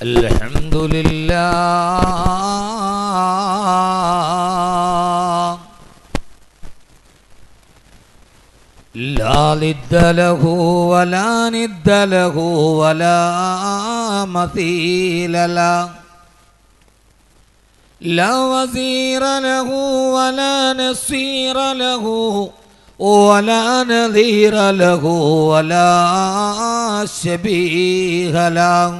الحمد لله لا ضد له ولا ند له ولا مثيل له لا وزير له ولا نصير له ولا نظير له ولا شبيه له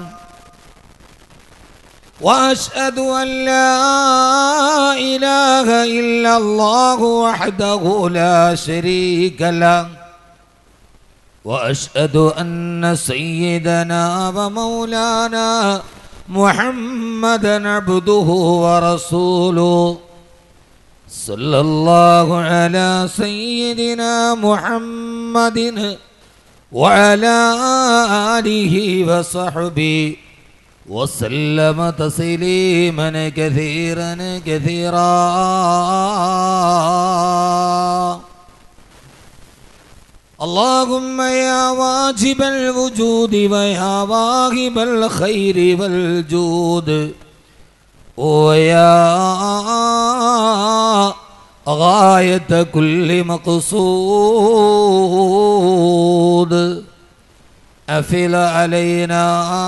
واشهد ان لا اله الا الله وحده لا شريك له واشهد ان سيدنا ومولانا محمدا عبده ورسوله صلى الله على سيدنا محمد وعلى اله وصحبه وسلم تسليما كثيرا كثيرا اللهم يا واجب الوجود ويا واهب الخير والجود ويا غاية كل مقصود أفل علينا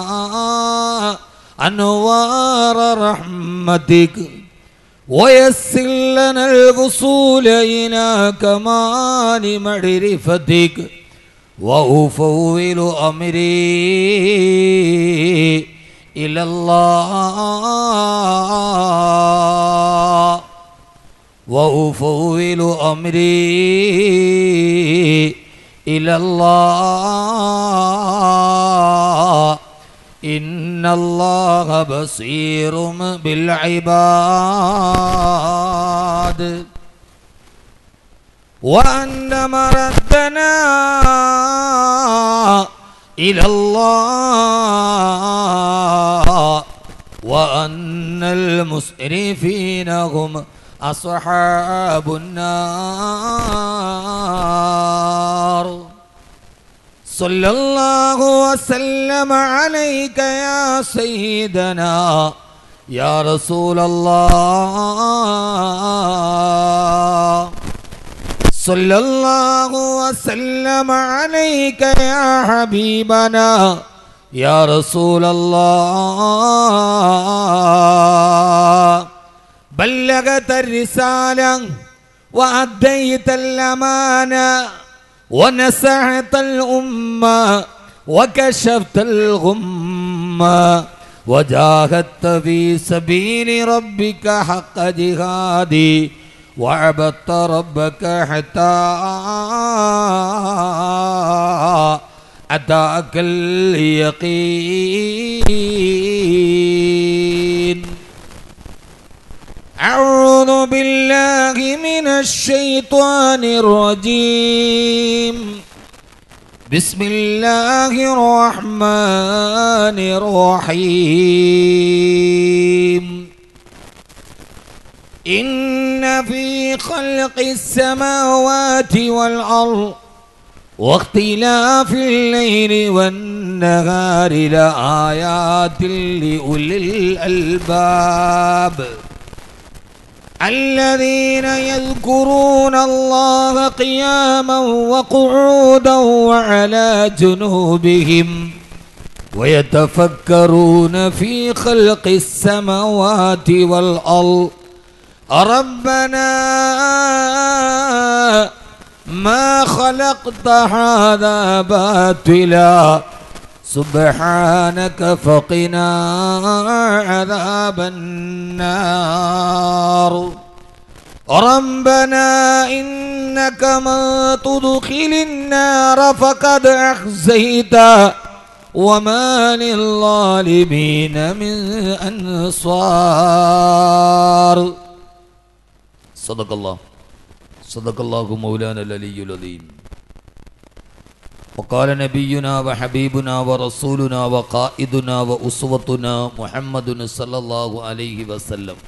أنوار رحمتك ويسر لنا الوصول إلى كمال معرفتك وأفوض أمري إلى الله وأفوض أمري إلى الله إن الله بصير بالعباد وأن مردنا إلى الله وأن المسرفين هم أصحاب النار صلى الله وسلم عليك يا سيدنا يا رسول الله صلى الله وسلم عليك يا حبيبنا يا رسول الله بلغت الرسالة وأديت الأمانة ونسعت الأمة وكشفت الغمة وجاهدت في سبيل ربك حق جهادي وعبدت ربك حتى أتاك اليقين أعوذ بالله من الشيطان الرجيم بسم الله الرحمن الرحيم إن في خلق السماوات والأرض واختلاف الليل والنهار لآيات لأولي الألباب الذين يذكرون الله قياما وقعودا وعلى جنوبهم ويتفكرون في خلق السماوات والأرض ربنا ما خلقت هذا باطلا سبحانك فقنا عذاب النار ربنا إنك من تدخل النار فقد أخزيته وما للظالمين من أنصار صدق الله صدق الله مولانا العلي العظيم وقال نبينا وحبيبنا ورسولنا وقائدنا وأسوتنا محمد صلى الله عليه وسلم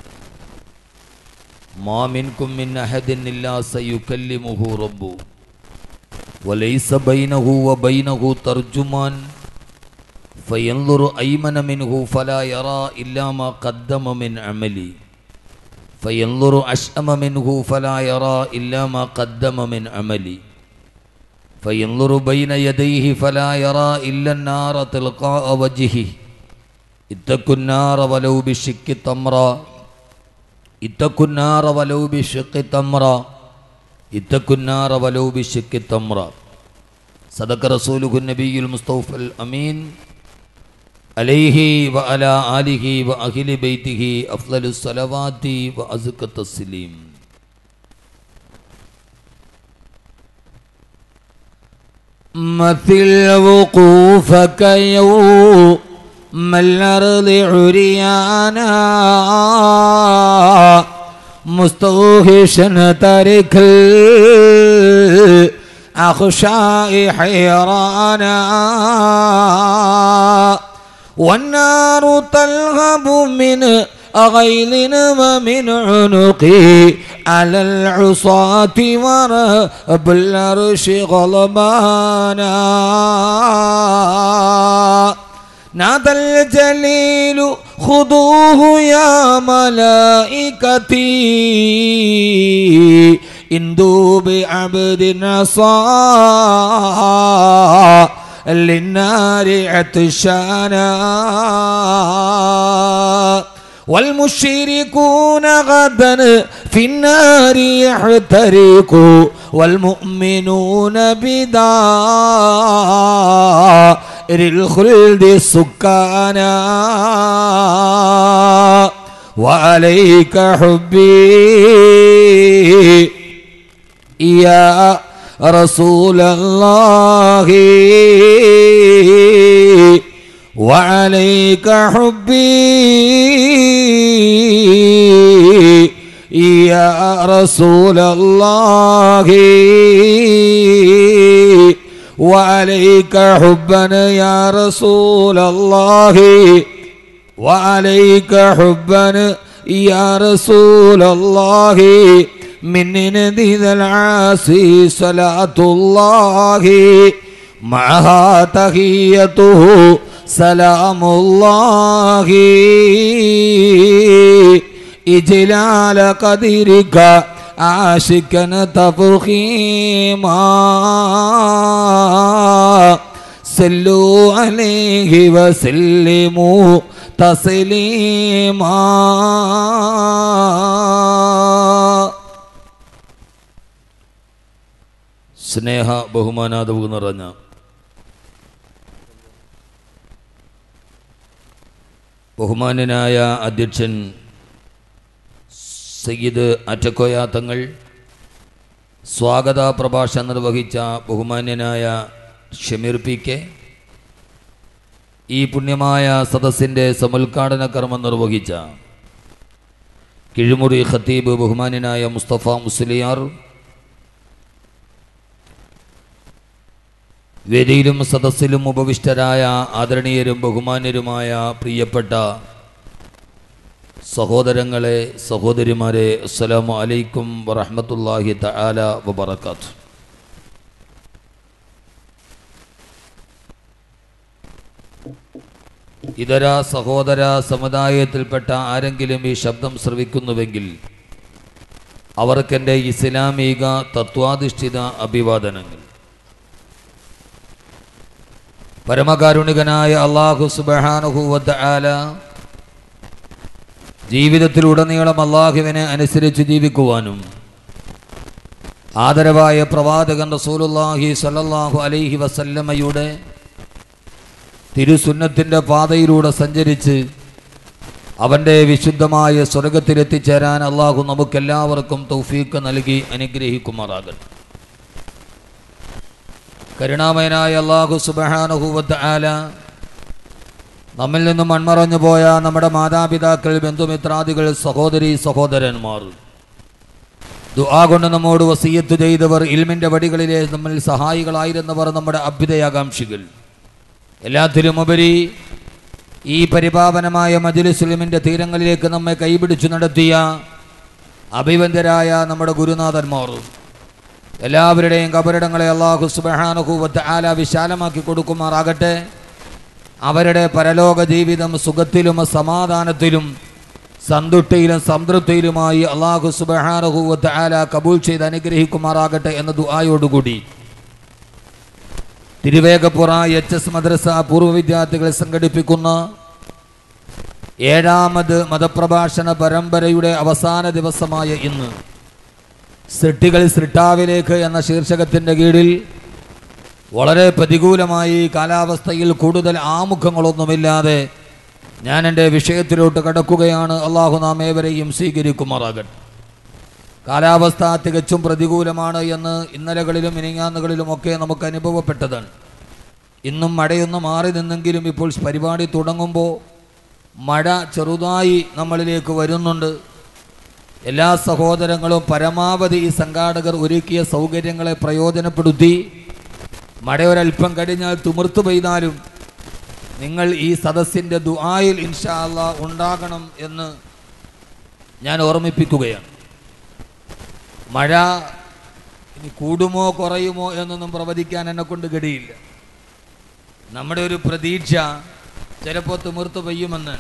ما منكم من أحد إلا سيكلمه ربه وليس بينه وبينه ترجمان فينظر أيمن منه فلا يرى إلا ما قدم من عملي فينظر أشأم منه فلا يرى إلا ما قدم من عملي فينظر بين يديه فلا يرى إلا النار تلقاء وجهه اتقوا النار ولو بشق تمرة اتقوا النار ولو بشق تمرة اتقوا النار ولو بشق تمرة صدق رسوله النبي المصطفى الأمين عليه وعلى آله وأهل بيته أفضل الصلوات وأزكى التسليم مثل وقوفك يوم الأرض عريانا مستوهشا ترك الأخشاء حيرانا والنار تلهب من غيظ ومن عنقي على العصاة ورب العرش غضبانا نادى الجليل خذوه يا ملائكتي اندوا بعبد عصا للنار عطشانا والمشركون غدا في النار يحترقوا والمؤمنون بدار الخلد سكانا وعليك حبي يا رسول الله وعليك حبي يا رسول الله وعليك حبا يا رسول الله وعليك حبا يا رسول الله من نديد العاصي صلاة الله معها تحيته سلام الله إجلال قدرك عاشقا تفخيما صلوا عليه وسلموا تسليما സ്നേഹ ബഹുമാനാദവ് നിറഞ്ഞ ബഹുമാന്യനായ അധ്യക്ഷൻ സയ്യിദ് അറ്റക്കോയ തങ്ങൾ സ്വാഗത പ്രഭാഷണം നിർവഹിച്ച ബഹുമാന്യനായ ഷമീർ പി കെ ഈ പുണ്യമായ സദസ്സിൻ്റെ സമുദ്ഘാടന കർമ്മം നിർവഹിച്ച കിഴുമുറി ഖത്തീബ് ബഹുമാന്യനായ മുസ്തഫ മുസ്ലിയാർ വേദിയിലും സദസ്സിലും ഉപവിഷ്ടരായ ആദരണീയരും ബഹുമാന്യരുമായ പ്രിയപ്പെട്ട സഹോദരങ്ങളെ സഹോദരിമാരെ അസ്സലാമു അലൈക്കും വറഹ്മത്തുള്ളാഹി തആല വബറകാത്ത് ഇതര സഹോദര സമുദായത്തിൽപ്പെട്ട ആരെങ്കിലും ഈ ശബ്ദം ശ്രവിക്കുന്നുവെങ്കിൽ അവർക്കെൻ്റെ ഇസ്ലാമിക തത്വാധിഷ്ഠിത അഭിവാദനങ്ങൾ പരമകാരുണികനായ അള്ളാഹു സുബഹാനുഹൂവത്ത് ആല ജീവിതത്തിലുടനീളം അള്ളാഹുവിനെ അനുസരിച്ച് ജീവിക്കുവാനും ആദരവായ പ്രവാചകൻ റസൂലുള്ളാഹി സ്വല്ലല്ലാഹു അലൈഹി വസല്ലമയുടെ തിരുസുന്നത്തിൻ്റെ പാതയിലൂടെ സഞ്ചരിച്ച് അവൻ്റെ വിശുദ്ധമായ സ്വർഗത്തിലെത്തിച്ചേരാൻ അള്ളാഹു നമുക്കെല്ലാവർക്കും തൗഫീക്ക് നൽകി അനുഗ്രഹിക്കുമാറാകട്ടെ കരുണാമയനായ അള്ളാഹു സുബഹാനുഹൂവത്ത് ആല നമ്മിൽ നിന്നും മൺമറഞ്ഞു പോയ നമ്മുടെ മാതാപിതാക്കൾ ബന്ധുമിത്രാദികൾ സഹോദരി സഹോദരന്മാർ ദുആ കൊണ്ട് നമ്മോട് വസീയത്ത് ചെയ്തവർ ഇൽമിൻ്റെ വടികളിലെ നമ്മിൽ സഹായികളായിരുന്നവർ നമ്മുടെ അഭ്യുദയാകാംക്ഷികൾ എല്ലാത്തിലുമുപരി ഈ പരിപാവനമായ മജുലുസ്ലിമിൻ്റെ തീരങ്ങളിലേക്ക് നമ്മെ കൈപിടിച്ചു നടത്തിയ അഭിവന്ദരായ നമ്മുടെ ഗുരുനാഥന്മാർ എല്ലാവരുടെയും കബറിടങ്ങളെ അള്ളാഹു സുബഹാനുഹൂവത്ത് ആല വിശാലമാക്കി കൊടുക്കുമാറാകട്ടെ അവരുടെ പരലോക ജീവിതം സുഖത്തിലും സമാധാനത്തിലും സന്തുഷ്ടിയിലും സംതൃപ്തിയിലുമായി അള്ളാഹു സുബഹാനഹുവത്ത് ആല കബൂൽ ചെയ്ത് അനുഗ്രഹിക്കുമാറാകട്ടെ എന്ന ദുആയോടുകൂടി തിരുവേഗപ്പുറ എച്ച് എസ് മദ്രസ പൂർവ്വ വിദ്യാർത്ഥികൾ സംഘടിപ്പിക്കുന്ന ഏഴാമത് മതപ്രഭാഷണ പരമ്പരയുടെ അവസാന ദിവസമായ ഇന്ന് സൃഷ്ടികൾ സൃഷ്ടാവിലേക്ക് എന്ന ശീർഷകത്തിൻ്റെ കീഴിൽ വളരെ പ്രതികൂലമായി കാലാവസ്ഥയിൽ കൂടുതൽ ആമുഖങ്ങളൊന്നുമില്ലാതെ ഞാൻ എൻ്റെ വിഷയത്തിലോട്ട് കടക്കുകയാണ് അള്ളാഹു നാം ഏവരെയും സ്വീകരിക്കുമാറാകട്ടെ കാലാവസ്ഥ തികച്ചും പ്രതികൂലമാണ് എന്ന് ഇന്നലകളിലും ഇനിങ്ങാന്നുകളിലും ഒക്കെ നമുക്ക് അനുഭവപ്പെട്ടതാണ് ഇന്നും മഴയൊന്ന് മാറി നിന്നെങ്കിലും ഇപ്പോൾ പരിപാടി തുടങ്ങുമ്പോൾ മഴ ചെറുതായി നമ്മളിലേക്ക് വരുന്നുണ്ട് എല്ലാ സഹോദരങ്ങളും പരമാവധി ഈ സംഘാടകർ ഒരുക്കിയ സൗകര്യങ്ങളെ പ്രയോജനപ്പെടുത്തി മഴ ഒരല്പം കഴിഞ്ഞാൽ തുമിർത്തു പെയ്താലും നിങ്ങൾ ഈ സദസ്സിൻ്റെ ദുആയിൽ ഇൻഷാ അല്ലാ ഉണ്ടാകണം എന്ന് ഞാൻ ഓർമ്മിപ്പിക്കുകയാണ് മഴ ഇനി കൂടുമോ കുറയുമോ എന്നൊന്നും പ്രവചിക്കാൻ എന്നെ കൊണ്ട് കഴിയില്ല നമ്മുടെ ഒരു പ്രതീക്ഷ ചിലപ്പോൾ തിമിർത്ത് പെയ്യുമെന്ന്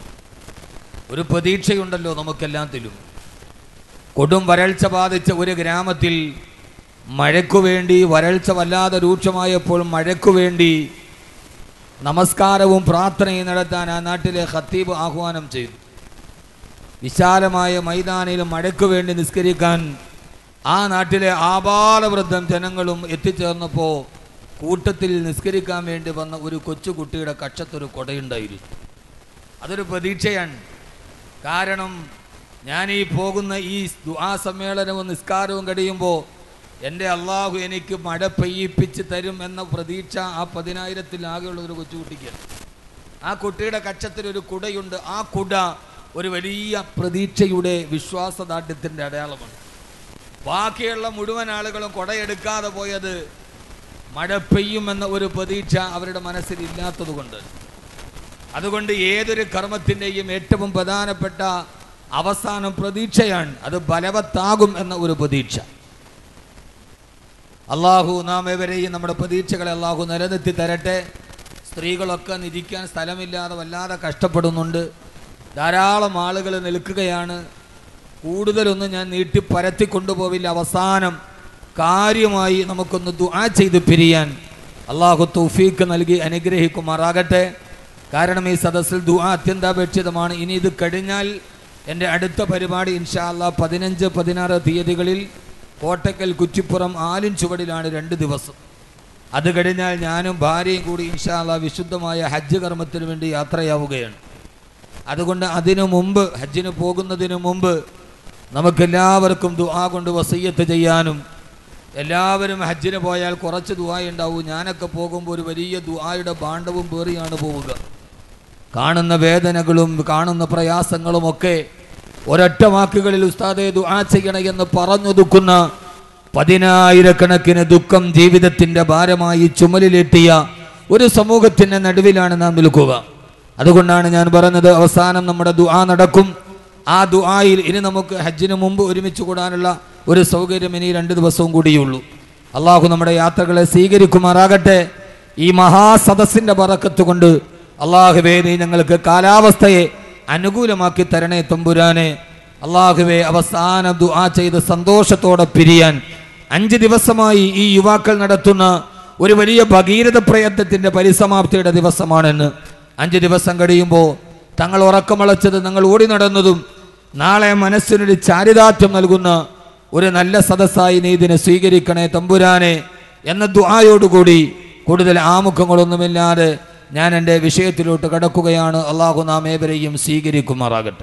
ഒരു പ്രതീക്ഷയുണ്ടല്ലോ നമുക്കെല്ലാത്തിലും കൊടും വരൾച്ച ബാധിച്ച ഒരു ഗ്രാമത്തിൽ മഴയ്ക്കു വേണ്ടി വരൾച്ച വല്ലാതെ രൂക്ഷമായപ്പോൾ മഴയ്ക്കു വേണ്ടി നമസ്കാരവും പ്രാർത്ഥനയും നടത്താൻ ആ നാട്ടിലെ ഖത്തീബ് ആഹ്വാനം ചെയ്തു വിശാലമായ മൈതാനിൽ മഴയ്ക്കു വേണ്ടി നിസ്കരിക്കാൻ ആ നാട്ടിലെ ആപാലവൃദ്ധം ജനങ്ങളും എത്തിച്ചേർന്നപ്പോൾ കൂട്ടത്തിൽ നിസ്കരിക്കാൻ വേണ്ടി വന്ന ഒരു കൊച്ചുകുട്ടിയുടെ കക്ഷത്തൊരു കൊടയുണ്ടായിരുന്നു അതൊരു പ്രതീക്ഷയാണ് കാരണം ഞാൻ ഈ പോകുന്ന ഈ ദുആ സമ്മേളനവും നിസ്കാരവും കഴിയുമ്പോൾ എൻ്റെ അള്ളാഹു എനിക്ക് മഴ പെയ്യിപ്പിച്ച് തരും എന്ന പ്രതീക്ഷ ആ പതിനായിരത്തിൽ ആകെയുള്ള ഒരു കൊച്ചുകുട്ടിക്കാണ് ആ കുട്ടിയുടെ കക്ഷത്തിൽ ഒരു കുടയുണ്ട് ആ കുട ഒരു വലിയ പ്രതീക്ഷയുടെ വിശ്വാസദാർഢ്യത്തിൻ്റെ അടയാളമാണ് ബാക്കിയുള്ള മുഴുവൻ ആളുകളും കുടയെടുക്കാതെ പോയത് മഴ പെയ്യുമെന്ന ഒരു പ്രതീക്ഷ അവരുടെ മനസ്സിൽ ഇല്ലാത്തതുകൊണ്ട് അതുകൊണ്ട് ഏതൊരു കർമ്മത്തിൻ്റെയും ഏറ്റവും പ്രധാനപ്പെട്ട അവസാനം പ്രതീക്ഷയാണ് അത് ബലവത്താകും എന്ന ഒരു പ്രതീക്ഷ അള്ളാഹു നാം എവരെയും നമ്മുടെ പ്രതീക്ഷകളെ അള്ളാഹു നിലനിർത്തി തരട്ടെ സ്ത്രീകളൊക്കെ നിരിക്കാൻ സ്ഥലമില്ലാതെ വല്ലാതെ കഷ്ടപ്പെടുന്നുണ്ട് ധാരാളം ആളുകൾ നിൽക്കുകയാണ് കൂടുതലൊന്നും ഞാൻ നീട്ടി പരത്തി കൊണ്ടുപോവില്ല അവസാനം കാര്യമായി നമുക്കൊന്ന് ദുആ ചെയ്ത് പിരിയാൻ അള്ളാഹു തൗഫീക്ക് നൽകി അനുഗ്രഹിക്കുമാറാകട്ടെ കാരണം ഈ സദസ്സിൽ ദുആ അത്യന്താപേക്ഷിതമാണ് ഇനി ഇത് കഴിഞ്ഞാൽ എൻ്റെ അടുത്ത പരിപാടി ഇൻഷാ അള്ളാഹ് പതിനഞ്ച് പതിനാറ് തീയതികളിൽ കോട്ടക്കൽ കുറ്റിപ്പുറം ആലിൻ ചുവടിലാണ് രണ്ട് ദിവസം അത് കഴിഞ്ഞാൽ ഞാനും ഭാര്യയും കൂടി ഇൻഷാ അള്ളാഹ് വിശുദ്ധമായ ഹജ്ജ് കർമ്മത്തിന് വേണ്ടി യാത്രയാവുകയാണ് അതുകൊണ്ട് അതിനു മുമ്പ് ഹജ്ജിന് പോകുന്നതിന് മുമ്പ് നമുക്കെല്ലാവർക്കും ദുആ കൊണ്ട് വസയ്യത്ത് ചെയ്യാനും എല്ലാവരും ഹജ്ജിന് പോയാൽ കുറച്ച് ദുആ ഉണ്ടാവും ഞാനൊക്കെ പോകുമ്പോൾ ഒരു വലിയ ദുആയുടെ ഭാണ്ഡവും പേറിയാണ് പോവുക കാണുന്ന വേദനകളും കാണുന്ന പ്രയാസങ്ങളും ഒക്കെ ഒരൊറ്റ വാക്കുകളിൽ ഉസ്താദെ ദുആ ചെയ്യണേ എന്ന് പറഞ്ഞൊതുക്കുന്ന പതിനായിരക്കണക്കിന് ദുഃഖം ജീവിതത്തിന്റെ ഭാരമായി ചുമലിലെത്തിയ ഒരു സമൂഹത്തിന്റെ നടുവിലാണ് നാം നിൽക്കുക അതുകൊണ്ടാണ് ഞാൻ പറഞ്ഞത് അവസാനം നമ്മുടെ ദുആ നടക്കും ആ ദുആയിൽ ഇനി നമുക്ക് ഹജ്ജിന് മുമ്പ് ഒരുമിച്ച് കൂടാനുള്ള ഒരു സൗകര്യം ഇനി രണ്ട് ദിവസവും കൂടിയുള്ളൂ അള്ളാഹു നമ്മുടെ യാത്രകളെ സ്വീകരിക്കുമാറാകട്ടെ ഈ മഹാസദസ്സിന്റെ പറക്കത്ത് കൊണ്ട് അള്ളാഹുവേ നീ ഞങ്ങൾക്ക് കാലാവസ്ഥയെ അനുകൂലമാക്കി തരണേ തമ്പുരാനെ അള്ളാഹുവെ അവസാനം ദുആ ചെയ്ത് സന്തോഷത്തോടെ പിരിയാൻ അഞ്ച് ദിവസമായി ഈ യുവാക്കൾ നടത്തുന്ന ഒരു വലിയ ഭഗീരഥ പ്രയത്നത്തിന്റെ പരിസമാപ്തിയുടെ ദിവസമാണെന്ന് അഞ്ച് ദിവസം കഴിയുമ്പോൾ തങ്ങൾ ഉറക്കമളച്ചത് ഞങ്ങൾ ഓടി നടന്നതും നാളെ മനസ്സിനൊരു ചാരിതാർത്ഥ്യം നൽകുന്ന ഒരു നല്ല സദസ്സായി നീ ഇതിനെ സ്വീകരിക്കണേ തമ്പുരാനെ എന്ന ദുആയോടുകൂടി കൂടുതൽ ആമുഖങ്ങളൊന്നുമില്ലാതെ ഞാൻ എൻ്റെ വിഷയത്തിലോട്ട് കടക്കുകയാണ് അള്ളാഹു നാം ഏവരെയും സ്വീകരിക്കുമാറാകട്ടെ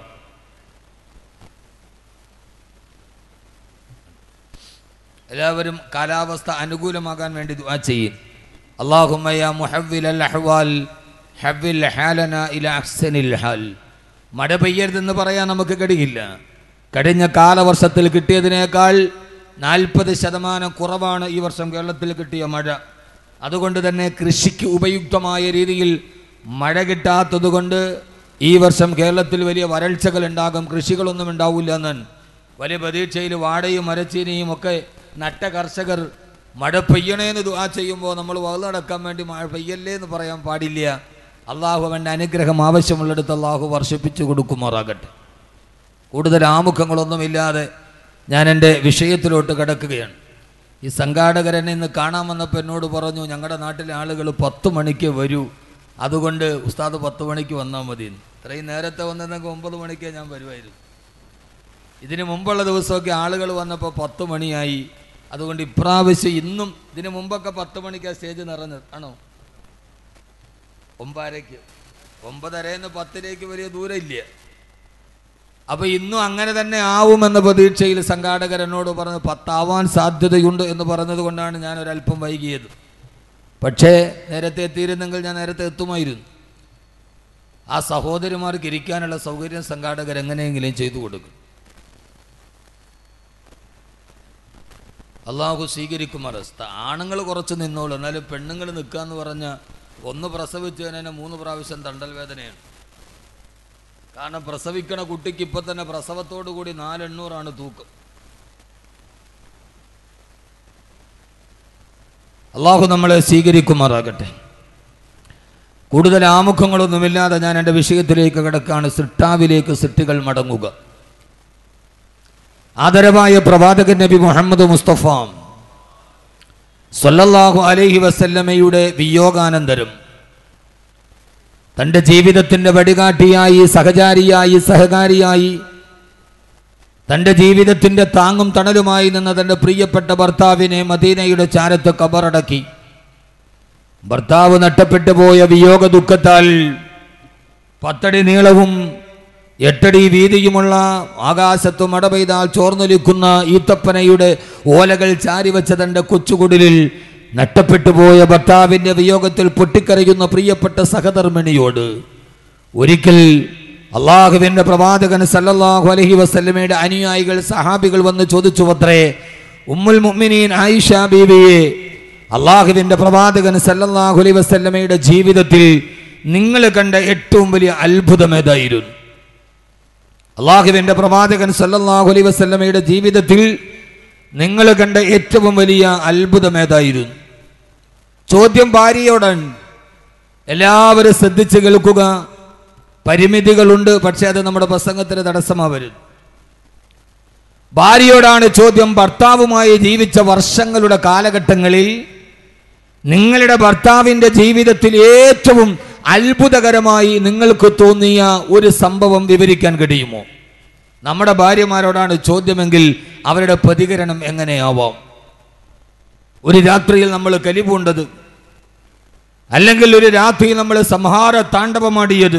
എല്ലാവരും കാലാവസ്ഥ അനുകൂലമാകാൻ വേണ്ടി ദുആ ചെയ്യും അള്ളാഹുമയ മുഹവ്വിൽ അൽ അഹ്വാൽ ഹവ്വിൽ ഹാലന ഇല അഹ്സനിൽ ഹാൽ മഴ പെയ്യരുതെന്ന് പറയാൻ നമുക്ക് കഴിയില്ല കഴിഞ്ഞ കാലവർഷത്തിൽ കിട്ടിയതിനേക്കാൾ നാൽപ്പത് ശതമാനം കുറവാണ് ഈ വർഷം കേരളത്തിൽ കിട്ടിയ മഴ അതുകൊണ്ട് തന്നെ കൃഷിക്ക് ഉപയുക്തമായ രീതിയിൽ മഴ കിട്ടാത്തതുകൊണ്ട് ഈ വർഷം കേരളത്തിൽ വലിയ വരൾച്ചകൾ ഉണ്ടാകും കൃഷികളൊന്നും ഉണ്ടാവില്ല എന്നാണ് വലിയ പ്രതീക്ഷയിൽ വാടയും മരച്ചീനിയും ഒക്കെ നട്ട കർഷകർ മഴ പെയ്യണേന്ന് ദുആ ചെയ്യുമ്പോൾ നമ്മൾ വകലടക്കാൻ വേണ്ടി മഴ പെയ്യല്ലേ എന്ന് പറയാൻ പാടില്ല അള്ളാഹു അവൻ്റെ അനുഗ്രഹം ആവശ്യമുള്ളിടത്ത് അള്ളാഹു വർഷിപ്പിച്ചു കൊടുക്കുമാറാകട്ടെ കൂടുതൽ ആമുഖങ്ങളൊന്നുമില്ലാതെ ഞാൻ എൻ്റെ വിഷയത്തിലോട്ട് കിടക്കുകയാണ് ഈ സംഘാടകരനെ ഇന്ന് കാണാൻ വന്നപ്പോൾ എന്നോട് പറഞ്ഞു ഞങ്ങളുടെ നാട്ടിലെ ആളുകൾ പത്ത് മണിക്ക് വരൂ അതുകൊണ്ട് ഉസ്താദ് പത്ത് മണിക്ക് വന്നാൽ മതി എന്ന്. ഇത്രയും നേരത്തെ വന്നിരുന്നെങ്കിൽ ഒമ്പത് മണിക്ക് ഞാൻ വരുമായിരുന്നു ഇതിന് മുമ്പുള്ള ദിവസമൊക്കെ ആളുകൾ വന്നപ്പോൾ പത്ത് മണിയായി അതുകൊണ്ട് ഇപ്രാവശ്യം ഇന്നും ഇതിന് മുമ്പൊക്കെ പത്ത് മണിക്ക് സ്റ്റേജ് നിറഞ്ഞത് ആണോ ഒമ്പതരയ്ക്ക് ഒമ്പതരന്ന് പത്തിലേക്ക് വലിയ ദൂരം ഇല്ല അപ്പൊ ഇന്നും അങ്ങനെ തന്നെ ആവുമെന്ന പ്രതീക്ഷയിൽ സംഘാടകർ എന്നോട് പറഞ്ഞ് പത്താവാൻ സാധ്യതയുണ്ട് എന്ന് പറഞ്ഞത് കൊണ്ടാണ് ഞാൻ ഒരല്പം വൈകിയത് പക്ഷേ നേരത്തെ എത്തിയിരുന്നെങ്കിൽ ഞാൻ നേരത്തെ എത്തുമായിരുന്നു ആ സഹോദരിമാർക്ക് ഇരിക്കാനുള്ള സൗകര്യം സംഘാടകർ എങ്ങനെയെങ്കിലും ചെയ്തു കൊടുക്കും അള്ളാഹു സ്വീകരിക്കുമാറസ്ത ആണുങ്ങൾ കുറച്ച് നിന്നോളൂ എന്നാലും പെണ്ണുങ്ങൾ നിൽക്കുക എന്ന് പറഞ്ഞാൽ ഒന്ന് പ്രസവിച്ചതിന് തന്നെ മൂന്ന് പ്രാവശ്യം തണ്ടൽ വേദനയാണ് കാരണം പ്രസവിക്കണ കുട്ടിക്ക് ഇപ്പൊ തന്നെ പ്രസവത്തോടു കൂടി നാലെണ്ണൂറാണ് തൂക്കം അള്ളാഹു നമ്മളെ സ്വീകരിക്കുമാറാകട്ടെ കൂടുതൽ ആമുഖങ്ങളൊന്നുമില്ലാതെ ഞാൻ എൻ്റെ വിഷയത്തിലേക്ക് കിടക്കാണ് സിട്ടാവിലേക്ക് സിട്ടികൾ മടങ്ങുക ആദരവായ പ്രവാചകൻ നബി മുഹമ്മദ് മുസ്തഫ സല്ലല്ലാഹു അലൈഹി വസല്ലമയുടെ വിയോഗാനന്തരം തൻ്റെ ജീവിതത്തിൻ്റെ വടികാട്ടിയായി സഹചാരിയായി സഹകാരിയായി തൻ്റെ ജീവിതത്തിൻ്റെ താങ്ങും തണലുമായി നിന്ന തൻ്റെ പ്രിയപ്പെട്ട ഭർത്താവിനെ മദീനയുടെ ചാരത്ത് കബറടക്കി ഭർത്താവ് നഷ്ടപ്പെട്ടു പോയ വിയോഗ ദുഃഖത്താൽ പത്തടി നീളവും എട്ടടി വീതിയുമുള്ള ആകാശത്ത് മട പെയ്താൽ ചോർന്നൊലിക്കുന്ന ഈത്തപ്പനയുടെ ഓലകൾ ചാരിവച്ച തൻ്റെ കൊച്ചുകുടിലിൽ നഷ്ടപ്പെട്ടു പോയ ഭർത്താവിൻ്റെ വിയോഗത്തിൽ പൊട്ടിക്കരയുന്ന പ്രിയപ്പെട്ട സഹധർമ്മിണിയോട് ഒരിക്കൽ അള്ളാഹുവിൻ്റെ പ്രവാചകൻ സല്ലല്ലാഹു അലൈഹി വസല്ലമയുടെ അനുയായികൾ സഹാബികൾ വന്ന് ചോദിച്ചു അത്രേ ഉമ്മുൽ മുഅ്മിനീൻ ആയിഷ ബീവിയെ അള്ളാഹുവിൻ്റെ പ്രവാചകൻ സല്ലല്ലാഹു അലൈഹി വസല്ലമയുടെ ജീവിതത്തിൽ നിങ്ങൾ കണ്ട ഏറ്റവും വലിയ അത്ഭുതം ഏതായിരുന്നു അള്ളാഹുവിൻ്റെ പ്രവാചകൻ സല്ലല്ലാഹു അലൈഹി വസല്ലമയുടെ ജീവിതത്തിൽ നിങ്ങൾ കണ്ട ഏറ്റവും വലിയ അത്ഭുതം ഏതായിരുന്നു ചോദ്യം ഭാര്യയോടാണ് എല്ലാവരും ശ്രദ്ധിച്ച് കേൾക്കുക പരിമിതികളുണ്ട് പക്ഷേ അത് നമ്മുടെ പ്രസംഗത്തിന് തടസ്സമാവരുത് ഭാര്യയോടാണ് ചോദ്യം ഭർത്താവുമായി ജീവിച്ച വർഷങ്ങളുടെ കാലഘട്ടങ്ങളിൽ നിങ്ങളുടെ ഭർത്താവിൻ്റെ ജീവിതത്തിൽ ഏറ്റവും അത്ഭുതകരമായി നിങ്ങൾക്ക് തോന്നിയ ഒരു സംഭവം വിവരിക്കാൻ കഴിയുമോ നമ്മുടെ ഭാര്യമാരോടാണ് ചോദ്യമെങ്കിൽ അവരുടെ പ്രതികരണം എങ്ങനെയാവാം ഒരു രാത്രിയിൽ നമ്മൾ കലിപൂണ്ടത് അല്ലെങ്കിൽ ഒരു രാത്രിയിൽ നമ്മൾ സംഹാര താണ്ഡവമാടിയത്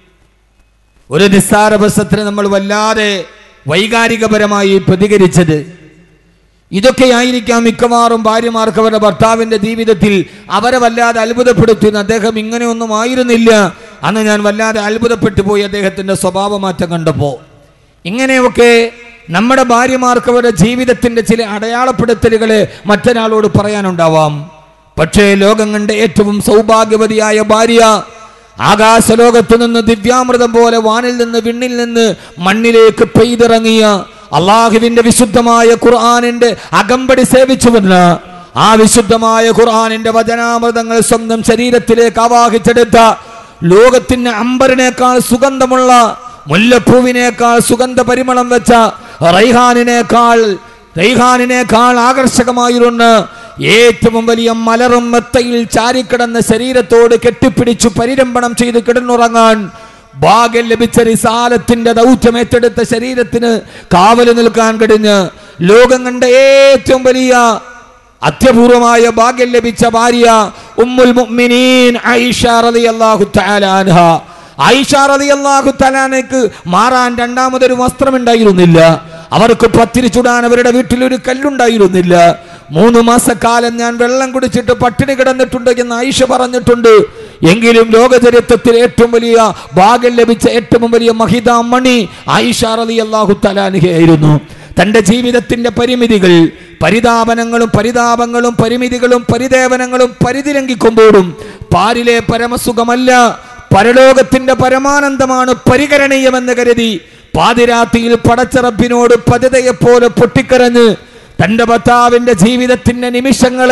ഒരു നിസ്സാര പ്രശ്നത്തിന് നമ്മൾ വല്ലാതെ വൈകാരികപരമായി പ്രതികരിച്ചത് ഇതൊക്കെയായിരിക്കാം മിക്കവാറും ഭാര്യമാർക്ക് അവരുടെ ഭർത്താവിന്റെ ജീവിതത്തിൽ അവരെ വല്ലാതെ അത്ഭുതപ്പെടുത്തുന്ന അദ്ദേഹം ഇങ്ങനെയൊന്നും ആയിരുന്നില്ല അന്ന് ഞാൻ വല്ലാതെ അത്ഭുതപ്പെട്ടു പോയി അദ്ദേഹത്തിന്റെ സ്വഭാവമാറ്റം കണ്ടപ്പോൾ ഇങ്ങനെയൊക്കെ നമ്മുടെ ഭാര്യമാർക്ക് അവരുടെ ജീവിതത്തിന്റെ ചില അടയാളപ്പെടുത്തലുകളെ മറ്റൊരാളോട് പറയാനുണ്ടാവാം പക്ഷേ ലോകം കണ്ട ഏറ്റവും സൗഭാഗ്യവതിയായ ഭാര്യ ആകാശലോകത്തു നിന്ന് ദിവ്യാമൃതം പോലെ വാനിൽ നിന്ന് വിണ്ണിൽ നിന്ന് മണ്ണിലേക്ക് പെയ്തിറങ്ങിയ അള്ളാഹുവിന്റെ വിശുദ്ധമായ ഖുർആാനിന്റെ അകമ്പടി സേവിച്ചുവെന്ന് ആ വിശുദ്ധമായ ഖുർആാനിന്റെ വചനാമൃതങ്ങൾ സ്വന്തം ശരീരത്തിലേക്ക് ആവാഹിച്ചെടുത്ത ലോകത്തിന് അമ്പറിനേക്കാൾ സുഗന്ധമുള്ള മുല്ലപ്പൂവിനേക്കാൾ സുഗന്ധ പരിമളം വെച്ച റൈഹാനിനേക്കാൾ റൈഹാനിനേക്കാൾ ആകർഷകമായിരുന്ന ഏറ്റവും വലിയ മലറും മെത്തയിൽ ചാരിക്കിടന്ന ശരീരത്തോട് കെട്ടിപ്പിടിച്ചു പരിരംഭണം ചെയ്ത് കിടന്നുറങ്ങാൻ ഭാഗ്യം ലഭിച്ച റിസാലത്തിന്റെ ദൗത്യം ഏറ്റെടുത്ത ശരീരത്തിന് കാവല് നിൽക്കാൻ കഴിഞ്ഞ് ലോകം കണ്ട ഏറ്റവും വലിയ അത്യപൂർവമായ ഭാഗ്യം ലഭിച്ച ഭാര്യ ഉമ്മുൽ മുഅ്മിനീൻ ഐഷ റളിയല്ലാഹു തആല അൻഹ ഐഷ റളിയല്ലാഹു തആലാനക്ക് മാറാൻ രണ്ടാമതൊരു വസ്ത്രമുണ്ടായിരുന്നില്ല അവർക്ക് പത്തിരി ചുടാൻ അവരുടെ വീട്ടിൽ ഒരു കല്ലുണ്ടായിരുന്നില്ല മൂന്ന് മാസക്കാലം ഞാൻ വെള്ളം കുടിച്ചിട്ട് പട്ടിണി കിടന്നിട്ടുണ്ട് എന്ന് ഐഷ പറഞ്ഞിട്ടുണ്ട് എങ്കിലും ലോകചരിത്രത്തിൽ ഏറ്റവും വലിയ ഭാഗ്യം ലഭിച്ച ഏറ്റവും വലിയ മഹിതാ മണി ഐഷ റളിയല്ലാഹു തആലാനഹയായിരുന്നു തന്റെ ജീവിതത്തിന്റെ പരിമിതികൾ പരിതാപനങ്ങളും പരിതാപങ്ങളും പരിമിതികളും പരിദേവനങ്ങളും പരിതിലംഘിക്കുമ്പോഴും പാരിലെ പരമസുഖമല്ല പരലോകത്തിന്റെ പരമാനന്ദമാണ് പരികരണീയമെന്ന് കരുതി പാതിരാത്രിയിൽ പടച്ചറപ്പിനോട് പതിതയെപ്പോലെ പൊട്ടിക്കരഞ്ഞ് തന്റെ ഭർത്താവിന്റെ ജീവിതത്തിന്റെ നിമിഷങ്ങളെ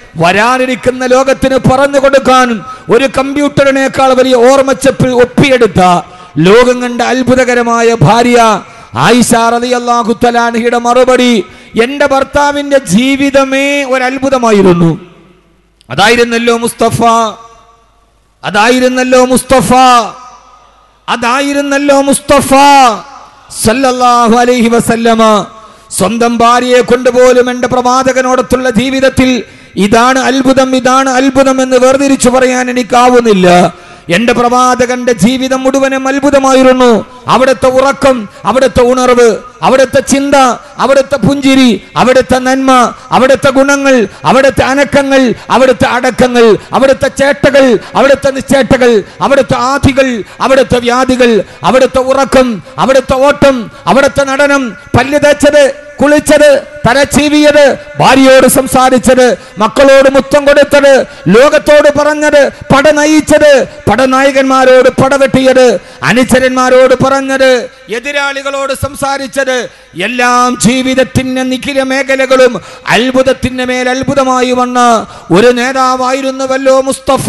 വരാനിരിക്കുന്ന ലോകത്തിന് പറഞ്ഞു കൊടുക്കാൻ ഒരു കമ്പ്യൂട്ടറിനേക്കാൾ വലിയ ഓർമ്മച്ചപ്പ് ഒപ്പിയെടുത്ത ലോകം കണ്ട അത്ഭുതകരമായ ഭാര്യ ആയിഷ റളിയല്ലാഹു തലാൻഹിയുടെ മറുപടി എന്റെ ഭർത്താവിന്റെ ജീവിതമേ ഒരു അത്ഭുതമായിരുന്നു അതായിരുന്നല്ലോ മുസ്തഫ അതായിരുന്നല്ലോ മുസ്തഫ അതായിരുന്നല്ലോ മുസ്തഫ സല്ലല്ലാഹു അലൈഹി വസല്ലമ സ്വന്തം ഭാര്യയെ കൊണ്ടുപോലും എന്റെ പ്രവാചകനോടത്തുള്ള ജീവിതത്തിൽ ഇതാണ് അത്ഭുതം ഇതാണ് അത്ഭുതം എന്ന് വേർതിരിച്ചു പറയാൻ എനിക്കാവുന്നില്ല എന്റെ പ്രവാചകന്റെ ജീവിതം മുഴുവനും അത്ഭുതമായിരുന്നു അവിടുത്തെ ഉറക്കം അവിടുത്തെ ഉണർവ് അവിടുത്തെ ചിന്ത അവിടുത്തെ പുഞ്ചിരി അവിടുത്തെ നന്മ അവിടുത്തെ ഗുണങ്ങൾ അവിടുത്തെ അനക്കങ്ങൾ അവിടുത്തെ അടക്കങ്ങൾ അവിടുത്തെ ചേട്ടകൾ അവിടുത്തെ നിശ്ചേട്ടകൾ അവിടുത്തെ ആധികൾ അവിടുത്തെ വ്യാധികൾ അവിടുത്തെ ഉറക്കം അവിടുത്തെ ഓട്ടം അവിടുത്തെ നടനം പല്ല് തേച്ചത് കുളിച്ചത് തലച്ചീവിയത് ഭാര്യയോട് സംസാരിച്ചത് മക്കളോട് മുത്തം കൊടുത്തത് ലോകത്തോട് പറഞ്ഞത് പട നയിച്ചത് പടനായകന്മാരോട് പടവെട്ടിയത് അനുചരന്മാരോട് പറഞ്ഞത് എതിരാളികളോട് സംസാരിച്ചത് എല്ലാം ജീവിതത്തിന്റെ നിഖില മേഖലകളും അത്ഭുതത്തിന്റെ മേൽ അത്ഭുതമായി വന്ന ഒരു നേതാവായിരുന്നുവല്ലോ മുസ്തഫ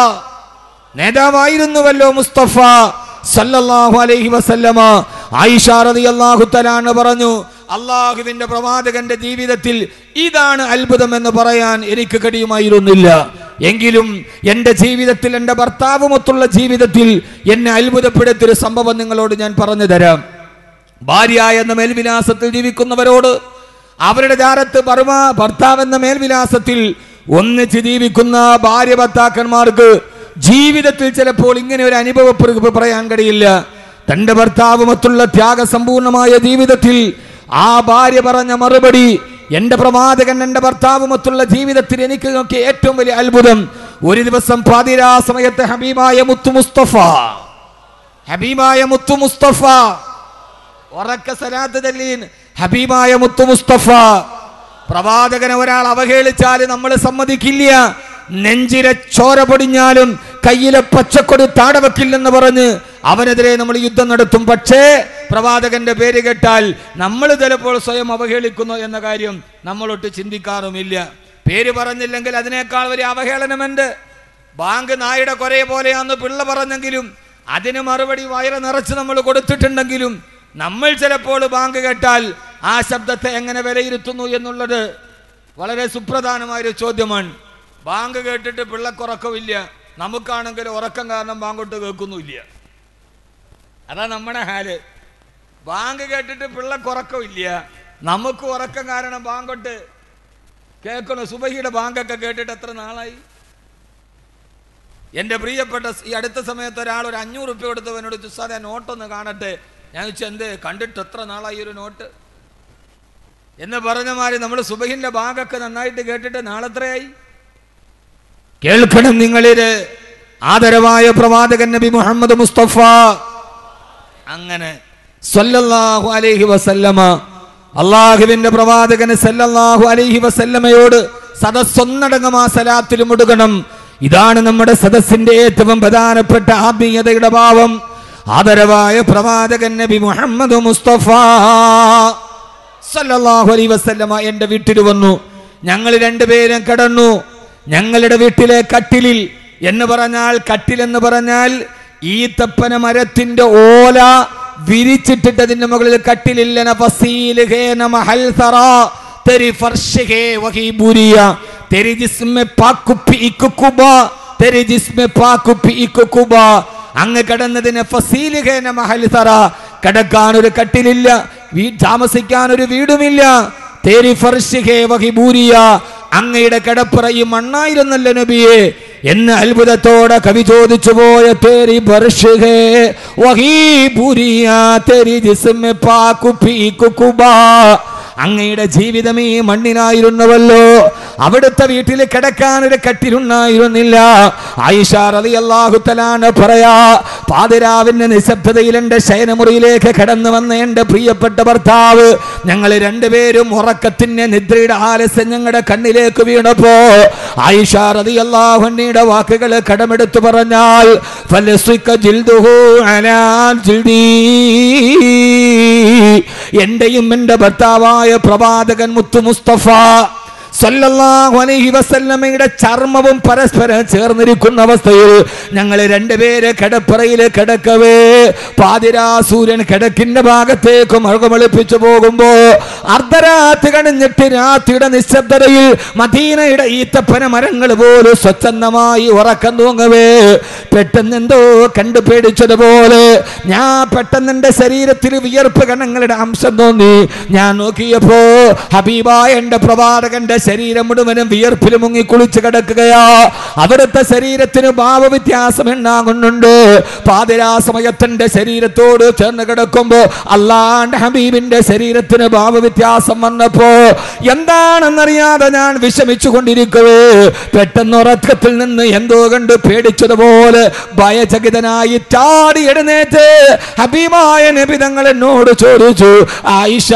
നേതാവായിരുന്നുവല്ലോ മുസ്തഫ സല്ലല്ലാഹു അലൈഹി വസല്ലമ ആയിഷ റളിയല്ലാഹു തആല പറഞ്ഞു അള്ളാഹുവിന്റെ പ്രവാചകന്റെ ജീവിതത്തിൽ ഇതാണ് അത്ഭുതം എന്ന് പറയാൻ എനിക്ക് കഴിയുമായിരുന്നില്ല എങ്കിലും എൻ്റെ ജീവിതത്തിൽ എൻ്റെ ഭർത്താവുമൊത്തുള്ള ജീവിതത്തിൽ എന്നെ അത്ഭുതപ്പെടുത്തിയൊരു സംഭവം നിങ്ങളോട് ഞാൻ പറഞ്ഞു തരാം ഭാര്യ എന്ന മേൽവിലാസത്തിൽ ജീവിക്കുന്നവരോട് അവരുടെ ജാരത്ത് ബർമ ഭർത്താവ് എന്ന മേൽവിലാസത്തിൽ ഒന്നിച്ച് ജീവിക്കുന്ന ഭാര്യ ഭർത്താക്കന്മാർക്ക് ജീവിതത്തിൽ ചിലപ്പോൾ ഇങ്ങനെ ഒരു അനുഭവം പറയാൻ കഴിയില്ല തന്റെ ഭർത്താവുമൊത്തുള്ള ത്യാഗസമ്പൂർണമായ ജീവിതത്തിൽ ആ ഭാര്യ പറഞ്ഞ മറുപടി എന്റെ പ്രവാചകൻ എന്റെ ഭർത്താവുമൊത്തുള്ള ജീവിതത്തിൽ എനിക്ക് നോക്കിയ ഏറ്റവും വലിയ അത്ഭുതം ഒരു ദിവസം പാതിരാ സമയത്ത് ഹബീബായ മുത്തു മുസ്തഫ ഹബീബായ മുത്തു മുസ്തഫ ഉറക്ക സലാത്ത് തല്ലീൻ ഹബീബായ മുത്തു മുസ്തഫ പ്രവാചകനെ ഒരാൾ അവഹേളിച്ചാൽ നമ്മൾ സമ്മതിക്കില്ല നെഞ്ചിലെ ചോര പൊടിഞ്ഞാലും കയ്യിലെ പച്ചക്കൊടി താടവെക്കില്ലെന്ന് പറഞ്ഞ് അവനെതിരെ നമ്മൾ യുദ്ധം നടത്തും പക്ഷേ പ്രവാചകന്റെ പേര് കേട്ടാൽ നമ്മൾ ചിലപ്പോൾ സ്വയം അവഹേളിക്കുന്നു എന്ന കാര്യം നമ്മളൊട്ട് ചിന്തിക്കാറുമില്ല പേര് പറഞ്ഞില്ലെങ്കിൽ അതിനേക്കാൾ വലിയ അവഹേളനമുണ്ട് ബാങ്ക് നായുടെ കൊരേ പോലെയാന്ന് പിള്ള പറഞ്ഞെങ്കിലും അതിന് മറുപടി വയറ് നിറച്ച് നമ്മൾ കൊടുത്തിട്ടുണ്ടെങ്കിലും നമ്മൾ ചിലപ്പോൾ ബാങ്ക് കേട്ടാൽ ആ ശബ്ദത്തെ എങ്ങനെ വിലയിരുത്തുന്നു എന്നുള്ളത് വളരെ സുപ്രധാനമായൊരു ചോദ്യമാണ് ബാങ്ക് കേട്ടിട്ട് പിള്ളക്കുറക്കമില്ല നമുക്കാണെങ്കിൽ ഉറക്കം കാരണം ബാങ്കോട്ട് കേൾക്കുന്നുമില്ല അതാ നമ്മുടെ ഹാല് ബാങ്ക് കേട്ടിട്ട് പിള്ളക്കുറക്കമില്ല നമുക്ക് ഉറക്കം കാരണം ബാങ്കോട്ട് കേൾക്കണം സുബഹിയുടെ ബാങ്കൊക്കെ കേട്ടിട്ട് എത്ര നാളായി എൻ്റെ പ്രിയപ്പെട്ട സ്- ഈ അടുത്ത സമയത്ത് ഒരാൾ ഒരു അഞ്ഞൂറ് റുപ്യ കൊടുത്തവനോട് ചുസാദെ നോട്ടൊന്ന് കാണട്ടെ ഞാൻ ചോദിച്ചു എന്ത് കണ്ടിട്ട് എത്ര നാളായി ഒരു നോട്ട് എന്ന് പറഞ്ഞ മാതിരി നമ്മൾ സുബഹിന്റെ ബാഗൊക്കെ നന്നായിട്ട് കേട്ടിട്ട് നാളെത്രയായി കേൾക്കണം നിങ്ങളിത് ആദരവായ പ്രവാചകൻ നബി മുഹമ്മദ് മുസ്തഫ അങ്ങനെ സല്ലല്ലാഹു അലൈഹി വസല്ലമ അള്ളാഹുവിന്റെ പ്രവാചകന് സല്ലല്ലാഹു അലൈഹി വസല്ലമയോട് സദസ്സൊന്നടങ്കം ആ സലാത്തിൽ മുടുകണം ഇതാണ് നമ്മുടെ സദസ്സിന്റെ ഏറ്റവും പ്രധാനപ്പെട്ട ആത്മീയതയുടെ ഭാവം ആദരവായ പ്രവാചകൻ നബി മുഹമ്മദ് മുസ്തഫ സല്ലല്ലാഹു അലൈഹി വസല്ലമ എൻ്റെ വീട്ടിൽ വന്നു ഞങ്ങൾ രണ്ടുപേരും കിടന്നു ഞങ്ങളുടെ വീട്ടിലെ കട്ടിലിൽ എന്ന് പറഞ്ഞാൽ കട്ടിൽ എന്ന് പറഞ്ഞാൽ ഈ തപ്പന മരത്തിന്റെ ഓല വിരിച്ചിട്ടിട്ട് അതിന്റെ മുകളിൽ കട്ടിലില്ലന ഫസീല് ഹേ നമ ഹൽസറ തെരി ഫർഷ് വഹി ബുരിയ തെരി ജിസ്മെ പാക്കുപ്പി ഇക്കുബ തെരി ജിസ്മെ പാക്കുപ്പി ഇക്കുബ അങ്ങ് കിടന്നതിന് ഫസീല് ഹേ നമ ഹൽസറ കിടക്കാൻ ഒരു കട്ടിലില്ല വീ താമസിക്കാൻ ഒരു വീടുമില്ല തേരി ഫർഷ് ഹേ വഹി ബൂരിയ അങ്ങയുടെ കിടപ്പറയും മണ്ണായിരുന്നല്ലോ നബിയെ എന്ന് അത്ഭുതത്തോടെ കവി ചോദിച്ചു പോയ തേരി ഫർഷ് ഹേ വഹി ബൂരിയ തേരി ജിസ്മെ പാക്കു പീക്കു കുബാ അങ്ങയുടെ ജീവിതം ഈ മണ്ണിനായിരുന്നുവല്ലോ അവിടുത്തെ വീട്ടിൽ കിടക്കാൻ ഒരു കട്ടിലുണ്ടായിരുന്നില്ല ആയിഷ റളിയല്ലാഹു തആല പറയാ പാതിരാവിന്റെ നിശബ്ദതയിൽ എൻ്റെ ശയനമുറിയിലേക്ക് കടന്നു വന്ന എൻ്റെ പ്രിയപ്പെട്ട ഭർത്താവ് ഞങ്ങൾ രണ്ടുപേരും ഉറക്കത്തിന്റെ നിദ്രയുടെ ആലസ്യം ഞങ്ങളുടെ കണ്ണിലേക്ക് വീണപ്പോ ആയിഷ റളിയല്ലാഹുവിന്റെ വാക്കുകൾ കടമെടുത്തു പറഞ്ഞാൽ ഫലസ്വിക ജിൽദുഹു അലാ ജിൽദീ എന്റെയും എന്റെ ഭർത്താവായ പ്രവാചകൻ മുത്തു മുസ്തഫ സല്ലല്ലാഹു അലൈഹി വസല്ലമയുടെ ചർമ്മവും പരസ്പരം ചേർന്നിരിക്കുന്ന അവസ്ഥയിൽ ഞങ്ങൾ രണ്ടുപേര് കിടപ്പറയിൽ കിടക്കവേ പാതിരാ സൂര്യൻ കിടക്കിന്റെ ഭാഗത്തേക്ക് മറുകമളിപ്പിച്ചു പോകുമ്പോ അർദ്ധരാത്രി കഴിഞ്ഞിട്ട് രാത്രിയുടെ നിശബ്ദതയിൽ മദീനയുടെ ഈത്തപ്പന മരങ്ങൾ പോലും സ്വച്ഛന്തമായി ഉറക്കം തൂങ്ങവേ പെട്ടെന്ന് എന്തോ കണ്ടു പേടിച്ചതുപോലെ ഞാൻ പെട്ടെന്ന് എന്റെ ശരീരത്തിൽ വിയർപ്പ് കണങ്ങളുടെ അംശം തോന്നി ഞാൻ നോക്കിയപ്പോ ഹബീബായ എന്റെ പ്രവാചകന്റെ ശരീരം മുഴുവനും വിയർപ്പിൽ മുങ്ങി കുളിച്ച് കിടക്കുകയാ അവിടുത്തെ ശരീരത്തിന് ഭാവവ്യത്യാസം ഉണ്ടാകുന്നുണ്ട് പാതിരാ സമയത്തിന്റെ ശരീരത്തോട് ചേർന്ന് കിടക്കുമ്പോ അല്ലാണ്ട് ഹബീബിന്റെ ശരീരത്തിന് ഭാവവ്യത്യാസം വന്നപ്പോ എന്താണെന്നറിയാതെ ഞാൻ വിഷമിച്ചു കൊണ്ടിരിക്കവേ പെട്ടെന്ന് ഉറക്കത്തിൽ നിന്ന് എന്തോ കണ്ട് പേടിച്ചതുപോലെ ഭയചകിതനായി ചാടി എഴുന്നേറ്റ് ഹബീബായ നബി തങ്ങൾ എന്നോട് ചോദിച്ചു ആയിഷ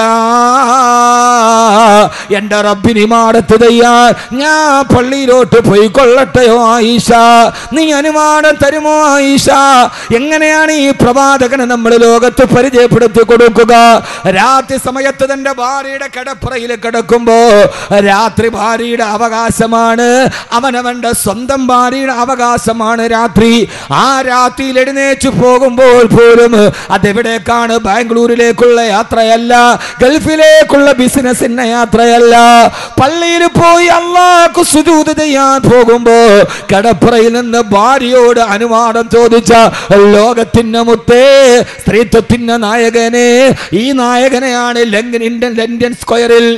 എന്റെ റബ്ബിനി മാടത്ത് തയ്യാൻ ഞാൻ പള്ളിയിലോട്ട് പോയി കൊള്ളട്ടെയോ ആയിഷ നീ അനുമാനം തരുമോ ആയിഷ എങ്ങനെയാണ് ഈ പ്രവാചകനെ നമ്മൾ ലോകത്ത് പരിചയപ്പെടുത്തി കൊടുക്കുക രാത്രി സമയത്ത് തന്റെ ഭാര്യയുടെ കിടപ്പറയിൽ കിടക്കുമ്പോ രാത്രി ഭാര്യയുടെ അവകാശമാണ് അവനവന്റെ സ്വന്തം ഭാര്യയുടെ അവകാശമാണ് രാത്രി ആ രാത്രിയിൽ എഴുന്നേറ്റ് പോകുമ്പോൾ പോലും അതെവിടേക്കാണ് ബാംഗ്ലൂരിലേക്കുള്ള യാത്രയല്ല ഗൾഫിലേക്കുള്ള ബിസിനസിന്റെ യാത്രയല്ല പള്ളിയിൽ പോയി അള്ളാഹ്ക്ക് സുജൂത് ചെയ്യാൻ പോകുമ്പോ കടപ്പുറയിൽ നിന്ന് ഭാര്യയോട് അനുവാദം ചോദിച്ച ലോകത്തിന്റെ മുത്തേ സ്ത്രീത്വത്തിന്റെ നായകനെ ഈ നായകനെയാണ് ലങ്കൻ ഇന്ത്യൻ ലണ്ടൻ സ്ക്വയറിൽ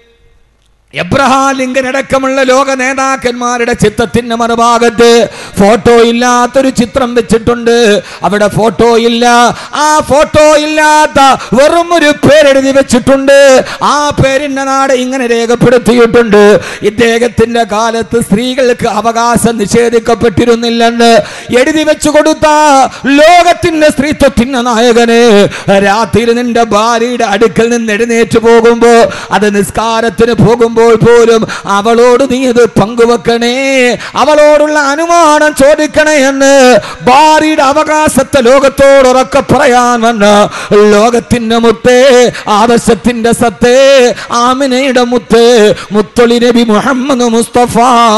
എബ്രഹാം ലിങ്കൻ അടക്കമുള്ള ലോക നേതാക്കന്മാരുടെ ചിത്രത്തിന്റെ മറുഭാഗത്ത് ഫോട്ടോ ഇല്ലാത്തൊരു ചിത്രം വെച്ചിട്ടുണ്ട് അവിടെ ഫോട്ടോ ഇല്ല ആ ഫോട്ടോ ഇല്ലാത്ത വെറും ഒരു പേരെഴുതി വെച്ചിട്ടുണ്ട് ആ പേരിന്റെ നാട് ഇങ്ങനെ രേഖപ്പെടുത്തിയിട്ടുണ്ട് ഇദ്ദേഹത്തിന്റെ കാലത്ത് സ്ത്രീകൾക്ക് അവകാശം നിഷേധിക്കപ്പെട്ടിരുന്നില്ലെന്ന് എഴുതി വെച്ചു കൊടുത്ത ലോകത്തിന്റെ സ്ത്രീത്വത്തിന്റെ നായകന് രാത്രിയിൽ നിന്റെ ഭാര്യയുടെ അടുക്കൽ നിന്ന് എഴുന്നേറ്റ് പോകുമ്പോ അത് നിസ്കാരത്തിന് പോകുമ്പോൾ പോലും അവളോട് നീ ഇത് പങ്കുവെക്കണേ അവളോടുള്ള അനുമാനം ചോദിക്കണേ എന്ന് ഭാര്യയുടെ അവകാശത്തെ ലോകത്തോട് ഉറക്കെ പറയാൻ വന്ന ലോകത്തിന്റെ മുത്തേ ആദർശത്തിന്റെ സത്തേ ആമിനയുടെ മുത്തേ മുത്തൊളി നബി മുഹമ്മദ് മുസ്തഫ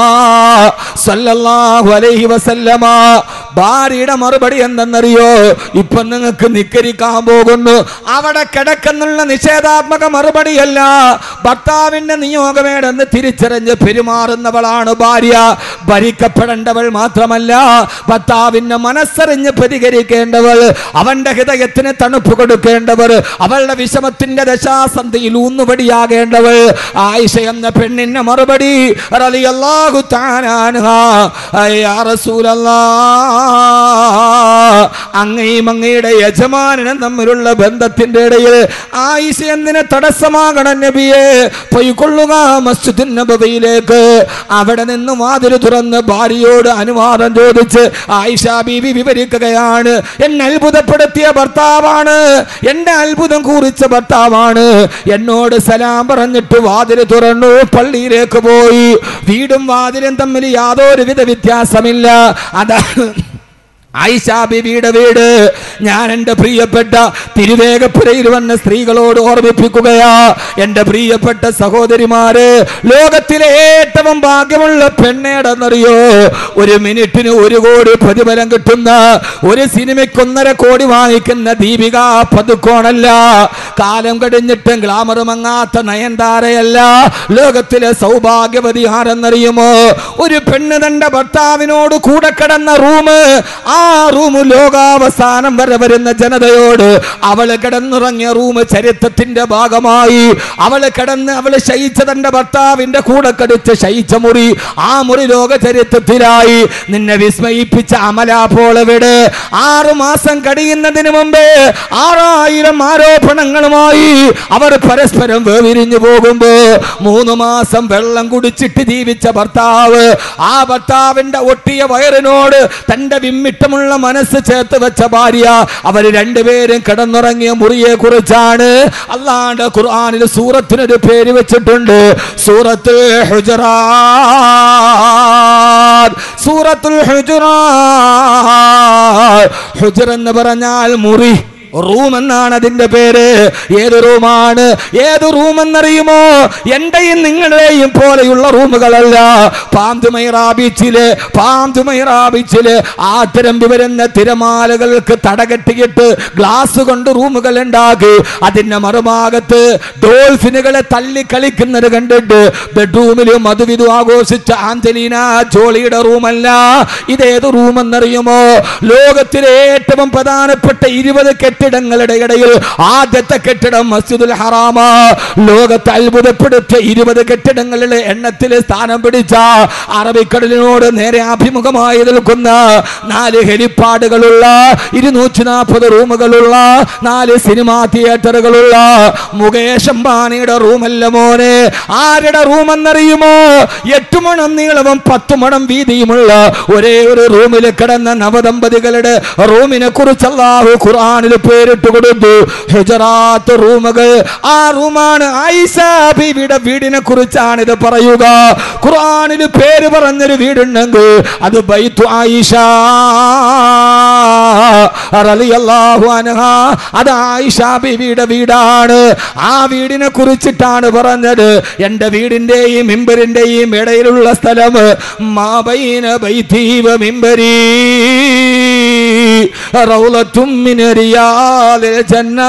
സല്ലല്ലാഹു അലൈഹി വസല്ലമ ഭാര്യയുടെ മറുപടി എന്തെന്നറിയോ ഇപ്പൊ നിങ്ങൾക്ക് നിക്കരിക്കാൻ പോകുന്നു അവിടെ കിടക്കുന്നുള്ള നിഷേധാത്മക മറുപടിയല്ല ഭർത്താവിന്റെ നിയോഗമേടെന്ന് തിരിച്ചറിഞ്ഞ് പെരുമാറുന്നവളാണ് ഭാര്യ ഭരിക്കപ്പെടേണ്ടവൾ മാത്രമല്ല ഭർത്താവിന്റെ മനസ്സറിഞ്ഞ് പ്രതികരിക്കേണ്ടവൾ അവന്റെ ഹൃദയത്തിന് തണുപ്പ് കൊടുക്കേണ്ടവർ അവളുടെ വിഷമത്തിന്റെ ദശാസന്ധിയിൽ ഊന്നുപടിയാകേണ്ടവൾ ആയിഷ എന്ന പെണ്ണിന്റെ മറുപടി റളിയല്ലാഹു തആല അൻഹാ, യാ റസൂലല്ലാ അങ്ങയും അങ്ങയുടെ യജമാനനും തമ്മിലുള്ള ബന്ധത്തിന്റെ ഇടയിൽ ആയിഷ എന്തിന് തടസ്സമാകണം നബിയെ പൊയ്ക്കൊള്ളുക മസ്ജിദ് നബവിയിലേക്ക് അവിടെ നിന്ന് വാതിൽ തുറന്ന് ഭാര്യയോട് അനുവാദം ചോദിച്ച് ആയിഷ ബീവി വിവരിക്കുകയാണ് എന്നെ അത്ഭുതപ്പെടുത്തിയ ഭർത്താവാണ് എന്റെ അത്ഭുതം കുറിച്ച ഭർത്താവാണ് എന്നോട് സലാം പറഞ്ഞിട്ട് വാതിൽ തുറന്നു പള്ളിയിലേക്ക് പോയി വീടും വാതിലും തമ്മിൽ യാതൊരുവിധ വ്യത്യാസമില്ല അതാണ് ആയിഷ ബിബിയുടെ വീട് ഞാൻ എൻ്റെ പ്രിയപ്പെട്ട തിരുവേഗപ്പുരയിൽ വന്ന സ്ത്രീകളോട് ഓർമ്മിപ്പിക്കുകയാ എൻ്റെ പ്രിയപ്പെട്ട സഹോദരിമാര് ലോകത്തിലെ ഏറ്റവും ഭാഗ്യമുള്ള പെണ്ണേടെന്നറിയോ ഒരു മിനിറ്റിന് ഒരു കോടി പ്രതിഫലം കിട്ടുന്ന ഒരു സിനിമയ്ക്ക് ഒന്നര കോടി വാങ്ങിക്കുന്ന ദീപിക പതുക്കോണല്ല കാലം കഴിഞ്ഞിട്ടും ഗ്ലാമർ മങ്ങാത്ത നയൻതാരയല്ല ലോകത്തിലെ സൗഭാഗ്യവതി ആരെന്നറിയുമോ ഒരു പെണ്ണ് തന്റെ ഭർത്താവിനോട് കൂടെ കിടന്ന റൂം ആ റൂം ലോകാവസാനം വരെ വരുന്ന ജനതയോട് അവള് കിടന്നുറങ്ങിയ റൂം ചരിത്രത്തിന്റെ ഭാഗമായി അവള് കിടന്ന് അവള് ശയിച്ച തന്റെ ഭർത്താവിന്റെ കൂടെ കടിച്ച് ശയിച്ച മുറി ആ മുറി ലോക ചരിത്രത്തിലായി നിന്നെ വിസ്മയിപ്പിച്ച അമലാപോളവിടെ ആറു മാസം കഴിയുന്നതിന് മുമ്പേ ആറായിരം ആരോപണങ്ങളുമായി അവർ പരസ്പരം വേവിരിഞ്ഞു പോകുമ്പോ മൂന്ന് മാസം വെള്ളം കുടിച്ചിട്ട് ജീവിച്ച ഭർത്താവ് ആ ഭർത്താവിന്റെ ഒട്ടിയ വയറിനോട് തന്റെ വിമ്മിട്ടമുള്ള മനസ്സ് ചേർത്ത് വെച്ച ഭാര്യ അവർ രണ്ടുപേരും കിടന്നുറങ്ങിയ മുറിയെ കുറിച്ചാണ് അല്ലാണ്ട് ഖുർആനിൽ സൂറത്തിനൊരു പേര് വെച്ചിട്ടുണ്ട് സൂറത്തുൽ ഹുജറാത്ത് സൂറത്തുൽ ഹുജറാത്ത് ഹുജർ എന്ന് പറഞ്ഞാൽ മുറി റൂം എന്നാണ് അതിന്റെ പേര് ഏത് റൂമാണ് ഏത് റൂം എന്നറിയുമോ എന്റെയും നിങ്ങളുടെയും പോലെയുള്ള റൂമുകളല്ല പാന്തുമൈറാ ബീച്ചില് പാന്തുമൈറാ ബീച്ചില് ആത്തിരമ്പി വരുന്ന തിരമാലകൾക്ക് തടകെട്ടിയിട്ട് ഗ്ലാസ് കൊണ്ട് റൂമുകൾ ഉണ്ടാക്കി അതിന്റെ മറുഭാഗത്ത് ഡോൾഫിനുകളെ തള്ളി കളിക്കുന്നത് കണ്ടിട്ട് ബെഡ്റൂമിൽ മധുവിധു ആഘോഷിച്ച ആഞ്ചലീന ജോളിയുടെ റൂമല്ല ഇതേത് റൂം എന്നറിയുമോ ലോകത്തിലെ ഏറ്റവും പ്രധാനപ്പെട്ട ഇരുപത് കെട്ടിടങ്ങളുടെ ഇടയിൽ ആദ്യത്തെ കെട്ടിടം മസ്ജിദുൽ ഹറാമ ലോകത്തെ അത്ഭുതപ്പെടുത്തിയ ഇരുപത് കെട്ടിടങ്ങളുടെ എണ്ണത്തിൽ സ്ഥാനം പിടിച്ച അറബിക്കടലിനോട് നേരെ അഭിമുഖമായി നിൽക്കുന്ന നാല് ഹെലിപ്പാഡുകളുള്ള ഇരുന്നൂറ്റി നാൽപ്പത് റൂമുകളുള്ള നാല് സിനിമാ തിയേറ്ററുകളുള്ള മുകേഷ് അംബാനിയുടെ റൂമല്ല മോനെ ആരുടെ റൂം എന്നറിയുമോ എട്ട് മണം നീളവും പത്ത് മണം വീതിയുമുള്ള ഒരേ ഒരു റൂമിൽ കിടന്ന നവദമ്പതികളുടെ റൂമിനെ കുറിച്ച് അള്ളാഹു ഖുർആനിൽ പേരിട്ട് കൊടുത്തു ഹുജറാത്ത് റൂമുകൾ ആ റൂമാണ് ആയിഷ ബീവിയുടെ വീടിനെ കുറിച്ചാണ് ഇത് പറയുക ഖുർആനിൽ പേര് പറഞ്ഞൊരു വീടുണ്ടെങ്കിൽ അത് ബൈത്തു ആയിഷ റളിയല്ലാഹു അൻഹ അത് ആയിഷ ബീവിയുടെ വീടാണ് ആ വീടിനെ കുറിച്ചിട്ടാണ് പറഞ്ഞത് എൻ്റെ വീടിൻ്റെയും മിമ്പറിൻ്റെയും ഇടയിലുള്ള സ്ഥലം മാബൈന ബൈതീവ മിമ്പരി റൗലത്തും മിൻ റിയാദിൽ ജന്ന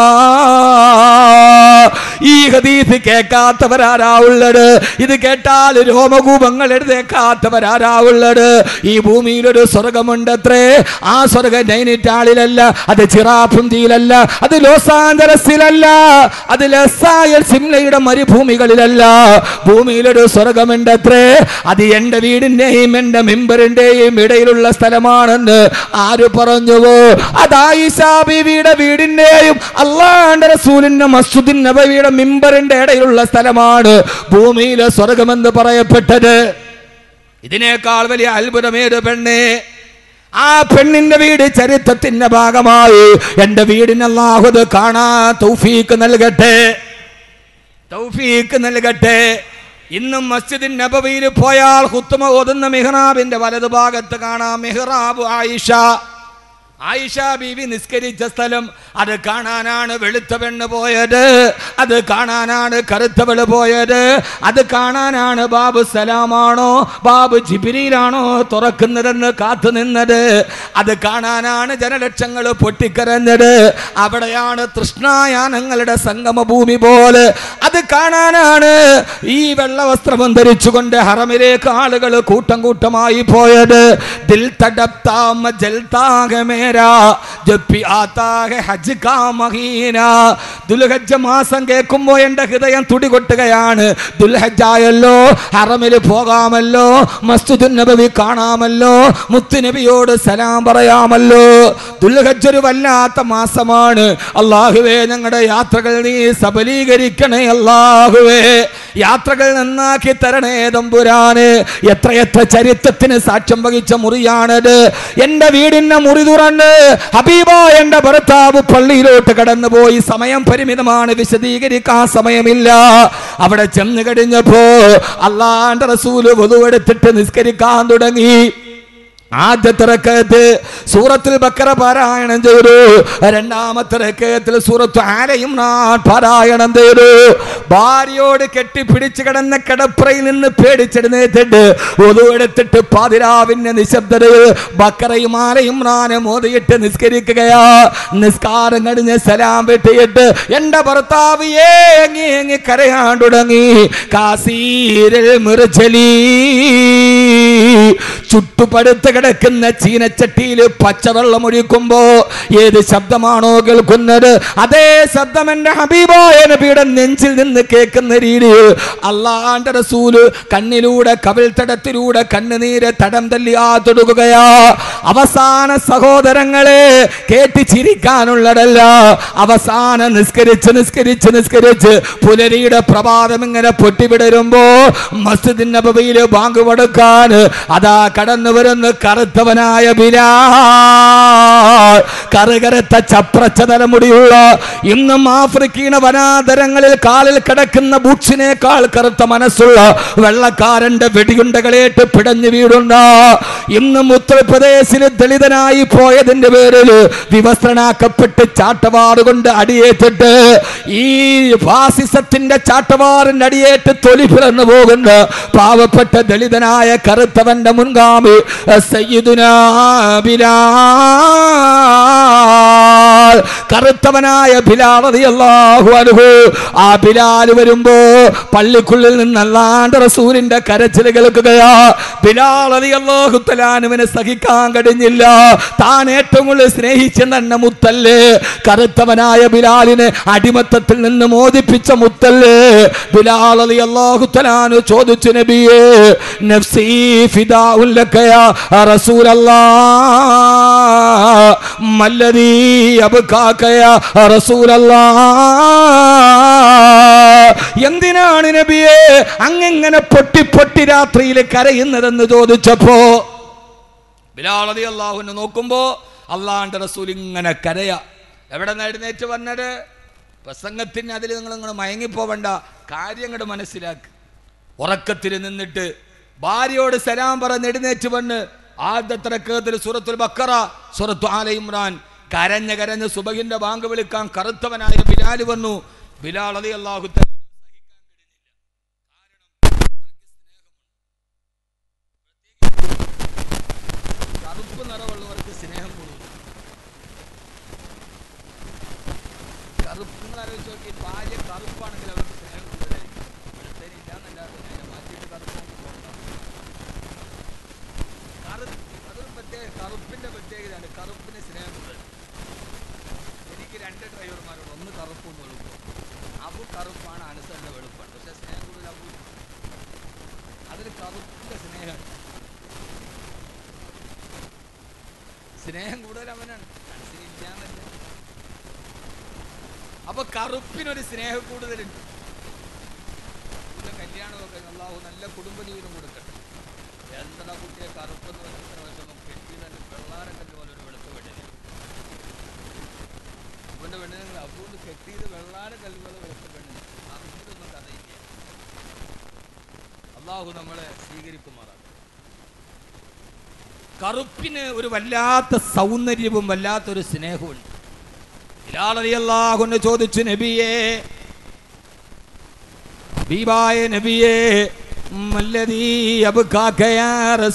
ഈ ഹദീസ് കേൾക്കാത്തവരാരാ ഉള്ളത് ഇത് കേട്ടാൽ രോമകൂപങ്ങൾ എഴുതേക്കാത്തവരാരാ ഉള്ളത് ഈ ഭൂമിയിൽ ഒരു സ്വർഗമുണ്ടത്രേ ആ സ്വർഗം നൈനിറ്റാളിലല്ല അത് ചിറാപുന്തിയിലല്ല അത് ലോസ് ആഞ്ചലസിലല്ല അത് ലസായൽ സിംലയുടെ മരുഭൂമികളിലല്ല ഭൂമിയിലൊരു സ്വർഗമുണ്ടത്രേ അത് എൻ്റെ വീടിൻ്റെയും എൻ്റെ മെമ്പറിൻ്റെയും ഇടയിലുള്ള സ്ഥലമാണെന്ന് ആര് പറഞ്ഞുവോ അത് ആയിഷാ ബീവിയുടെ വീടിൻ്റെയും അള്ളാന്റെ റസൂലിന്റെ മസ്ജിദിൻ നബവിയുടെ മിമ്പറിന്റെ ഇടയിലുള്ള സ്ഥലമാണ് ഭൂമിയിലെ സ്വർഗമെന്ന് പറയപ്പെട്ടത് ഇതിനേക്കാൾ വലിയ അത്ഭുതമേത് പെണ്ണേ ആ പെണ്ണിന്റെ വീട് ചരിത്രത്തിന്റെ ഭാഗമായി എന്റെ വീടിന് അല്ലാഹുത് കാണാൻ തൗഫീക്ക് നൽകട്ടെ തൗഫീക്ക് നൽകട്ടെ ഇന്നും മസ്ജിദിൻ നബവിയിൽ പോയാൽ ഹുത്തുമ ഓതുന്ന മെഹ്റാബിന്റെ വലതുഭാഗത്ത് കാണാം മെഹ്റാബ് ആയിഷ ആയിഷ ബീവി നിസ്കരിച്ച സ്ഥലം അത് കാണാനാണ് വെളുത്ത പെണ്ണ് പോയത് അത് കാണാനാണ് കറുത്തവള് പോയത് അത് കാണാനാണ് ബാബു സലാമാണോ ബാബു ജിബിരിയിലാണോ തുറക്കുന്നതെന്ന് കാത്തു നിന്നത് അത് കാണാനാണ് ജനലക്ഷങ്ങൾ പൊട്ടിക്കരഞ്ഞത് അവിടെയാണ് തൃഷ്ണായാനങ്ങളുടെ സംഗമഭൂമി പോലെ അത് കാണാനാണ് ഈ വെള്ളവസ്ത്രം ധരിച്ചുകൊണ്ട് ഹറമിലേക്ക് ആളുകൾ കൂട്ടം കൂട്ടമായി പോയത് ദിൽ തടപ്താമ ജൽതാക മേരാ ജപ്പി ആതാക ഹജ്ജ് കാ മഹീന ദുൽഹജ്ജ മാസം കേൾക്കുമ്പോൾ എൻ്റെ ഹൃദയം തുടികൊട്ടുകയാണ് ദുൽഹജ്ജായല്ലോ ഹറമിൽ പോകാമല്ലോ മസ്ജിദ് നബവി കാണാമല്ലോ മുത്തുനബിയോട് സലാം പറയാമല്ലോ ദുൽഹജ്ജ് ഒരു വല്ലാത്ത മാസമാണ് അള്ളാഹുവേ ഞങ്ങളുടെ യാത്രകൾ നീ സബലീകരിക്കണേ അള്ളാഹുവേ യാത്രകൾ നന്നാക്കി തരണേ തമ്പുരാന് എത്രയെത്ര ചരിത്രത്തിന് സാക്ഷ്യം വഹിച്ച മുറിയാണത് എന്റെ വീടിന്റെ മുറി തുറന്ന് ഹബീബ എന്റെ ഭർത്താവ് പള്ളിയിലോട്ട് കടന്നുപോയി സമയം പരിമിതമാണ് വിശദീകരിക്കാൻ സമയമില്ല അവിടെ ചെന്ന് കഴിഞ്ഞപ്പോ അള്ളാന്റെ റസൂല് വധുവെടുത്തിട്ട് നിസ്കരിക്കാൻ തുടങ്ങി ആദ്യത്തെ റക്കത്ത് സൂറത്തിൽ ബക്കറ പാരായണം ചെയ്തു രണ്ടാമത്തെ റക്കത്തിൽ സൂറത്ത് ആലയും നാൻ പാരായണം ചെയ്തു ഭാര്യയോട് കെട്ടിപ്പിടിച്ച് കിടന്ന കിടപ്പറയിൽ നിന്ന് പേടിച്ചെടുന്നേറ്റിട്ട് ഒതു എടുത്തിട്ട് പാതിരാവിന്റെ നിശബ്ദതയിൽ ബക്കറയും ആലയും നാനും മോതിയിട്ട് നിസ്കരിക്കുകയാ നിസ്കാരം കഴിഞ്ഞ് സലാം വെട്ടിയിട്ട് എന്റെ ഭർത്താവ് ഏങ്ങി ഏങ്ങി കരയാൻ തുടങ്ങി കാസീരിൽ മുറിച്ചലീ ചുട്ടുപടുത്ത് കിടക്കുന്ന ചീനച്ചട്ടിയിൽ പച്ചവെള്ളം ഒഴിക്കുമ്പോ ഏത് ശബ്ദമാണോ കേൾക്കുന്നത് അതേ ശബ്ദം എന്റെ ഹബീബായ നബിയുടെ നെഞ്ചിൽ നിന്ന് കേൾക്കുന്ന രീതിയിൽ അള്ളാന്റെ റസൂല് കണ്ണിലൂടെ കവിൾ തടത്തിലൂടെ കണ്ണുനീര് തടം തല്ലി ആ തൊടുകയാ അവസാന സഹോദരങ്ങളെ കേട്ടി ചിരിക്കാനുള്ളതല്ല അവസാനം നിസ്കരിച്ച് നിസ്കരിച്ച് നിസ്കരിച്ച് പുലരിയുടെ പ്രഭാതം ഇങ്ങനെ പൊട്ടിവിടരുമ്പോ മസ്ജിദിൻ നബവിയില് ബാങ്ക് കൊടുക്കാൻ അതാ കടന്നു വരുന്ന കറുത്തവനായ ബിലാൽ കറുകറുത്ത ചപ്രച്ച തലമുടിയുള്ള ഇന്നും ആഫ്രിക്കീണ വനാന്തരങ്ങളിൽ കാലിൽ കിടക്കുന്ന ബൂട്സിനേക്കാൾ കറുത്ത മനസ്സുള്ള വെള്ളക്കാരന്റെ വെടിയുണ്ടകളേറ്റ് പിടഞ്ഞു വീടുന്ന ഇന്നും ഉത്തർപ്രദേശിൽ ദളിതനായി പോയതിന്റെ പേരിൽ വിവസ്ത്രനാക്കപ്പെട്ട് ചാട്ടവാറ് കൊണ്ട് അടിയേറ്റിട്ട് ഈ ഫാസിസത്തിന്റെ ചാട്ടവാറിന്റെ അടിയേറ്റ് തൊലി പിറന്നു പോകുന്ന പാവപ്പെട്ട ദളിതനായ കറുത്തവന്റെ മുൻഗാമി സയ്യിദുനാ ബിലാൽ കറുത്തവനായ ബിലാൽ റളിയല്ലാഹു അൻഹു ആ ബിലാൽ വരുമ്പോ പള്ളിക്കുള്ളിൽ നിന്നല്ലാണ്ട് റസൂലിന്റെ കരച്ചിൽ കേൾക്കുകയാ ബിലാൽ റളിയല്ലാഹു തലാനുവിനെ സഹിക്കാൻ കഴിഞ്ഞില്ല താൻ ഏറ്റവും കൂടുതൽ സ്നേഹിച്ച തന്നെ മുത്തല്ലേ കറുത്തവനായ ബിലാലിനെ അടിമത്തത്തിൽ നിന്ന് മോചിപ്പിച്ച മുത്തല്ലേ ബിലാൽ റളിയല്ലാഹു തലാനു ചോദിച്ചു നബിയേ നഫ്സി ഫിദാഉൻ ലക യാ റസൂലല്ലാഹ് മല്ലദീ അബ്കാക യാ റസൂലല്ലാഹ് എന്തിനാണ് നബിയെ അങ്ങെങ്ങനെ പൊട്ടി പൊട്ടി രാത്രിയിൽ കരയുന്നതെന്ന് ചോദിച്ചപ്പോ ബിലാൽ റളിയല്ലാഹുവിനെ നോക്കുമ്പോ അള്ളാന്റെ റസൂൽ ഇങ്ങനെ കരയ എവിടെ നിന്ന് എഴുന്നേറ്റ് വന്നത് പ്രസംഗത്തിന് അതിൽ നിങ്ങൾ നിങ്ങൾ മയങ്ങിപ്പോവണ്ട കാര്യങ്ങൾ മനസ്സിലാക്ക് ഉറക്കത്തിൽ നിന്നിട്ട് ഭാര്യയോട് സലാം പറഞ്ഞ് എഴുന്നേറ്റ് വന്ന് ആദ്യത്തെ റക്കത്തിൽ സൂറത്തുൽ ബക്കറ സൂറത്തു ആല ഇമ്രാൻ കരഞ്ഞ് കരഞ്ഞ് സുബഹിന്റെ ബാങ്ക് വിളിക്കാൻ കറുത്തവനായ ബിലാൽ വന്നു ബിലാൽ അലി അള്ളാഹു കറുപ്പ് നിറമുള്ളവർക്ക് സ്നേഹം കൂടുതൽ കറുപ്പ് നിങ്ങൾ ആലോചിച്ച് നോക്കി ഭാര്യ കറുപ്പാണെങ്കിൽ അവർക്ക് സ്നേഹം കൂടുതലായിരിക്കും വെളുത്തേന് ഇല്ലാന്നല്ലാതെ അതിനെ മാറ്റിയിട്ട് കറുപ്പ് നോക്കി കറുപ്പ് അതൊരു പ്രത്യേക കറുപ്പിന്റെ പ്രത്യേകതയാണ് കറുപ്പിന് സ്നേഹം കൂടുതൽ എനിക്ക് രണ്ട് ഡ്രൈവർമാരോട് ഒന്ന് കറുപ്പും വെളുപ്പും അബു കറുപ്പാണ് അനുസരണ വെളുപ്പാണ് പക്ഷെ സ്നേഹം കൂടുതൽ അബു അതിൽ കറുപ്പിന്റെ സ്നേഹം സ്നേഹം കൂടുതൽ അവനാണ് മനസ്സിന് ഇല്ലാന്നല്ല അപ്പൊ കറുപ്പിനൊരു സ്നേഹം കൂടുതലുണ്ട് ഇതിന്റെ കല്യാണമൊക്കെ അള്ളാഹു നല്ല കുടുംബ ജീവിതം കൊടുക്കട്ടെ എന്താ കുട്ടിയെ കറുപ്പെന്ന് പറഞ്ഞ വിഷമം കെട്ടി നല്ല വെള്ളാരക്കല്ല് പോലെ ഒരു വെളുത്ത പെണ്ണിനെ അപ്പന്റെ പെണ്ണിനെ അപ്പൂന്ന് കെട്ടിയത് വെള്ളാരക്കല്ല് പോലെ വെളുത്ത പെണ്ണിനെ അങ്ങനൊന്നും കഥയില്ല അള്ളാഹു നമ്മളെ സ്വീകരിക്കുമാറാണ് കറുപ്പിന് ഒരു വല്ലാത്ത സൗന്ദര്യവും വല്ലാത്തൊരു സ്നേഹവും അള്ളാഹുന്ന് ചോദിച്ചു നബിയേ ഹബീബായ നബിയേ മല്ലദീ അബ്കാക യാ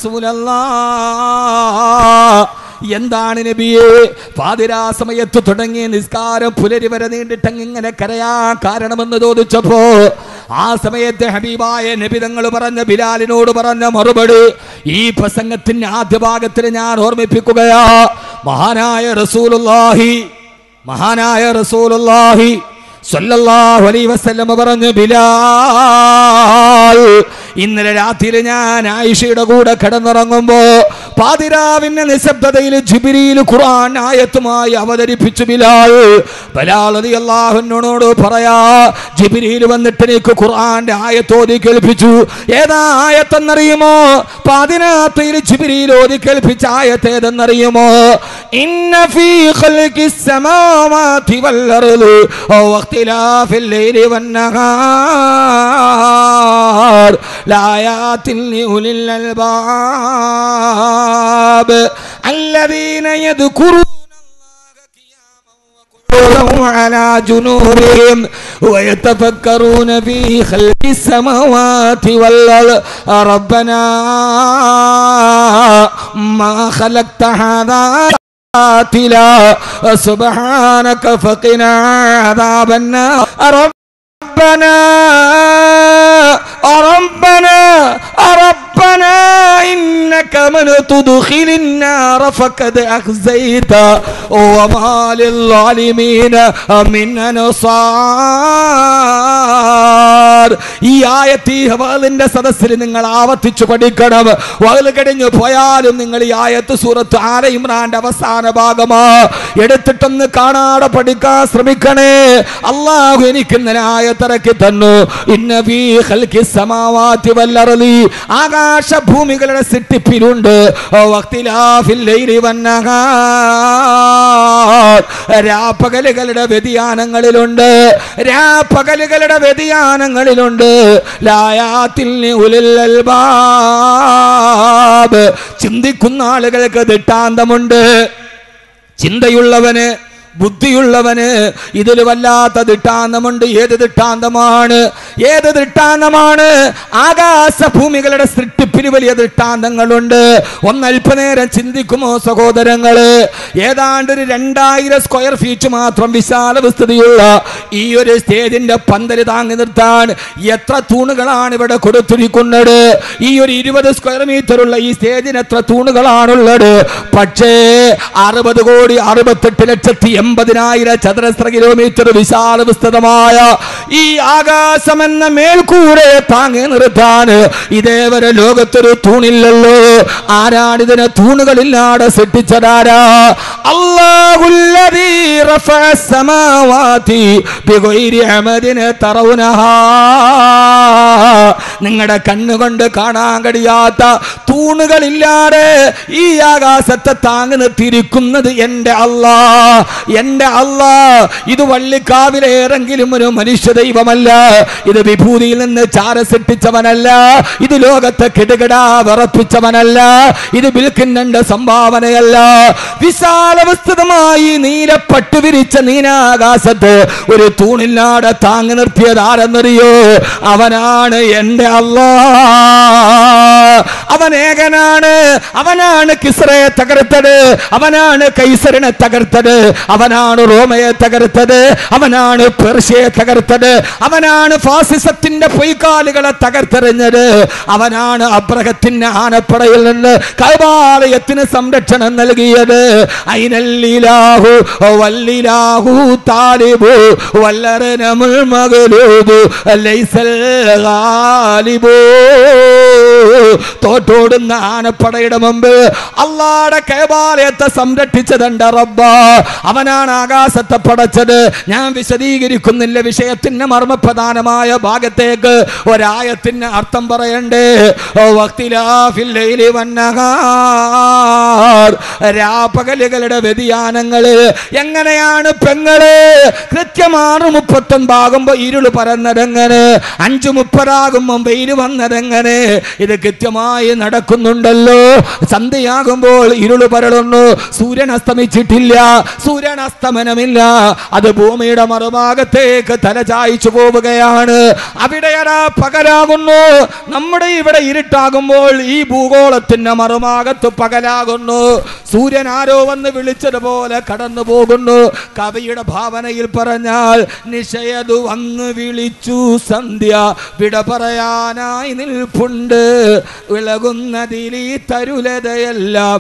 റസൂലല്ലാഹ് എന്താണ് നബിയെ പാതിരാ സമയത്ത് തുടങ്ങിയ നിസ്കാരം പുലരി വരെ നീണ്ടിട്ട് ഇങ്ങനെ കരയാ കാരണമെന്ന് ചോദിച്ചപ്പോ ആ സമയത്ത് ഹബീബായ നബി തങ്ങൾ പറഞ്ഞ ബിലാലിനോട് പറഞ്ഞ മറുപടി ഈ പ്രസംഗത്തിന്റെ ആദ്യ ഭാഗത്തിൽ ഞാൻ ഓർമ്മിപ്പിക്കുകയാ മഹാനായ റസൂലുള്ളാഹി മഹാനായ റസൂലുള്ളാഹി സല്ലല്ലാഹു അലൈഹി വസല്ലമ പറഞ്ഞു ബിലാൽ ഇന്നലെ രാത്രി ഞാൻ ആയിഷയുടെ കൂടെ കിടന്നുറങ്ങുമ്പോ പാതിരാവിന്റെ നിശബ്ദതയിൽ ജിബിരിയിൽ ഖുർആൻ ആയത്തുമായി അവതരിപ്പിച്ചു ബിലാൽ ബലാൽ അള്ളാഹുനോട് പറയാ ജിബിരിയിൽ വന്നിട്ട് എനിക്ക് ഖുർആന്റെ ആയത്തോതി കേൾപ്പിച്ചു ഏതാ ആയത്തെന്നറിയുമോ പാതിരാത്രിയിൽ ജിബിരിയിൽ ഓതി കേൾപ്പിച്ച ആയത്ത് ഏതെന്നറിയുമോ ഇന്ന ഫീ ഖൽഖിസ് സമാവാതി വൽ അർളി വഖ്തിലാഫിൽ ലൈലി വൻ നഹാർ لآيات لأولي الألباب الذين يذكرون الله قياما وقعودا على جنوبهم ويتفكرون في خلق السماوات والأرض ربنا ما خلقت هذا باطلا سبحانك فقنا عذاب النار ربنا ربنا ربنا إنك من تدخل النار فقد أخزيت وما للظالمين من أنصار ഉമ്മമാർ ഈ ആയത്ത് ഈ ഹവാലിന്റെ സദസ്സിൽ നിങ്ങൾ ആവർത്തിച്ചു പഠിക്കണം വകല് കഴിഞ്ഞു പോയാലും നിങ്ങൾ ഈ ആയത്ത് സൂറത്ത് ആല ഇമ്രാന്റെ അവസാന ഭാഗമാ എടുത്തിട്ടൊന്ന് കാണാതെ പഠിക്കാൻ ശ്രമിക്കണേ അള്ളാഹു എനിക്ക് ഇന്നലെ ആയത്തിറക്കി തന്നു ഇന്ന ഫീ ഖൽഖി സമാവാതി വൽ അർളി ആകാശ ഭൂമികളുടെ സൃഷ്ടിപ്പിലുണ്ട് വഖ്തിലാഫിൽ ലൈലി വന്നഹാർ രാപ്പകലുകളുടെ വ്യതിയാനങ്ങളിലുണ്ട് രാപ്പകലുകളുടെ വ്യതിയാനങ്ങളിലുണ്ട് ലായാത്തിൽ ഉലിൽ അൽബാബ് ചിന്തിക്കുന്ന ആളുകൾക്ക് ദിട്ടാന്തമുണ്ട് ചിന്തയുള്ളവന് ബുദ്ധിയുള്ളവന് ഇതിൽ വല്ലാത്ത ദിട്ടാന്തമുണ്ട് ഏത് ദിട്ടാന്തമാണ് ഏത് ദിട്ടാന്തമാണ് ആകാശ ഭൂമികളുടെ സൃഷ്ടിപ്പിന് വലിയ ദിട്ടാന്തങ്ങളുണ്ട് ഒന്ന് അല്പനേരം ചിന്തിക്കുമോ സഹോദരങ്ങള് ഏതാണ്ട് ഒരു രണ്ടായിരം സ്ക്വയർ ഫീറ്റ് മാത്രം വിശാല വിസ്തൃതിയുള്ള ഈ ഒരു സ്റ്റേജിന്റെ പന്തല് താങ്ങി നിർത്താൻ എത്ര തൂണുകളാണ് ഇവിടെ കൊടുത്തിരിക്കുന്നത് ഈ ഒരു ഇരുപത് സ്ക്വയർ മീറ്റർ ഉള്ള ഈ സ്റ്റേജിന് എത്ര തൂണുകളാണുള്ളത് പക്ഷേ അറുപത് കോടി അറുപത്തെട്ട് ലക്ഷത്തി എൺപതിനായിരം ചതുരശ്ര കിലോമീറ്റർ വിശാല വിസ്തൃതമായ ഈ ആകാശം എന്ന മേൽക്കൂരയെ താങ്ങി നിർത്താൻ ഇതേവരെ ലോകത്തൊരു തൂണില്ലല്ലോ ആരാണിതിനെ തൂണുകളില്ലാതെ സൃഷ്ടിച്ചതാരാ അല്ലാഹുല്ലദീ റഫഅ സമാവാതി ബിഗൈരി അമദിന തറൗനഹാ നിങ്ങളുടെ കണ്ണുകൊണ്ട് കാണാൻ കഴിയാത്ത തൂണുകളില്ലാതെ ഈ ആകാശത്തെ താങ്ങി നിർത്തിയിരിക്കുന്നത് എൻ്റെ അല്ലാ എൻ്റെ അല്ലാ ഇത് വള്ളിക്കാവിലേറെങ്കിലും ഒരു മനുഷ്യ ദൈവമല്ല ഇത് വിഭൂതിയിൽ നിന്ന് ചാര സൃഷ്ടിച്ചവനല്ല ഇത് ലോകത്തെ കിടുകിടാ വിറപ്പിച്ചവനല്ല ഇത് വിൽക്കുന്നുണ്ട് സംഭാവനയല്ല വിശാല വിസ്തൃതമായി നീലപ്പട്ട് വിരിച്ച നീനാകാശത്ത് ഒരു തൂണില്ലാതെ താങ്ങി നിർത്തിയത് ആരെന്നറിയോ അവനാണ് എൻ്റെ അല്ലാ അവൻ ഏകനാണ് അവനാണ് കിസ്രയെ തകർത്തത് അവനാണ് കൈസറിനെ തകർത്തത് അവനാണ് റോമയെ തകർത്തത് അവനാണ് പെർഷ്യയെ തകർത്തത് അവനാണ് ഫാസിസത്തിന്റെ പൊയ്ക്കാലുകളെ തകർത്തെറിഞ്ഞത് അവനാണ് അബ്രഹത്തിന്റെ ആനപ്പടയിൽ നിന്ന് കൈവാലയത്തിന് സംരക്ഷണം നൽകിയത് അയിനല്ലിലാഹു വല്ലിലാഹു താലിബു വല്ലറനമുൽ മകലൂബു ലൈസൽ ഗാലിബു തോട്ടോടുന്ന ആനപ്പടയുടെ മുമ്പ് അള്ളാടെ കൈവാലയത്തെ സംരക്ഷിച്ചതെന്റെ റബ്ബ അവനാണ് ആകാശത്തെ പടച്ചത് ഞാൻ വിശദീകരിക്കുന്നില്ല വിഷയത്തിന്റെ മർമ്മപ്രധാനമായ ഭാഗത്തേക്ക് ഒരായത്തിന് അർത്ഥം പറയണ്ടേ ഓ വക്തിലാഫിൽ ലൈലി വന്നഹാർ രാപ്പകലുകളുടെ വ്യതിയാനങ്ങള് എങ്ങനെയാണ് പെങ്ങള് കൃത്യമാണ് മുപ്പത്തൊൻപാകുമ്പോ ഇരുള് പരന്നതെങ്ങനെ അഞ്ചു മുപ്പതാകുമ്പോ വെയിൽ വന്നതെങ്ങനെ ഇത് കൃത്യമായി നടക്കുന്നുണ്ടല്ലോ സന്ധ്യയാകുമ്പോൾ ഇരുള് പരളുന്നു സൂര്യൻ അസ്തമിച്ചിട്ടില്ല സൂര്യൻ അസ്തമനമില്ല അത് ഭൂമിയുടെ മറുഭാഗത്തേക്ക് തല ചായ്ച്ചു പോവുകയാണ് അവിടെ അതാ പകലാകുന്നു നമ്മുടെ ഇവിടെ ഇരുട്ടാകുമ്പോൾ ഈ ഭൂഗോളത്തിന്റെ മറുഭാഗത്ത് പകലാകുന്നു സൂര്യൻ ആരോ വന്ന് വിളിച്ചതുപോലെ കടന്നു പോകുന്നു കവിയുടെ ഭാവനയിൽ പറഞ്ഞാൽ നിശയതു വന്ന് വിളിച്ചു സന്ധ്യ വിട പറയാനായി നിൽപ്പുണ്ട് വിളകുന്നതിലീ തരുലതയെല്ലാം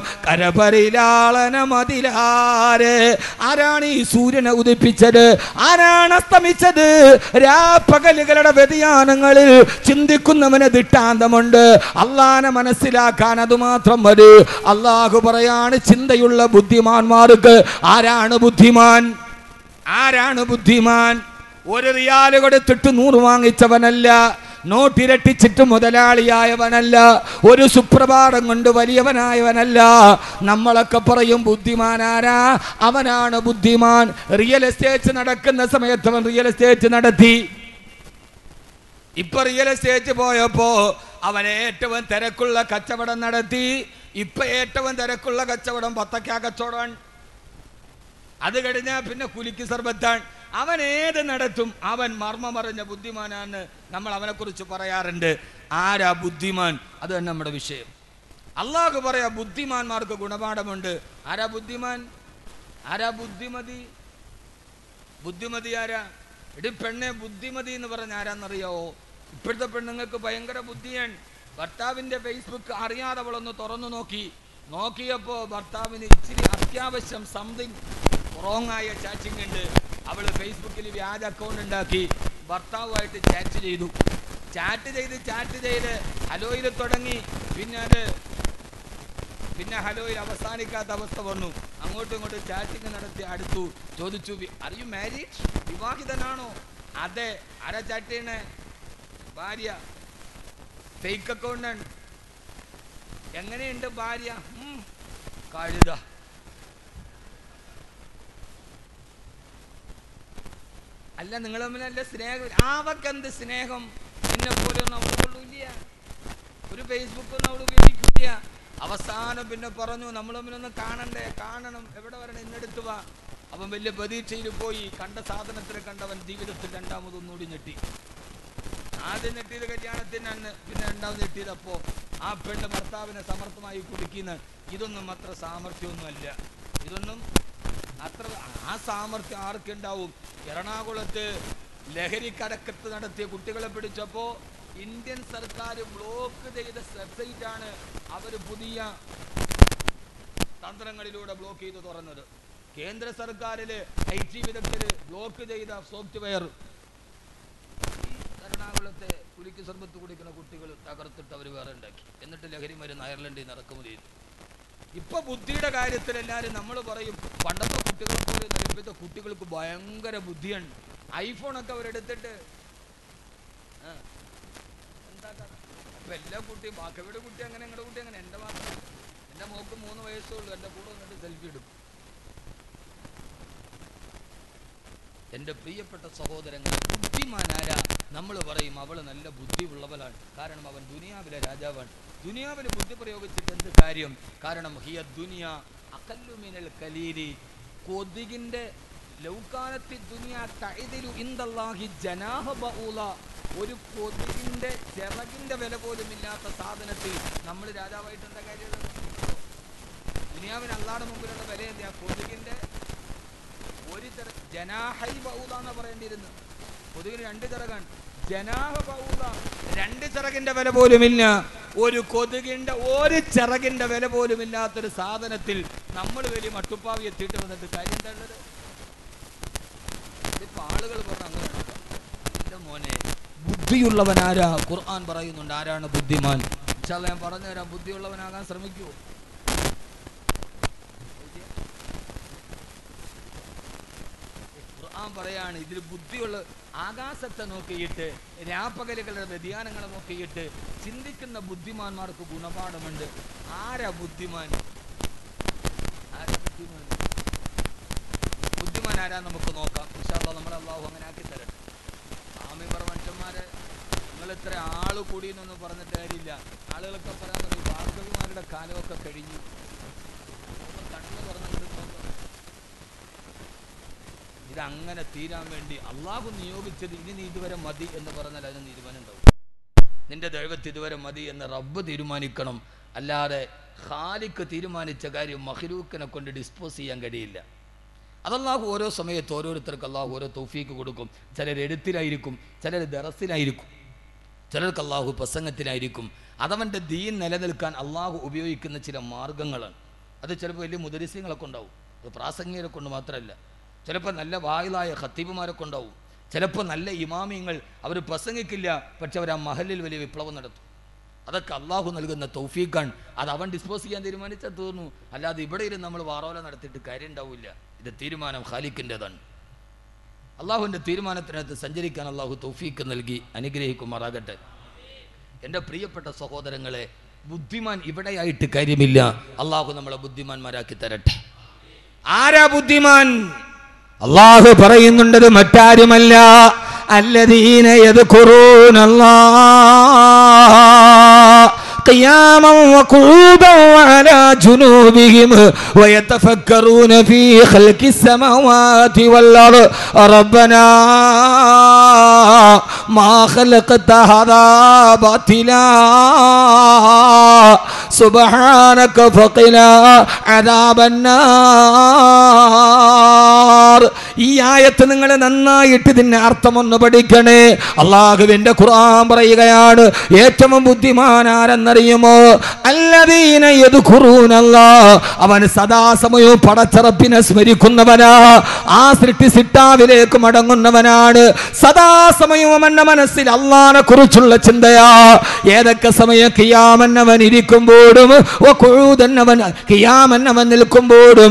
കരപരിലാളനമതിലാരെ ആരാണ് ഈ സൂര്യനെ ഉദിപ്പിച്ചത് ആരാണ് അസ്തമിച്ചത് രാപ്പകലുകളുടെ വ്യതിയാനങ്ങളിൽ ചിന്തിക്കുന്നവന് ദിട്ടാന്തമുണ്ട് അള്ളാനെ മനസ്സിലാക്കാൻ അത് മാത്രം മതി അള്ളാഹു പറയാണ് ചിന്തയുള്ള ബുദ്ധിമാന്മാർക്ക് ആരാണ് ബുദ്ധിമാൻ ആരാണ് ബുദ്ധിമാൻ ഒരു റിയാല് കൊടുത്തിട്ട് നൂറ് വാങ്ങിച്ചവനല്ല നോട്ടിരട്ടിച്ചിട്ട് മുതലാളിയായവനല്ല ഒരു സുപ്രഭാതം കൊണ്ട് വലിയവനായവനല്ല നമ്മളൊക്കെ പറയും ബുദ്ധിമാനാരാ അവനാണ് ബുദ്ധിമാൻ റിയൽ എസ്റ്റേറ്റ് നടക്കുന്ന സമയത്ത് അവൻ റിയൽ എസ്റ്റേറ്റ് നടത്തി ഇപ്പൊ റിയൽ എസ്റ്റേറ്റ് പോയപ്പോ അവൻ ഏറ്റവും തിരക്കുള്ള കച്ചവടം നടത്തി ഇപ്പൊ ഏറ്റവും തിരക്കുള്ള കച്ചവടം പത്തക്ക കച്ചവടം അത് കഴിഞ്ഞാൽ പിന്നെ കുലിക്ക് സർബത്താണ് അവൻ ഏത് നടത്തും അവൻ മർമ്മമറിഞ്ഞ ബുദ്ധിമാനാണ് നമ്മൾ അവനെ കുറിച്ച് പറയാറുണ്ട് ആരാ ബുദ്ധിമാൻ അത് തന്നെ നമ്മുടെ വിഷയം അള്ളാഹ് പറയാ ബുദ്ധിമാന്മാർക്ക് ഗുണപാഠമുണ്ട് ആരാ ബുദ്ധിമാൻ ആരാ ബുദ്ധിമതി ബുദ്ധിമതി ആരാ എടി പെണ്ണെ ബുദ്ധിമതി എന്ന് പറഞ്ഞ ആരാന്നറിയാവോ ഇപ്പോഴത്തെ പെണ്ണുങ്ങൾക്ക് ഭയങ്കര ബുദ്ധിയാണ് ഭർത്താവിന്റെ ഫേസ്ബുക്ക് അറിയാതെ അവളൊന്ന് തുറന്നു നോക്കി നോക്കിയപ്പോ ഭർത്താവിന് ഇച്ചിരി അത്യാവശ്യം സംതിങ് റോങ് ആയ ചാറ്റിംഗ് ഉണ്ട് അവള് ഫേസ്ബുക്കിൽ വ്യാജ അക്കൗണ്ട് ഉണ്ടാക്കി ഭർത്താവുമായിട്ട് ചാറ്റ് ചെയ്തു ചാറ്റ് ചെയ്ത് ചാറ്റ് ചെയ്ത് ഹലോയിൽ തുടങ്ങി പിന്നെ അത് പിന്നെ ഹലോയിൽ അവസാനിക്കാത്ത അവസ്ഥ വന്നു അങ്ങോട്ടും ഇങ്ങോട്ടും ചാറ്റിംഗ് നടത്തി അടുത്തു ചോദിച്ചു അറിയു മാരീഡ് വിവാഹിതനാണോ അതെ ആരാ ചാറ്റ് ചെയ്യണേ ഭാര്യ ഫേക്ക് അക്കൗണ്ടാണ് എങ്ങനെയുണ്ട് ഭാര്യ ഉം, കഴുത അല്ല നിങ്ങൾ തമ്മിൽ നല്ല സ്നേഹം അവക്കെന്ത് സ്നേഹം നിന്നെ പോലെ ഒന്നും അവളുകൊള്ളില്ല ഒരു ഫേസ്ബുക്കൊന്നും അവൾ ഉപയോഗിക്കില്ല അവസാനം പിന്നെ പറഞ്ഞു നമ്മൾ തമ്മിലൊന്ന് കാണണ്ടേ കാണണം എവിടെ വരണം ഇന്നെടുത്ത് വാ അവൻ വലിയ പ്രതീക്ഷയിൽ പോയി കണ്ട സാധനത്തിനെ കണ്ടവൻ ജീവിതത്തിൽ രണ്ടാമതൊന്നുകൂടി ഞെട്ടി ആദ്യം ഞെട്ടിയത് കല്യാണത്തിന് അന്ന് പിന്നെ രണ്ടാമത് ഞെട്ടിയത് അപ്പോ ആ പെണ്ണ് ഭർത്താവിനെ സമർത്ഥമായി കുടിക്കുന്ന ഇതൊന്നും അത്ര സാമർഥ്യമൊന്നും അല്ല ഇതൊന്നും അത്ര ആ സാമർഥ്യം ആർക്കുണ്ടാവും എറണാകുളത്ത് ലഹരി കടക്കത്ത് നടത്തിയ കുട്ടികളെ പിടിച്ചപ്പോ ഇന്ത്യൻ സർക്കാർ ബ്ലോക്ക് ചെയ്ത വെബ്സൈറ്റ് ആണ് അവർ പുതിയ തന്ത്രങ്ങളിലൂടെ ബ്ലോക്ക് ചെയ്ത് തുറന്നത് കേന്ദ്ര സർക്കാരില് ഐ ടി വിദഗ്ധര് ബ്ലോക്ക് ചെയ്ത സോഫ്റ്റ്വെയർ ഈ എറണാകുളത്തെ കുലിക്ക് സർബത്ത് കുടിക്കുന്ന കുട്ടികൾ തകർത്തിട്ട് അവർ വേറെ ഉണ്ടാക്കി എന്നിട്ട് ലഹരി മരുന്ന് അയർലൻഡിൽ നിന്ന് ഇറക്കുമതി ചെയ്തു ഇപ്പൊ ബുദ്ധിയുടെ കാര്യത്തിൽ എല്ലാരും നമ്മൾ പറയും പണ്ടത്തെ കുട്ടികളെ പോലെ ഒന്നും അല്ല. ഇപ്പോഴത്തെ കുട്ടികൾക്ക് ഭയങ്കര ബുദ്ധിയാണ് ഐഫോണൊക്കെ അവരെടുത്തിട്ട് ആ, എന്താക്കാ? അപ്പൊ എല്ലാ കുട്ടിയും ബാക്കിയുടെ കുട്ടി അങ്ങനെ ഞങ്ങളുടെ കുട്ടി അങ്ങനെ എൻ്റെ മാത്രം എൻ്റെ മോക്ക് മൂന്ന് വയസ്സേ ഉള്ളൂ എൻ്റെ കൂടെ വന്നിട്ട് സെൽഫി എടുക്കും എൻ്റെ പ്രിയപ്പെട്ട സഹോദരങ്ങൾ ബുദ്ധിമാനാരാ നമ്മൾ പറയും അവൾ നല്ല ബുദ്ധിയുള്ളവളാണ് കാരണം അവൻ ദുനിയാവിലെ രാജാവാണ് ദുനിയാവിൽ ബുദ്ധി പ്രയോഗിച്ചിട്ട് എന്ത് കാര്യം കാരണം ഹിയ ദുനിയ അകല്ലുമിനൽ കലീരി കൊതുകിൻ്റെ ലൗകാനത്തി ദുനിയ തൈതിലു ഇന്ദല്ലാഹി ജനാഹ ബഊല ഒരു കൊതുകിൻ്റെ ചിറകിൻ്റെ വില പോലും ഇല്ലാത്ത സാധനത്തിൽ നമ്മൾ രാജാവായിട്ട് എന്താ കാര്യം ദുനിയാവിന് അള്ളാടെ മുമ്പിലുള്ള വില എന്താ കൊതുകിൻ്റെ ഒരു ചിറ ജനാഹൈ ബൗല എന്ന് പറയേണ്ടിയിരുന്നു കൊതുകിന് രണ്ട് ചിറകാണ് ജനാഹ ബൗല രണ്ട് ചിറകിന്റെ വില പോലുമില്ല ഒരു കൊതുകിന്റെ ഒരു ചിറകിന്റെ വില പോലും ഇല്ലാത്തൊരു സാധനത്തിൽ നമ്മൾ വലിയ മട്ടുപ്പാവി എത്തിയിട്ട് വന്നിട്ട് കാര്യം എന്താ ഉള്ളത് ഇതിപ്പോ ആളുകൾ പറഞ്ഞ അങ്ങനെ നടക്കാം. എന്റെ മോനെ ബുദ്ധിയുള്ളവൻ ആരാ ഖുർആൻ പറയുന്നുണ്ട് ആരാണ് ബുദ്ധിമാൻ ഇൻഷാ അല്ലാ ഞാൻ പറഞ്ഞുതരാം ബുദ്ധിയുള്ളവനാകാൻ ശ്രമിക്കൂ ഖുർആൻ പറയാണ് ഇതിൽ ബുദ്ധിയുള്ള ആകാശത്തെ നോക്കിയിട്ട് രാപ്പകലുകളുടെ വ്യതിയാനങ്ങളെ നോക്കിയിട്ട് ചിന്തിക്കുന്ന ബുദ്ധിമാന്മാർക്ക് ഗുണപാഠമുണ്ട് ആരാ ബുദ്ധിമാൻ ആരാ ബുദ്ധിമാൻ ബുദ്ധിമാൻ ആരാ നമുക്ക് നോക്കാം ഇൻഷാല്ലാ നമ്മളെ അള്ളാഹു അങ്ങനെ ആക്കി തരട്ടെ ആമി പറ മനുഷ്യന്മാരെ നിങ്ങൾ ഇത്ര ആള് കൂടി എന്നൊന്നും പറഞ്ഞിട്ട് കാര്യമില്ല ആളുകളൊക്കെ പറയാൻ തുടങ്ങി ഭാർഗവിമാരുടെ കാലമൊക്കെ കഴിഞ്ഞു ഒന്ന് കണ്ണു തുറന്നിട്ട് നോക്കാം ഇത് അങ്ങനെ തീരാൻ വേണ്ടി അള്ളാഹു നിയോഗിച്ചത് ഇനി നീ ഇതുവരെ മതി എന്ന് പറഞ്ഞാൽ അതിന് തീരുമാനം ഉണ്ടാവും നിന്റെ ദൈവത്ത് ഇതുവരെ മതി എന്ന് റബ്ബ് തീരുമാനിക്കണം അല്ലാതെ ഖാലിക്ക് തീരുമാനിച്ച കാര്യം മഹ്ലൂക്കിനെ കൊണ്ട് ഡിസ്പോസ് ചെയ്യാൻ കഴിയില്ല അതല്ലാഹു ഓരോ സമയത്ത് ഓരോരുത്തർക്ക് അള്ളാഹു ഓരോ തൗഫീക്ക് കൊടുക്കും ചിലർ എഴുത്തിലായിരിക്കും ചിലർ ദറസിലായിരിക്കും ചിലർക്ക് അള്ളാഹു പ്രസംഗത്തിലായിരിക്കും അതവൻ്റെ ദീൻ നിലനിൽക്കാൻ അള്ളാഹു ഉപയോഗിക്കുന്ന ചില മാർഗങ്ങളാണ് അത് ചിലപ്പോൾ വലിയ മുദരിസ്യങ്ങളൊക്കെ ഉണ്ടാവും അത് പ്രാസംഗികരെ കൊണ്ട് മാത്രമല്ല ചിലപ്പോൾ നല്ല വായിലായ ഖത്തീബുമാരൊക്കെ ഉണ്ടാവും ചിലപ്പോൾ നല്ല ഇമാമിയങ്ങൾ അവർ പ്രസംഗിക്കില്ല പക്ഷെ അവർ ആ മഹലിൽ വലിയ വിപ്ലവം നടത്തും അതൊക്കെ അള്ളാഹു നൽകുന്ന തൗഫീഖാണ് അത് അവൻ ഡിസ്പോസ് ചെയ്യാൻ തീരുമാനിച്ചാൽ തീർന്നു അല്ലാതെ ഇവിടെ ഇരുന്ന് നമ്മൾ വാറോല നടത്തിയിട്ട് കാര്യം ഉണ്ടാവില്ല ഇത് തീരുമാനം ഖാലിക്കിൻ്റെതാണ് അള്ളാഹുവിൻ്റെ തീരുമാനത്തിനകത്ത് സഞ്ചരിക്കാൻ അള്ളാഹു തൗഫീക്ക് നൽകി അനുഗ്രഹിക്കുമാറാകട്ടെ എൻ്റെ പ്രിയപ്പെട്ട സഹോദരങ്ങളെ ബുദ്ധിമാൻ ഇവിടെയായിട്ട് കാര്യമില്ല അള്ളാഹു നമ്മളെ ബുദ്ധിമാന്മാരാക്കി തരട്ടെ ആരാ ബുദ്ധിമാൻ അള്ളാഹു പറയുന്നുണ്ടത് മറ്റാരുമല്ല الذين يذكرون الله قياما وقعودا وعلى جنوبهم ويتفكرون في خلق السماوات والأرض ربنا ما خلقت هذا باطلا سبحانك فقنا عذاب النار ഈ ആയത്ത് നിങ്ങൾ നന്നായിട്ട് ഇതിന്റെ അർത്ഥമൊന്ന് പഠിക്കണേ അള്ളാഹുവിന്റെ ഖുർആൻ പറയുകയാണ് ഏറ്റവും ബുദ്ധിമാൻ ആരെന്നറിയുമോ അല്ലദീന യദ്ഖുറൂനല്ലാ അവൻ സദാസമയവും പടച്ചറപ്പിനെ സ്മരിക്കുന്നവനാ ആ സൃഷ്ടി സിട്ടാവിലേക്ക് മടങ്ങുന്നവനാണ് സദാസമയവും അവന്റെ മനസ്സിൽ അള്ളാനെ കുറിച്ചുള്ള ചിന്തയാ ഏതൊക്കെ സമയം കിയാമന്നവൻ ഇരിക്കുമ്പോഴും അവൻ കിയാമന്നവൻ നിൽക്കുമ്പോഴും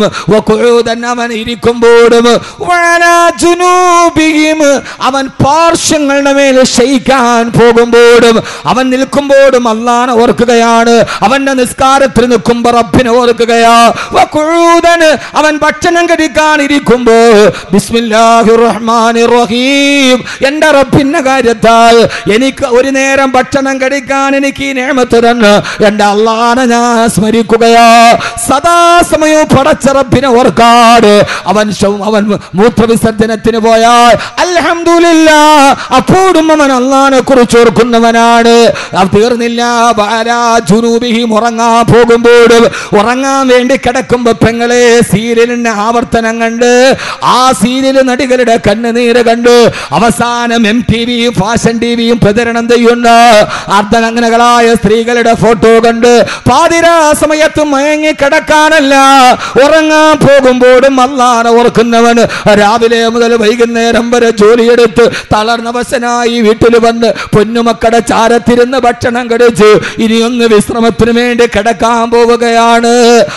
അവൻ ഇരിക്കുമ്പോഴും വഅലാ ജുനൂബിഹിം അവൻ പാർശ്വങ്ങളുടെ മേൽ ശയിക്കാൻ പോകുമ്പോഴും അവൻ നിൽക്കുമ്പോഴും അള്ളാനെ ഓർക്കുകയാണ് അവന്റെ നിസ്കാരത്തിൽ നിൽക്കുമ്പോ റബ്ബിനെ ഓർക്കുകയാ വഖുഊദൻ അവൻ ഭക്ഷണം കഴിക്കാൻ ഇരിക്കുമ്പോ ബിസ്മില്ലാഹിർ റഹ്മാനിർ റഹീം എന്റെ റബ്ബിന്റെ കാര്യത്താൽ എനിക്ക് ഒരു നേരം ഭക്ഷണം കഴിക്കാൻ എനിക്ക് ഈ നേമത്ത് തന്നെ എന്റെ അള്ളാനെ ഞാൻ സ്മരിക്കുകയാ സദാസമയവും പടച്ച റബ്ബിനെ ഓർക്കാട് അവൻ ശൗ- അവൻ മൂത്രവിസർജനത്തിന് പോയാൽ അൽഹംദുലില്ല അപ്പോഴും അവൻ അള്ളാനെ കുറിച്ച് ഓർക്കുന്നവനാണ് അത് തീർന്നില്ല ബാലാ ജുനൂബിഹിം ഉറങ്ങാൻ പോകുമ്പോഴും ഉറങ്ങാൻ വേണ്ടി കിടക്കുമ്പോ പെങ്ങളെ സീരിയലിന്റെ ആവർത്തനം കണ്ട് ആ സീരിയൽ നടികളുടെ കണ്ണുനീര് കണ്ട് അവസാനം എം ടി വിയും ഫാഷൻ ടി വിയും പ്രചരണം ചെയ്യുന്ന അർദ്ധനഗ്നകളായ സ്ത്രീകളുടെ ഫോട്ടോ കണ്ട് പാതിരാ സമയത്ത് മയങ്ങി കിടക്കാനല്ല ഉറങ്ങാൻ പോകുമ്പോഴും അല്ലാതെ ഓർക്കുന്നവൻ രാവിലെ മുതൽ വൈകുന്നേരം വരെ ജോലിയെടുത്ത് തളർന്നവശനായി വീട്ടിൽ വന്ന് പൊന്നുമക്കടെ ചാരത്തിരുന്ന് ഭക്ഷണം കഴിച്ച് ഇനിയൊന്ന് വിശ്രമത്തിന് വേണ്ടി കിടക്കാൻ പോവുകയാണ്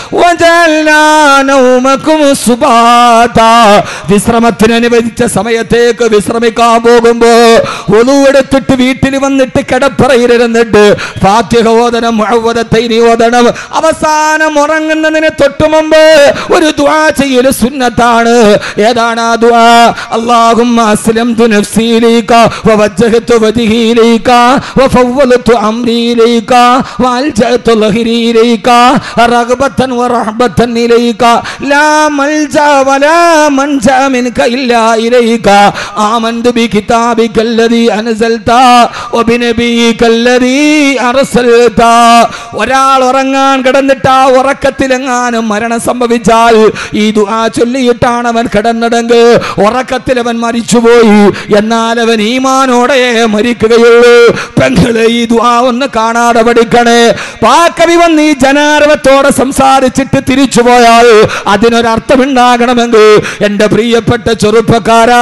വജൽനാ നൗമക്കും സുബാതാ. വിശ്രമത്തിന് അനുവദിച്ച സമയത്തേക്ക് വിശ്രമിക്കാൻ പോകുമ്പോ ഒതുവെടുത്തിട്ട് വീട്ടിൽ വന്നിട്ട് കിടപ്പറയിരുന്നിട്ട് ഫാത്തിഹ ഓതണം മുഅവ്വദത്തൈനി ഓതണം അവസാനം ഉറങ്ങുന്നതിന് തൊട്ടു മുമ്പ് ഒരു ദുആ ചെയ്യല് സുന്നത്താണ് ഏതാണ് ആ ദുആ അല്ലാഹുമ്മ അസ്ലംതു നഫ്സി ഇലൈക വവജ്ജഹതു വജ്ഹി ഇലൈക വഫവ്വലതു അംരി ഇലൈക വഅൽജഅതു ലഹരി ഇലൈക റഗ്ബത്തൻ വറഹ്ബത്തൻ ഇലൈക ലാ മൽജാ വലാ മൻജാ മിൻക ഇല്ലാ ഇലൈക ആമന്തു ബികിതാബിക الذي أنزلت وبنبيك الذي أرسلت ഒരാൾ ഉറങ്ങാൻ കിടന്നിട്ട് ആ ഉറക്കത്തിലെങ്ങാനും മരണം സംഭവിച്ചാൽ ഈ ദുആ ചൊല്ലിയിട്ടാണ് അവൻ കിടന്നതെങ്കിൽ ഉറക്കത്തിൽ അവൻ മരിച്ചുപോയി എന്നാൽ അവൻ ഈമാനോടെ മരിക്കുകയുള്ളൂ പെങ്ങളെ ഈ ദുആ ഒന്ന് കാണാതെ പഠിക്കണേ പാക്കവി വന്ന് ഈ ജനാരവത്തോടെ സംസാരിച്ചിട്ട് തിരിച്ചു പോയാൽ അതിനൊരർത്ഥമുണ്ടാകണമെങ്കിൽ എൻ്റെ പ്രിയപ്പെട്ട ചെറുപ്പക്കാരാ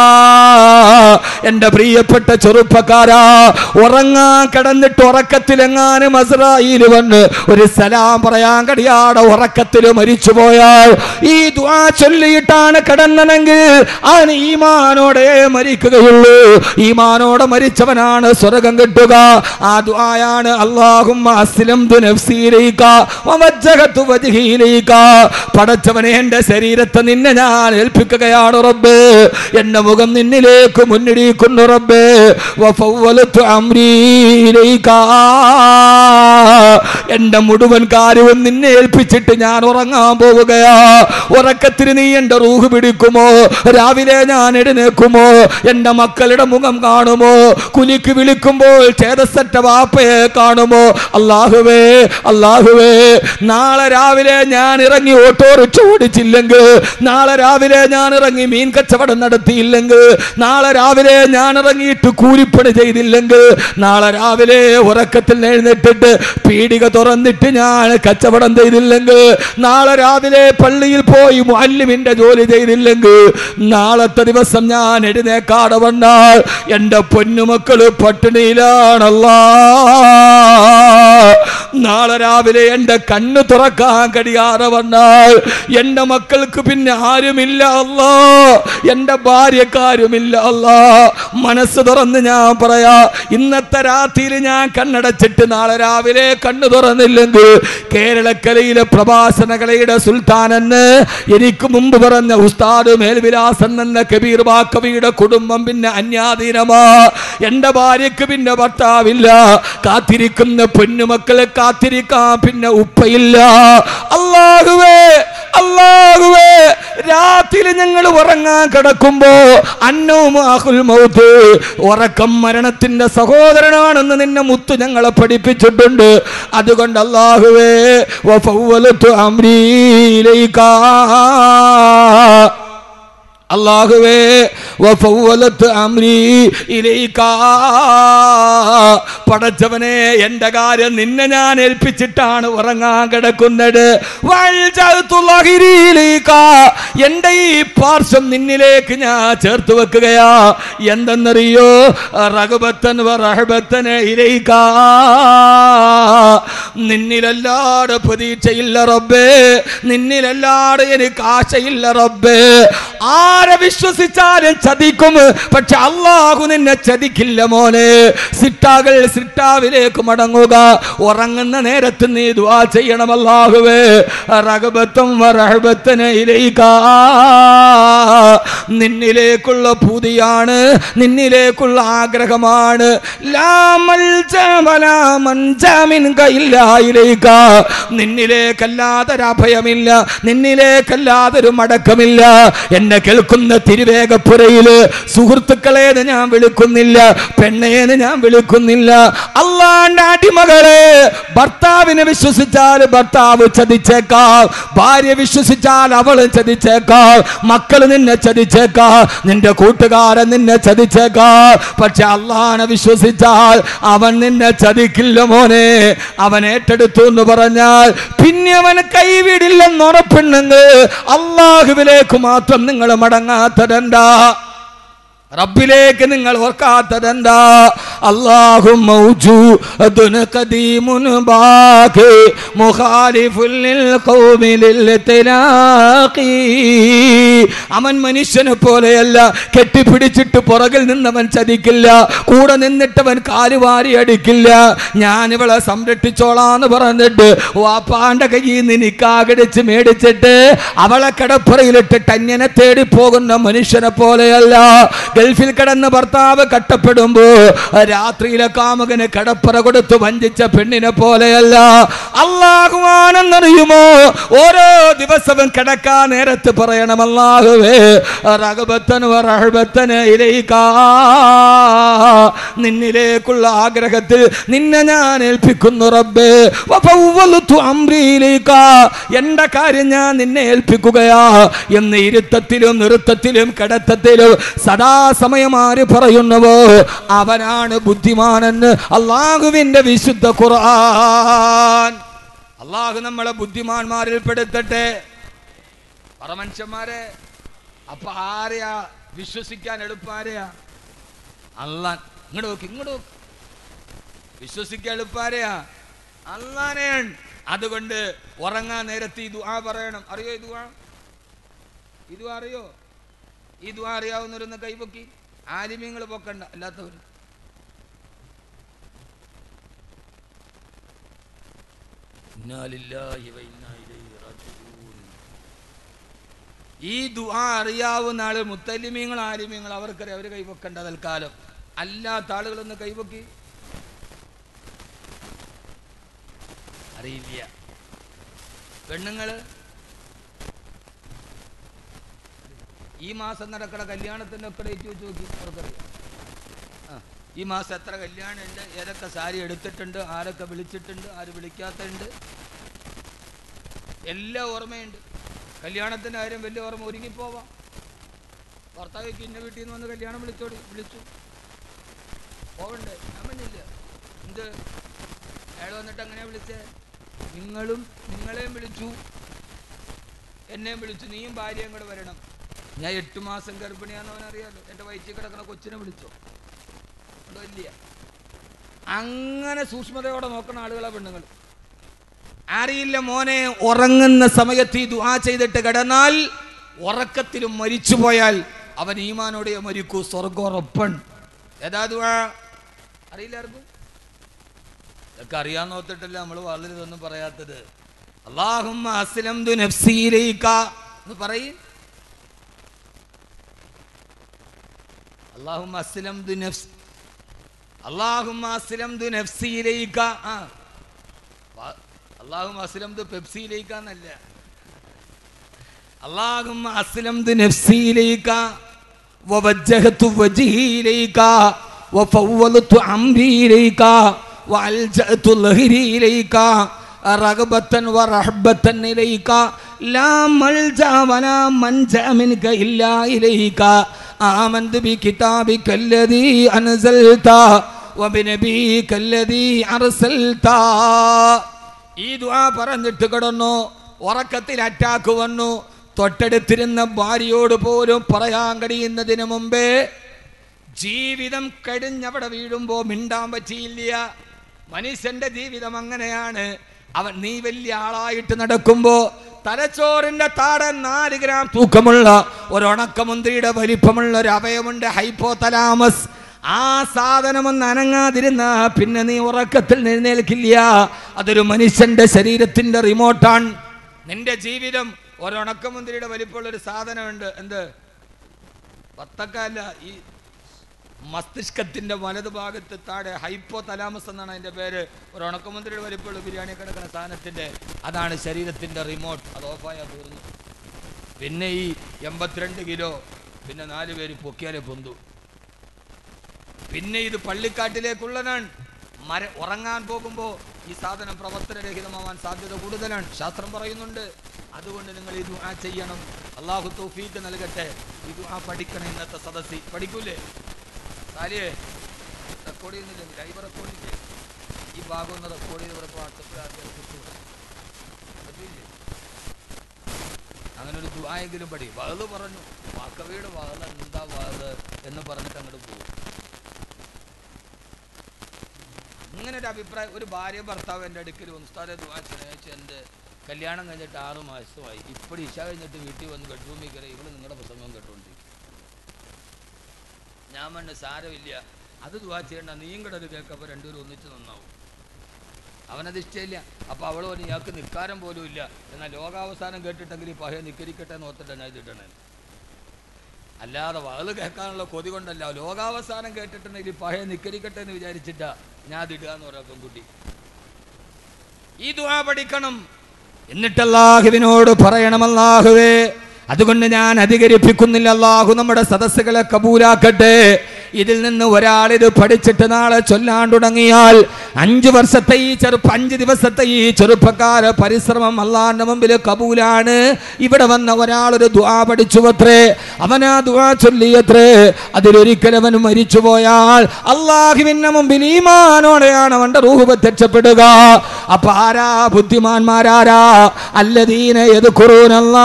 എൻ്റെ പ്രിയപ്പെട്ട ചെറുപ്പക്കാരാ ഉറങ്ങാൻ കിടന്നിട്ട് ഉറക്കത്തിലെങ്ങാനും അസ്രായിൽ വന്ന് ഒരു സലാം പറയാൻ കഴിയാതെ ഉറക്കത്തിൽ മരിച്ചു പോയാൽ ഈ ദുആ ചൊല്ലിയിട്ടാണ് കിടന്നതെങ്കിൽ അവൻ ഈമാനോടെ മരിക്കുകയുള്ളൂ ഈമാനോടെ മരിച്ചവനാണ് സ്വർഗം കിട്ടുക ആ ദുആയാണ് അല്ലാഹുമ്മ അസ്ലംതു നഫ്സി ഇലൈക വവജ്ജഹതു വജ്ഹി ഇലൈക പടച്ചവനെ എൻ്റെ ശരീരത്തെ നിന്നെ ഞാൻ ഏൽപ്പിക്കുകയാണ് റബ്ബ് എൻ്റെ മുഖം നിന്നിലേക്ക് മുന്നിടിക്കുന്നു റബ്ബ് വഫവ്വലതു അംരി ഇലൈക എൻ്റെ മുഴുവൻ കാര്യവും നിന്നെ ഏൽപ്പിച്ചിട്ട് ഞാൻ ഉറങ്ങാൻ പോവുകയാ ഉറക്കത്തിന് നീ എൻ്റെ റൂഹ് പിടിക്കുമോ രാവിലെ ഞാൻ എഴുന്നേക്കുമോ എൻ്റെ മക്കളുടെ മുഖം കാണുമോ കുലിക്ക് വിളിക്കുമ്പോൾ ചേതസറ്റ വാപ്പയെ കാണുമോ അള്ളാഹുവേ അള്ളാഹുവേ നാളെ രാവിലെ ഞാൻ ഇറങ്ങി ഓട്ടോറിക്ഷ ഓടിച്ചില്ലെങ്കിൽ നാളെ രാവിലെ ഞാൻ ഇറങ്ങി മീൻ കച്ചവടം നടത്തിയില്ലെങ്കിൽ നാളെ രാവിലെ ഞാൻ ഇറങ്ങിയിട്ട് കൂലിപ്പണി ചെയ്തില്ലെങ്കിൽ നാളെ രാവിലെ ഉറക്കത്തിൽ എഴുന്നേറ്റിട്ട് പീടിക തുറന്നിട്ട് ഞാൻ കച്ചവടം ചെയ്തില്ലെങ്കിൽ നാളെ രാവിലെ പള്ളിയിൽ പോയി മുഅല്ലിമിന്റെ ജോലി ചെയ്തില്ലെങ്കിൽ നാളത്തെ ദിവസം ഞാൻ എഴുന്നേക്കാടെ വന്നാൽ എൻ്റെ പൊന്നുമക്കള് പട്ടിണിയിലാണല്ലാ നാളെ രാവിലെ എൻ്റെ കണ്ണ് തുറക്കാൻ കഴിയാതെ വന്നാൽ എൻ്റെ മക്കൾക്ക് പിന്നെ ആരുമില്ല അല്ലാ എൻ്റെ ഭാര്യക്കാരുമില്ല അല്ലാ മനസ്സ് തുറന്ന് ഞാൻ പറയാ ഇന്നത്തെ രാത്രിയിൽ ഞാൻ കണ്ണടച്ചിട്ട് നാളെ രാവിലെ കണ്ണു തുറന്നില്ലെങ്കിൽ കേരളക്കലയിലെ പ്രഭാഷണ കലയുടെ സുൽത്താൻ എന്ന് എനിക്ക് മുമ്പ് പറഞ്ഞ ഉസ്താദ് മേൽവിലാസൻ എന്ന കബീർ ബാക്കവിയുടെ കുടുംബം പിന്നെ അന്യാധീനമാ എൻ്റെ ഭാര്യക്ക് പിന്നെ ഭർത്താവില്ല കാത്തിരിക്കുന്ന പൊന്നുമക്കളെ കാത്തിരിക്കാൻ പിന്നെ ഉപ്പയില്ല അള്ളാഹുവേ അള്ളാഹുവേ രാത്രി ഞങ്ങൾ ഉറങ്ങാൻ കിടക്കുമ്പോ അന്നവും ആഹുൽ മൗത്ത് ഉറക്കം മരണത്തിന്റെ സഹോദരനാണെന്ന് നിന്നെ മുത്തു ഞങ്ങളെ പഠിപ്പിച്ചിട്ടുണ്ട് അതുകൊണ്ട് അള്ളാഹുവേ വഫവ്വലത്തു അംരീ ഇലൈക അള്ളാഹുവേ വഫവ്വലത്ത് അംരി ഇലൈക്കാ പടച്ചവനെ എന്റെ കാര്യം നിന്നെ ഞാൻ ഏൽപ്പിച്ചിട്ടാണ് ഉറങ്ങാൻ കിടക്കുന്നത് വൽജഅ്തുള്ളഹിരിയിലേക്ക. എന്റെ ഈ പാർശ്വം നിന്നിലേക്ക് ഞാൻ ചേർത്ത് വെക്കുകയാ എന്തെന്നറിയോ റഘുബത്തൻ റഹബത്തന് ഇലയിക്ക നിന്നിലല്ലാട് പ്രതീക്ഷയില്ല റബ്ബേ നിന്നിലല്ലാട് എനിക്ക് ആശയില്ല റബ്ബേ ആരെ വിശ്വസിച്ചാലും ചതിക്കും പക്ഷെ അള്ളാഹു നിന്നെ ചതിക്കില്ല മോനെ സിട്ടാകൾ സിട്ടാവിലേക്ക് മടങ്ങുക ഉറങ്ങുന്ന നേരത്ത് നീ ദുആ ചെയ്യണം അല്ലാഹുവേ റഹബത്തും റഹബത്തിന് ഇലയിക്ക നിന്നിലേക്കുള്ള പൂതിയാണ് നിന്നിലേക്കുള്ള ആഗ്രഹമാണ് ലാ മൽജ വലാ മൻജ മിൻക ഇല്ലാ ഇലൈക. നിന്നിലേക്കല്ലാതൊരു അഭയമില്ല നിന്നിലേക്കല്ലാതൊരു മടക്കമില്ല എന്നെ കേൾക്കുന്ന തിരുവേഗപ്പുരയില് സുഹൃത്തുക്കളേന്ന് ഞാൻ വിളിക്കുന്നില്ല പെണ്ണേന്ന് ഞാൻ വിളിക്കുന്നില്ല അള്ളാന്റെ അടിമകളെ ഭർത്താവിനെ വിശ്വസിച്ചാൽ ഭർത്താവ് ചതിച്ചേക്കാം ഭാര്യ വിശ്വസിച്ചാൽ അവള് ചതിച്ചേക്കാം മക്കൾ നിന്നെ ചതിച്ചേക്കാം നിന്റെ കൂട്ടുകാരൻ നിന്നെ ചതിച്ചേക്കാം പക്ഷെ അള്ളാനെ വിശ്വസിച്ചാൽ അവൻ നിന്നെ ചതിക്കില്ല മോനെ അവൻ ഏറ്റെടുത്തു എന്ന് പറഞ്ഞാൽ പിന്നെ അവൻ കൈവിടില്ലെന്ന് ഉറപ്പുണ്ടെങ്കിൽ അള്ളാഹുവിലേക്ക് മാത്രം നിങ്ങൾ മടങ്ങാത്തതെന്താ റബ്ബിലേക്ക് നിങ്ങൾ ഓർക്കാത്തതെന്താ അല്ലാഹു മൗജൂദുൻ ഖദീമുൻ ബാഖി മുഖാലിഫുൽ ലിൽ ഖൗമി ലിൽ തിലാഖി അവൻ മനുഷ്യനെ പോലെയല്ല കെട്ടിപ്പിടിച്ചിട്ട് പുറകിൽ നിന്നവൻ ചതിക്കില്ല കൂടെ നിന്നിട്ടവൻ കാലുവാരി അടിക്കില്ല ഞാൻ ഇവളെ സംരക്ഷിച്ചോളാന്ന് പറഞ്ഞിട്ട് വാപ്പാന്റെ കയ്യിൽ നിന്ന് നിക്കാകടിച്ച് മേടിച്ചിട്ട് അവളെ കിടപ്പുറയിലിട്ടിട്ട് അന്യനെ തേടി പോകുന്ന മനുഷ്യനെ പോലെയല്ല ഗൾഫിൽ കിടന്ന് ഭർത്താവ് കട്ടപ്പെടുമ്പോ രാത്രിയിലെ കാമുകന് കടപ്പറ കൊടുത്ത് വഞ്ചിച്ച പെണ്ണിനെ പോലെയല്ല അള്ളാഹുവാനെന്നറിയുമോ ഓരോ ദിവസവും കിടക്കാൻ നേരത്ത് പറയണം അല്ലാഹുവേ റഹബത്തന് റഹബത്തന് ഇലയിക്കാ നിന്നിലേക്കുള്ള ആഗ്രഹത്തിൽ നിന്നെ ഞാൻ ഏൽപ്പിക്കുന്നു റബ്ബേ വഫവ്വലതു അംരിയിലേക്ക എന്റെ കാര്യം ഞാൻ നിന്നെ ഏൽപ്പിക്കുകയാ എന്ന് ഇരുത്തത്തിലും നൃത്തത്തിലും കിടത്തത്തിലും സദാസമയം ആര് പറയുന്നുവോ അവനാണ് ബുദ്ധിമാനെന്ന് അള്ളാഹുവിന്റെ വിശുദ്ധ ഖുർആൻ അള്ളാഹു നമ്മളെ ബുദ്ധിമാന്മാരിൽ പെടുത്തട്ടെ പറ മനുഷ്യന്മാരെ അപ്പൊ ആരെയാ വിശ്വസിക്കാൻ എളുപ്പാരെയാ അള്ളാൻ ഇങ്ങോട്ട് നോക്ക് ഇങ്ങോട്ട് നോക്ക് വിശ്വസിക്കാൻ എളുപ്പാരെയാ അള്ളാനെയാണ് അതുകൊണ്ട് ഉറങ്ങാൻ നേരത്തെ ഈ ദുആ പറയണം അറിയോ ഈ ദുആ ഈ ദുആ അറിയോ ഈ ദുആ അറിയാവുന്നവരൊന്ന് കൈപൊക്കി ആലിമ്യങ്ങൾ പൊക്കണ്ട അല്ലാത്തവർ ഈ ദുആ അറിയാവുന്ന ആള് മുത്തലിമീങ്ങൾ ആലിമ്യങ്ങൾ അവർക്കറിയാം അവർ കൈപൊക്കണ്ട തൽക്കാലം അല്ലാത്ത ആളുകളൊന്ന് കൈപൊക്കി അറിയില്ല പെണ്ണുങ്ങള് ഈ മാസം നടക്കണ കല്യാണത്തിന്റെ ഒക്കെ ഡേറ്റ് വെച്ച് നോക്കി അവർക്കറിയാം ആ ഈ മാസം എത്ര കല്യാണം ഉണ്ട് ഏതൊക്കെ സാരി എടുത്തിട്ടുണ്ട് ആരൊക്കെ വിളിച്ചിട്ടുണ്ട് ആര് വിളിക്കാത്തുണ്ട് എല്ലാം ഓർമ്മയുണ്ട് കല്യാണത്തിന്റെ കാര്യം വലിയ ഓർമ്മ ഒരുങ്ങിപ്പോവാം ഭർത്താവിക്ക് ഇന്ന വീട്ടിൽ നിന്ന് വന്ന് കല്യാണം വിളിച്ചോടി വിളിച്ചു പോവണ്ടേ ഞാൻ പറഞ്ഞില്ല എന്ത് അയാൾ വന്നിട്ട് അങ്ങനെ വിളിച്ചേ നിങ്ങളും നിങ്ങളെയും വിളിച്ചു എന്നെയും വിളിച്ചു നീയും ഭാര്യയും കൂടെ വരണം ഞാൻ എട്ട് മാസം ഗർഭിണിയാന്ന് അവൻ അറിയാലോ എൻ്റെ വയറ്റിൽ കിടക്കുന്ന കൊച്ചിനെ വിളിച്ചോ ഉണ്ടോ ഇല്ല അങ്ങനെ സൂക്ഷ്മതയോടെ നോക്കുന്ന ആളുകളെ പെണ്ണുങ്ങൾ അറിയില്ല മോനെ ഉറങ്ങുന്ന സമയത്ത് ഈ ദുആ ചെയ്തിട്ട് കിടന്നാൽ ഉറക്കത്തിലും മരിച്ചു പോയാൽ അവൻ ഈമാനോടെ മരിക്കൂ സ്വർഗോറപ്പൺ ഏതാ ദുആ അറിയില്ല ആർക്കും ഇതൊക്കെ അറിയാൻ നോത്തിട്ടല്ല നമ്മൾ വളരെ ഇതൊന്നും പറയാത്തത് അള്ളാഹുമ്മ അസ്ലം ദു നഫ്സീലൈക എന്ന് പറയും അള്ളാഹുമ്മ അസ്ലം ദു നഫ്സ് അള്ളാഹുമ്മ അസ്ലം ദു നഫ്സീലൈക ആ അള്ളാഹുമ്മ അസ്ലം ദു പെപ്സിയിലേക്ക എന്നല്ല اللهم أسلمت نفسي إليك ووجهت وجهي إليك وفوضت أمري إليك وألجأت ظهري إليك رغبة ورهبة إليك ലാ മൽജഅ വലാ മൻജഅ മിൻക ഇല്ലാ ഇലൈക ആമന്തു ബി കിതാബിക അല്ലദീ അൻസൽത വബിനബീക അല്ലദീ അർസൽത ഈ ദുആ പറഞ്ഞിട്ട് കിടന്നു ഉറക്കത്തിൽ അറ്റാക്ക് വന്നു തൊട്ടടുത്തിരുന്ന ഭാര്യയോട് പോലും പറയാൻ കഴിയുന്നതിന് മുമ്പേ ജീവിതം കഴിഞ്ഞവിടെ വീഴുമ്പോ മിണ്ടാൻ പറ്റിയില്ല മനുഷ്യന്റെ ജീവിതം അങ്ങനെയാണ് അവൻ നീ വലിയ ആളായിട്ട് നടക്കുമ്പോ തലച്ചോറിന്റെ താടൻ നാല് ഗ്രാം തൂക്കമുള്ള ഒരു ഉണക്കമുന്തിരിയുടെ വലിപ്പമുള്ള ഒരു അവയമുണ്ട് ഹൈപ്പോ തലാമസ് ആ സാധനം ഒന്ന് അനങ്ങാതിരുന്ന പിന്നെ നീ ഉറക്കത്തിൽ എഴുന്നേൽക്കില്ല അതൊരു മനുഷ്യന്റെ ശരീരത്തിന്റെ റിമോട്ടാണ് നിന്റെ ജീവിതം ഒരു ഉണക്കമുന്തിരിയുടെ വലിപ്പമുള്ള ഒരു സാധനമുണ്ട് എന്ത് പത്തക്കല്ല ഈ മസ്തിഷ്കത്തിന്റെ വലതുഭാഗത്ത് താഴെ ഹൈപ്പോ തലാമസ് എന്നാണ് അതിന്റെ പേര് ഒരു ഉണക്കമുന്തിരിയുടെ വലിപ്പമുള്ള ബിരിയാണി കിടക്കുന്ന സാധനത്തിന്റെ അതാണ് ശരീരത്തിന്റെ റിമോട്ട് അത് ഓഫായാൽ തീർന്നു പിന്നെ ഈ എൺപത്തിരണ്ട് കിലോ പിന്നെ നാല് പേര് പൊക്കിയാലേ പൊന്തു പിന്നെ ഇത് പള്ളിക്കാട്ടിലേക്കുള്ളതാണ് മര ഉറങ്ങാൻ പോകുമ്പോൾ ഈ സാധനം പ്രവർത്തനരഹിതമാവാൻ സാധ്യത കൂടുതലാണ് ശാസ്ത്രം പറയുന്നുണ്ട് അതുകൊണ്ട് നിങ്ങൾ ഇത് ആ ചെയ്യണം അള്ളാഹു തൗഫീക്ക് നൽകട്ടെ ഇത് ആ പഠിക്കണം ഇന്നത്തെ സദസ്സി പഠിക്കൂലേ സാലിയേ റെക്കോർഡ് ചെയ്യുന്നില്ല ലൈവ് റെക്കോർഡ് ചെയ്യേ ഈ ഭാഗം ഒന്ന് റെക്കോർഡ് ചെയ്ത് ഇവിടെ വാട്സപ്പിൽ ആദ്യം കിട്ടൂല പറ്റില്ലേ അങ്ങനെ ഒരു ദുആയെങ്കിലും പഠി വഹല് പറഞ്ഞു വാക്കവയുടെ വഹല് എന്താ വഹല് എന്ന് പറഞ്ഞിട്ട് അങ്ങോട്ട് പോകും അങ്ങനെ ഒരു അഭിപ്രായം ഒരു ഭാര്യ ഭർത്താവ് എൻ്റെ അടുക്കൽ വന്നു ഉസ്താദെ ദുആ സ്നേഹിച്ച് എൻ്റെ കല്യാണം കഴിഞ്ഞിട്ട് ആറ് മാസമായി ഇപ്പോൾ ഇഷ കഴിഞ്ഞിട്ട് വീട്ടിൽ വന്ന് ബെഡ്റൂമിൽ കയറി ഇവള് നിങ്ങളുടെ പ്രസംഗം കേട്ടോണ്ടിരിക്കും ഞാൻ പറഞ്ഞു സാരമില്ല അത് ദുആ ചെയ്യണ്ട നീയും കൂടെ അത് കേൾക്കപ്പോൾ രണ്ടുപേരും ഒന്നിച്ച് നന്നാവും അവനത് ഇഷ്ടമില്ല അപ്പോൾ അവൾ പറഞ്ഞു ഇയാൾക്ക് നിൽക്കാരം പോലും ഇല്ല എന്നാൽ ലോകാവസാനം കേട്ടിട്ടെങ്കിൽ ഈ പഹയ നിക്കരിക്കട്ടെ എന്ന് ഓർത്തിട്ട് ഞാൻ ഇതിട്ടണേ അല്ലാതെ വകള് കേൾക്കാനുള്ള കൊതി കൊണ്ടല്ല ലോകാവസാനം കേട്ടിട്ടുണ്ടെങ്കിൽ ഈ പഹയ നിക്കരിക്കട്ടെ എന്ന് വിചാരിച്ചിട്ടാ ഞാൻ അതിടുക എന്ന് പറയാം പെൺകുട്ടി ഈ ദുആ പഠിക്കണം എന്നിട്ട് അള്ളാഹുവിനോട് പറയണം അല്ലാഹുവേ അതുകൊണ്ട് ഞാൻ അധികരിപ്പിക്കുന്നില്ല അള്ളാഹു നമ്മുടെ സദസ്സുകളെ കബൂലാക്കട്ടെ ഇതിൽ നിന്ന് ഒരാളിത് പഠിച്ചിട്ട് നാളെ ചൊല്ലാൻ തുടങ്ങിയാൽ അഞ്ചു വർഷത്തെ ഈ ചെറുപ്പ അഞ്ച് ദിവസത്തെ ഈ ചെറുപ്പക്കാര പരിശ്രമം അള്ളാന്റെ മുമ്പിൽ കബൂലാണ് ഇവിടെ വന്ന ഒരാളൊരു ദുആ പഠിച്ചു അത്രേ അവൻ ആ ദുആ ചൊല്ലിയത്രേ അതിലൊരിക്കൽ അവൻ മരിച്ചു പോയാൽ അള്ളാഹുവിന്റെ മുമ്പിൽ ഈമാനോടെയാണ് അവന്റെ റൂഹ് പ്രത്യക്ഷപ്പെടുക അപ്പൊ ആരാ ബുദ്ധിമാന്മാരാരാ അല്ലദീന യദ്കുറൂനല്ലാ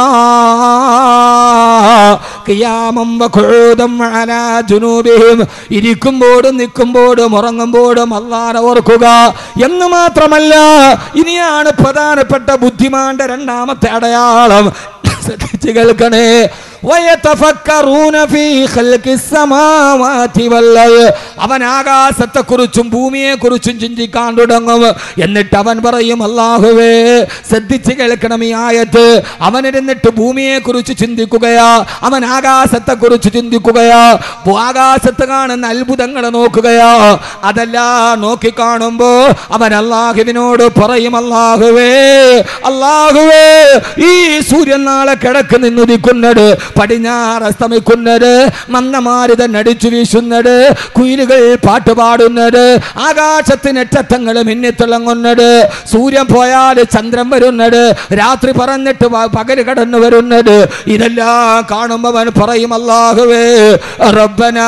ഖിയാമം വഖുഊദം അലാ ജുനൂബിഹിം ഇരിക്കുമ്പോഴും നിൽക്കുമ്പോഴും ഉറങ്ങുമ്പോഴും അള്ളാനെ ഓർക്കുക എന്ന് മാത്രമല്ല ഇനിയാണ് പ്രധാനപ്പെട്ട ബുദ്ധിമാന്റെ രണ്ടാമത്തെ അടയാളം ശ്രദ്ധിച്ച് കേൾക്കണേ വയതഫക്കറൂന ഫീ ഖൽഖിസ് സമാവാതി വല്ലർദ് അവൻ ആകാശത്തെക്കുറിച്ചും ഭൂമിയെക്കുറിച്ചും ചിന്തിക്കാൻ തുടങ്ങും എന്നിട്ട് അവൻ പറയും അല്ലാഹുവേ ശ്രദ്ധിച്ച് കേൾക്കണം ഈ ആയത്ത് അവനിരുന്നിട്ട് ഭൂമിയെക്കുറിച്ച് ചിന്തിക്കുകയാ അവൻ ആകാശത്തെക്കുറിച്ച് ചിന്തിക്കുകയാ ആകാശത്ത് കാണുന്ന അത്ഭുതങ്ങൾ നോക്കുകയാ അതല്ല നോക്കിക്കാണുമ്പോ അവൻ അള്ളാഹുവിനോട് പറയും അല്ലാഹുവേ അല്ലാഹുവേ ഈ സൂര്യൻ നാളെ കിഴക്ക് നിന്നുദിക്കുന്നത് പടിഞ്ഞാറ് അസ്തമിക്കുന്നത് മന്ദമാരുതൻ അടിച്ചു വീശുന്നത് കുയിലുകൾ പാട്ടുപാടുന്നത് ആകാശത്തിന് അറ്റത്തങ്ങൾ മിന്നിത്തിളങ്ങുന്നത് സൂര്യൻ പോയാൽ ചന്ദ്രൻ വരുന്നത് രാത്രി പറന്നിട്ട് പ- പകല് കടന്നു വരുന്നത് ഇതെല്ലാം കാണുമ്പോ അവൻ പറയും അല്ലാഹുവേ റബ്ബനാ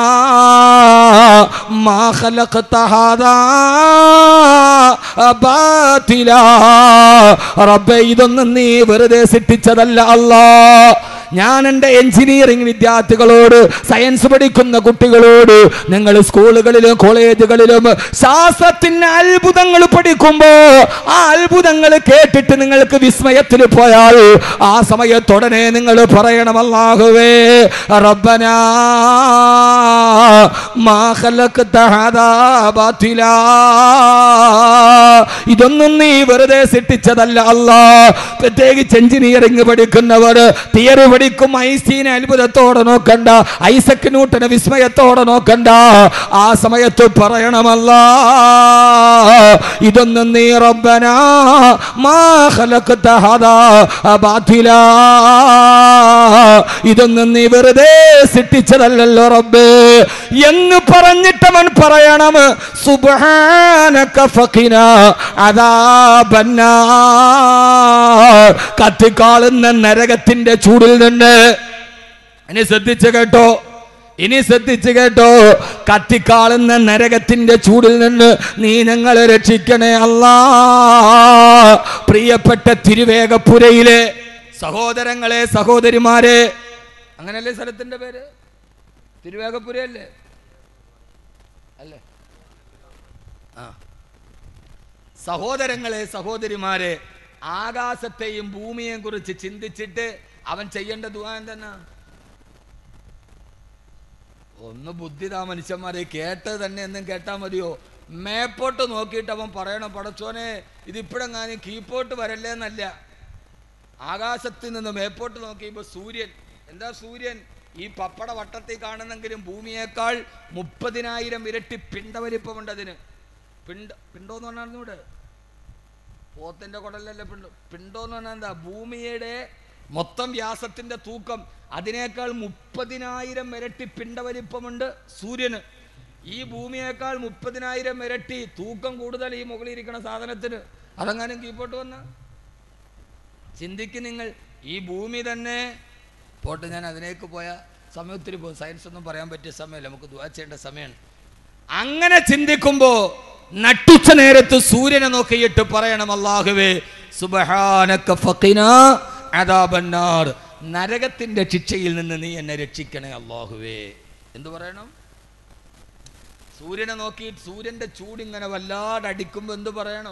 മാ ഖലഖത ഹാദാ ബാതിലാ റബ്ബേ ഇതൊന്നും നീ വെറുതെ സൃഷ്ടിച്ചതല്ല അല്ലാ ഞാൻ എൻ്റെ എഞ്ചിനീയറിംഗ് വിദ്യാർത്ഥികളോട് സയൻസ് പഠിക്കുന്ന കുട്ടികളോട് നിങ്ങൾ സ്കൂളുകളിലും കോളേജുകളിലും ശാസ്ത്രത്തിന് അത്ഭുതങ്ങൾ പഠിക്കുമ്പോ ആ അത്ഭുതങ്ങൾ കേട്ടിട്ട് നിങ്ങൾക്ക് വിസ്മയത്തിൽ പോയാൽ ആ സമയത്തുടനെ നിങ്ങൾ പറയണം അല്ലാഹുവേ റബ്ബനാ മാ ഖലഖത ഹാദാ ബാതിലാ ഇതൊന്നും നീ വെറുതെ സൃഷ്ടിച്ചതല്ല അല്ലാ പ്രത്യേകിച്ച് എഞ്ചിനീയറിംഗ് പഠിക്കുന്നവർ തിയറി പഠിക്കും ഐസീനെ അത്ഭുതത്തോടെ നോക്കണ്ട ഐസക് ന്യൂട്ടനെ വിസ്മയത്തോടെ നോക്കണ്ട ആ സമയത്ത് പറയണമല്ല ഇതൊന്നും നീ റബ്ബന മാ ഖലഖത ഹദാ ബാതിലാ ഇതൊന്നും നീ വെറുതെ സൃഷ്ടിച്ചതല്ലല്ലോ റബ്ബേ എന്ന് പറഞ്ഞിട്ടവൻ പറയണം സുബ്ഹാനക ഫഖിന അദാബന്നാർ കത്തിക്കാളുന്ന നരകത്തിന്റെ ചൂടിൽ നിന്ന് ഇനി ശ്രദ്ധിച്ചു കേട്ടോ ഇനി ശ്രദ്ധിച്ചു കേട്ടോ കത്തിക്കാളുന്ന നരകത്തിന്റെ ചൂടിൽ നിന്ന് നീ ഞങ്ങളെ രക്ഷിക്കണേ അല്ലാ പ്രിയപ്പെട്ട തിരുവേഗപ്പുരയിലെ സഹോദരങ്ങളെ സഹോദരിമാരെ അങ്ങനല്ലേ സ്ഥലത്തിന്റെ പേര് തിരുവേഗപ്പുരയല്ലേ അല്ലേ ആ സഹോദരങ്ങളെ സഹോദരിമാരെ ആകാശത്തെയും ഭൂമിയെയും കുറിച്ച് ചിന്തിച്ചിട്ട് അവൻ ചെയ്യേണ്ട ദുആ എന്തെന്നാ ഒന്ന് ബുദ്ധിതാ മനുഷ്യന്മാരെ കേട്ടത് തന്നെ എന്നും കേട്ടാ മതിയോ മേപ്പോട്ട് നോക്കിയിട്ട് അവൻ പറയണം പടച്ചോനെ ഇതിപ്പോഴെങ്ങാനും കീപ്പോട്ട് വരല്ലേ എന്നല്ല ആകാശത്ത് നിന്ന് മേപ്പോട്ട് നോക്കിയപ്പോൾ സൂര്യൻ എന്താ സൂര്യൻ ഈ പപ്പട വട്ടത്തിൽ കാണുന്നെങ്കിലും ഭൂമിയേക്കാൾ മുപ്പതിനായിരം ഇരട്ടി പിണ്ടവലിപ്പമുണ്ട് അതിന് പിണ്ട പിണ്ടോന്ന് പറഞ്ഞാൽ ഇവിടെ പോത്തിന്റെ കുടലല്ലേ പിണ്ടോ പിണ്ടോന്ന് പറഞ്ഞാൽ എന്താ ഭൂമിയുടെ മൊത്തം വ്യാസത്തിന്റെ തൂക്കം അതിനേക്കാൾ മുപ്പതിനായിരം ഇരട്ടി പിണ്ടവലിപ്പമുണ്ട് സൂര്യന് ഈ ഭൂമിയേക്കാൾ മുപ്പതിനായിരം ഇരട്ടി തൂക്കം കൂടുതൽ ഈ മുകളിലിരിക്കുന്ന സാധനത്തിന് അതെങ്ങാനും കീപ്പോട്ട് വന്ന ചിന്തിക്ക് നിങ്ങൾ ഈ ഭൂമി തന്നെ പോട്ടെ ഞാൻ അതിലേക്ക് പോയ സമയം ഒത്തിരി പോകും സയൻസ് ഒന്നും പറയാൻ പറ്റിയ സമയമല്ല നമുക്ക് ദുവാ ചെയ്യേണ്ട സമയമാണ് അങ്ങനെ ചിന്തിക്കുമ്പോ നട്ടുച്ച നേരത്ത് സൂര്യനെ നോക്കിയിട്ട് പറയണം അല്ലാഹുവേ സുബ്ഹാനക ഫഖിന അദാബന്നാർ നരകത്തിന്റെ ശിക്ഷയിൽ നിന്ന് നീ എന്നെ രക്ഷിക്കണേ അല്ലാഹുവേ എന്തു പറയണം സൂര്യനെ നോക്കി സൂര്യന്റെ ചൂടിങ്ങനെ വല്ലാതെ അടിക്കുമ്പോ എന്തു പറയണം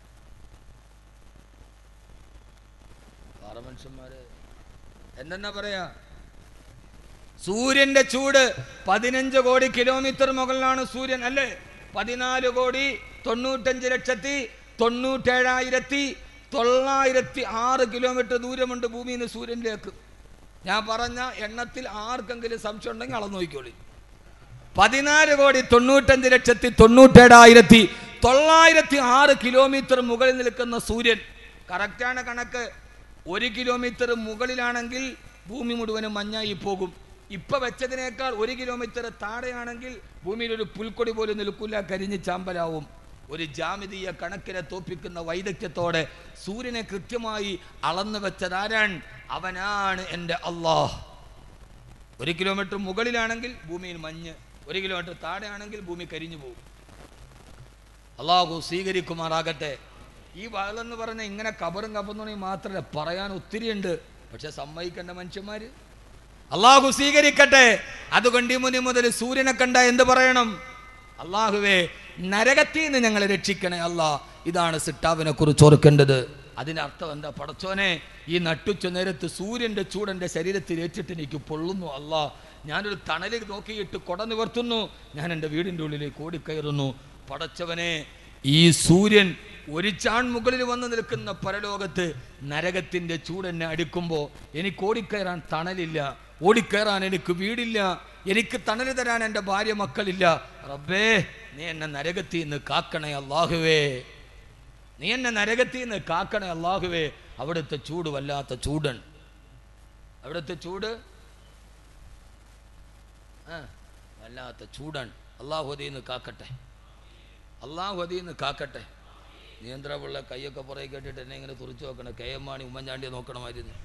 പാറ മനുഷ്യന്മാര് എന്തെന്നാ പറയാ സൂര്യന്റെ ചൂട് പതിനഞ്ച് കോടി കിലോമീറ്റർ മുകളിലാണ് സൂര്യൻ അല്ലേ പതിനാല് കോടി തൊണ്ണൂറ്റഞ്ച് ലക്ഷത്തി തൊണ്ണൂറ്റേഴായിരത്തി തൊള്ളായിരത്തി ആറ് കിലോമീറ്റർ ദൂരമുണ്ട് ഭൂമിയിൽ നിന്ന് സൂര്യനിലേക്ക് ഞാൻ പറഞ്ഞ എണ്ണത്തിൽ ആർക്കെങ്കിലും സംശയം ഉണ്ടെങ്കിൽ അളന്നു നോക്കിക്കോളി പതിനാല് കോടി തൊണ്ണൂറ്റഞ്ച് ലക്ഷത്തി തൊണ്ണൂറ്റേഴായിരത്തി തൊള്ളായിരത്തി ആറ് കിലോമീറ്റർ മുകളിൽ നിൽക്കുന്ന സൂര്യൻ കറക്റ്റാണ് കണക്ക് ഒരു കിലോമീറ്റർ മുകളിലാണെങ്കിൽ ഭൂമി മുഴുവനും മഞ്ഞായി പോകും ഇപ്പൊ വെച്ചതിനേക്കാൾ ഒരു കിലോമീറ്റർ താഴെയാണെങ്കിൽ ഭൂമിയിൽ ഒരു പുൽക്കൊടി പോലും നിൽക്കില്ല കരിഞ്ഞ് ചാമ്പലാവും ഒരു ജാമിതീയ കണക്കിനെ തോപ്പിക്കുന്ന വൈദഗ്ധ്യത്തോടെ സൂര്യനെ കൃത്യമായി അളന്നു വെച്ചതാരാൻ അവനാണ് എൻ്റെ അള്ളാഹ് ഒരു കിലോമീറ്റർ മുകളിലാണെങ്കിൽ ഭൂമിയിൽ മഞ്ഞ് ഒരു കിലോമീറ്റർ താഴെയാണെങ്കിൽ ഭൂമി കരിഞ്ഞു പോകും അള്ളാഹു സ്വീകരിക്കുമാറാകട്ടെ ഈ വയലെന്ന് പറഞ്ഞ ഇങ്ങനെ കബറും കബറും മാത്രമല്ല പറയാൻ ഒത്തിരിയുണ്ട് പക്ഷെ സമ്മതിക്കേണ്ട മനുഷ്യന്മാര് അള്ളാഹു സ്വീകരിക്കട്ടെ അതുകൊണ്ട് ഈ മുനി മുതൽ സൂര്യനെ കണ്ട എന്ത് പറയണം അള്ളാഹുവേ നരകത്തിൽ നിന്ന് ഞങ്ങളെ രക്ഷിക്കണേ അല്ലാ ഇതാണ് സിട്ടാവിനെ കുറിച്ച് ഓർക്കേണ്ടത് അതിന്റെ അർത്ഥം എന്താ പടച്ചോനെ ഈ നട്ടുച്ച നേരത്ത് സൂര്യന്റെ ചൂടന്റെ ശരീരത്തിൽ ഏറ്റിട്ട് എനിക്ക് പൊള്ളുന്നു അല്ലാ ഞാനൊരു തണലിൽ നോക്കിയിട്ട് കൊട നിവർത്തുന്നു ഞാൻ എൻ്റെ വീടിൻ്റെ ഉള്ളിലേക്ക് ഓടിക്കയറുന്നു പടച്ചവനെ ഈ സൂര്യൻ ഒരു ചാൺ മുകളിൽ വന്ന് നിൽക്കുന്ന പരലോകത്ത് നരകത്തിന്റെ ചൂടെന്നെ അടിക്കുമ്പോൾ എനിക്ക് ഓടിക്കയറാൻ തണലില്ല ഓടിക്കയറാൻ എനിക്ക് വീടില്ല എനിക്ക് തണൽ തരാൻ എൻ്റെ ഭാര്യ മക്കളില്ല റബ്ബേ നീ എന്നെ നരകത്തിൽ നിന്ന് കാക്കണേ അള്ളാഹുവേ നീ എന്നെ നരകത്തിൽ നിന്ന് കാക്കണേ അള്ളാഹുവേ അവിടുത്തെ ചൂട് വല്ലാത്ത ചൂടൻ അവിടുത്തെ ചൂട് ആ വല്ലാത്ത ചൂടൻ അള്ളാഹു അതിൽ നിന്ന് കാക്കട്ടെ അള്ളാഹു അതിൽ നിന്ന് കാക്കട്ടെ നിയന്ത്രണമുള്ള കൈയൊക്കെ പുറകെ കേട്ടിട്ട് എന്നെ ഇങ്ങനെ തുറച്ചു നോക്കണം കെ എം മാണി ഉമ്മൻചാണ്ടിയെ നോക്കണമായിരുന്നു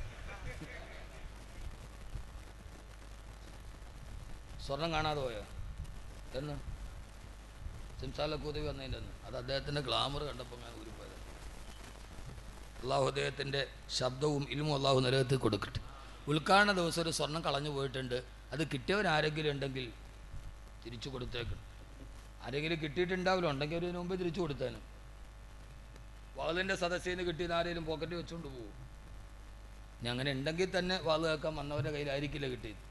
സ്വർണം കാണാതെ പോയോ എന്ന് സിംസാലൊക്കെ ഉദവി വന്നതിൻ്റെ അന്ന് അത് അദ്ദേഹത്തിൻ്റെ ഗ്ലാമർ കണ്ടപ്പോൾ ഞാൻ ഊരിപ്പോയത് അള്ളാഹു അദ്ദേഹത്തിൻ്റെ ശബ്ദവും ഇൽമും അള്ളാഹു നരകത്തിൽ കൊടുക്കട്ടെ ഉദ്ഘാടന ദിവസം ഒരു സ്വർണം കളഞ്ഞു പോയിട്ടുണ്ട് അത് കിട്ടിയവരാരെങ്കിലും ഉണ്ടെങ്കിൽ തിരിച്ചു കൊടുത്തേക്കണം ആരെങ്കിലും കിട്ടിയിട്ടുണ്ടാവില്ല ഉണ്ടെങ്കിൽ ഒരു മുമ്പ് തിരിച്ചു കൊടുത്തേന് വാളിൻ്റെ സദസ്സിൽ നിന്ന് കിട്ടിയത് ആരെങ്കിലും പോക്കറ്റ് വെച്ചുകൊണ്ട് പോകും ഇനി അങ്ങനെ ഉണ്ടെങ്കിൽ തന്നെ വാള് കേൾക്കാൻ വന്നവരുടെ കയ്യിലായിരിക്കില്ല കിട്ടിയത്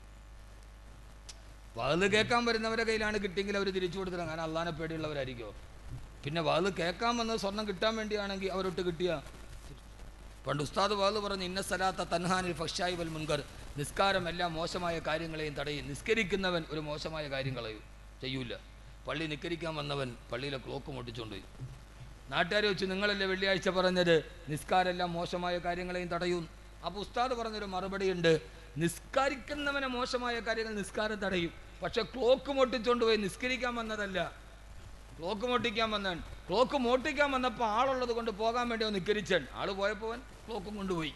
വാള് കേൾക്കാൻ വരുന്നവരുടെ കയ്യിലാണ് കിട്ടിയെങ്കിൽ അവർ തിരിച്ചു കൊടുത്തില്ല കാരണം അള്ളാനെ പേടിയുള്ളവരായിരിക്കുമോ പിന്നെ വാള് കേൾക്കാൻ വന്നത് സ്വർണം കിട്ടാൻ വേണ്ടിയാണെങ്കിൽ അവരൊട്ട് കിട്ടിയ പണ്ട് ഉസ്താദ് വാള് പറഞ്ഞു ഇന്ന സ്ഥലാത്ത തൻഹാനിൽ ഫഷായി വൽ മുൻകർ നിസ്കാരം എല്ലാം മോശമായ കാര്യങ്ങളെയും തടയും നിസ്കരിക്കുന്നവൻ ഒരു മോശമായ കാര്യങ്ങളെയും ചെയ്യൂല പള്ളി നിസ്കരിക്കാൻ വന്നവൻ പള്ളിയിലെ ക്ലോക്ക് മുട്ടിച്ചുകൊണ്ട് പോയി നാട്ടുകാരെ വെച്ച് നിങ്ങളല്ലേ വെള്ളിയാഴ്ച പറഞ്ഞത് നിസ്കാരെല്ലാം മോശമായ കാര്യങ്ങളെയും തടയും അപ്പോൾ ഉസ്താദ് പറഞ്ഞൊരു മറുപടി ഉണ്ട് നിസ്കരിക്കുന്നവനെ മോശമായ കാര്യങ്ങൾ നിസ്കാരം തടയും പക്ഷെ ക്ലോക്ക് മുട്ടിച്ചുകൊണ്ട് പോയി നിസ്കരിക്കാൻ വന്നതല്ല ക്ലോക്ക് മോട്ടിക്കാൻ വന്നവൻ ക്ലോക്ക് മോട്ടിക്കാൻ വന്നപ്പോൾ ആളുള്ളത് കൊണ്ട് പോകാൻ വേണ്ടി അവൻ നിക്കരിച്ചൻ ആള് പോയപ്പോൾ അവൻ ക്ലോക്കും കൊണ്ടുപോയി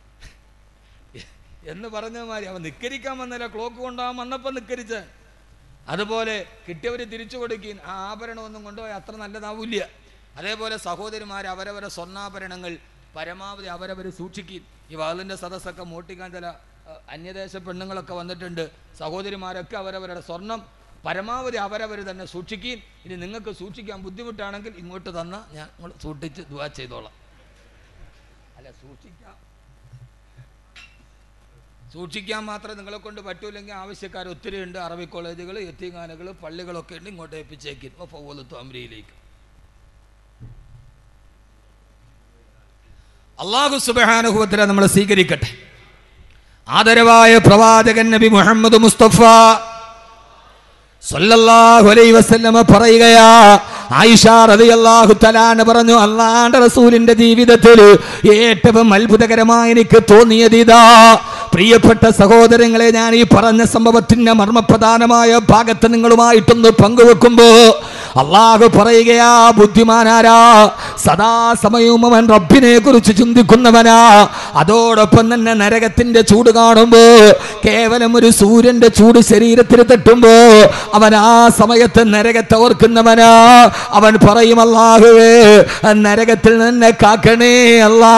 എന്ന് പറഞ്ഞമാതിരി അവൻ നിക്കരിക്കാൻ വന്നില്ല ക്ലോക്ക് കൊണ്ടുപോകാൻ വന്നപ്പോൾ നിക്കരിച്ച അതുപോലെ കിട്ടിയവർ തിരിച്ചു കൊടുക്കുകയും ആ ആഭരണമൊന്നും കൊണ്ടുപോയി അത്ര നല്ലതാവില്ല അതേപോലെ സഹോദരിമാർ അവരവരെ സ്വർണ്ണാഭരണങ്ങൾ പരമാവധി അവരവർ സൂക്ഷിക്കുകയും ഈ വാതിലിൻ്റെ സദസ്സൊക്കെ മോട്ടിക്കാൻ ചില അഹ്, അന്യദേശ പെണ്ണുങ്ങളൊക്കെ വന്നിട്ടുണ്ട് സഹോദരിമാരൊക്കെ അവരവരുടെ സ്വർണം പരമാവധി അവരവർ തന്നെ സൂക്ഷിക്കുകയും ഇനി നിങ്ങൾക്ക് സൂക്ഷിക്കാൻ ബുദ്ധിമുട്ടാണെങ്കിൽ ഇങ്ങോട്ട് തന്ന ഞാൻ നിങ്ങൾ സൂക്ഷിച്ച് ദുവാ ചെയ്തോളാം അല്ല സൂക്ഷിക്കാം സൂക്ഷിക്കാൻ മാത്രം നിങ്ങളെ കൊണ്ട് പറ്റൂലെങ്കിൽ ആവശ്യക്കാർ ഒത്തിരി ഉണ്ട് അറബി കോളേജുകൾ എത്തിങ്ങാനകൾ പള്ളികളൊക്കെ ഉണ്ട് ഇങ്ങോട്ട് ഏൽപ്പിച്ചേക്കും അപ്പോൾ ഫൗലത്തു അമരിയിലേക്ക് അള്ളാഹു സുബാനുഭവത്തിലെ നമ്മൾ സ്വീകരിക്കട്ടെ ആദരവായ പ്രവാചകൻ നബി മുഹമ്മദ് മുസ്തഫ സല്ലല്ലാഹു അലൈഹി വസല്ലമ പറയുകയാ ആയിഷ റളിയല്ലാഹു തആല പറഞ്ഞു അള്ളാന്റെ റസൂലിന്റെ ജീവിതത്തിൽ ഏറ്റവും അത്ഭുതകരമായി എനിക്ക് തോന്നിയത് ഇതാ പ്രിയപ്പെട്ട സഹോദരങ്ങളെ ഞാൻ ഈ പറഞ്ഞ സംഭവത്തിന്റെ മർമ്മപ്രധാനമായ ഭാഗത്ത് നിങ്ങളുമായിട്ടൊന്ന് പങ്കുവെക്കുമ്പോ അള്ളാഹു പറയുകയാ ബുദ്ധിമാനാരാ സദാസമയവും അവൻ റബ്ബിനെ കുറിച്ച് ചിന്തിക്കുന്നവനാ അതോടൊപ്പം തന്നെ നരകത്തിന്റെ ചൂട് കാണുമ്പോ കേവലം ഒരു സൂര്യന്റെ ചൂട് ശരീരത്തിൽ തട്ടുമ്പോ അവൻ ആ സമയത്ത് നരകത്തെ ഓർക്കുന്നവനാ അവൻ പറയും അല്ലാഹുവേ നരകത്തിൽ നിന്ന് കാക്കണേ അല്ലാ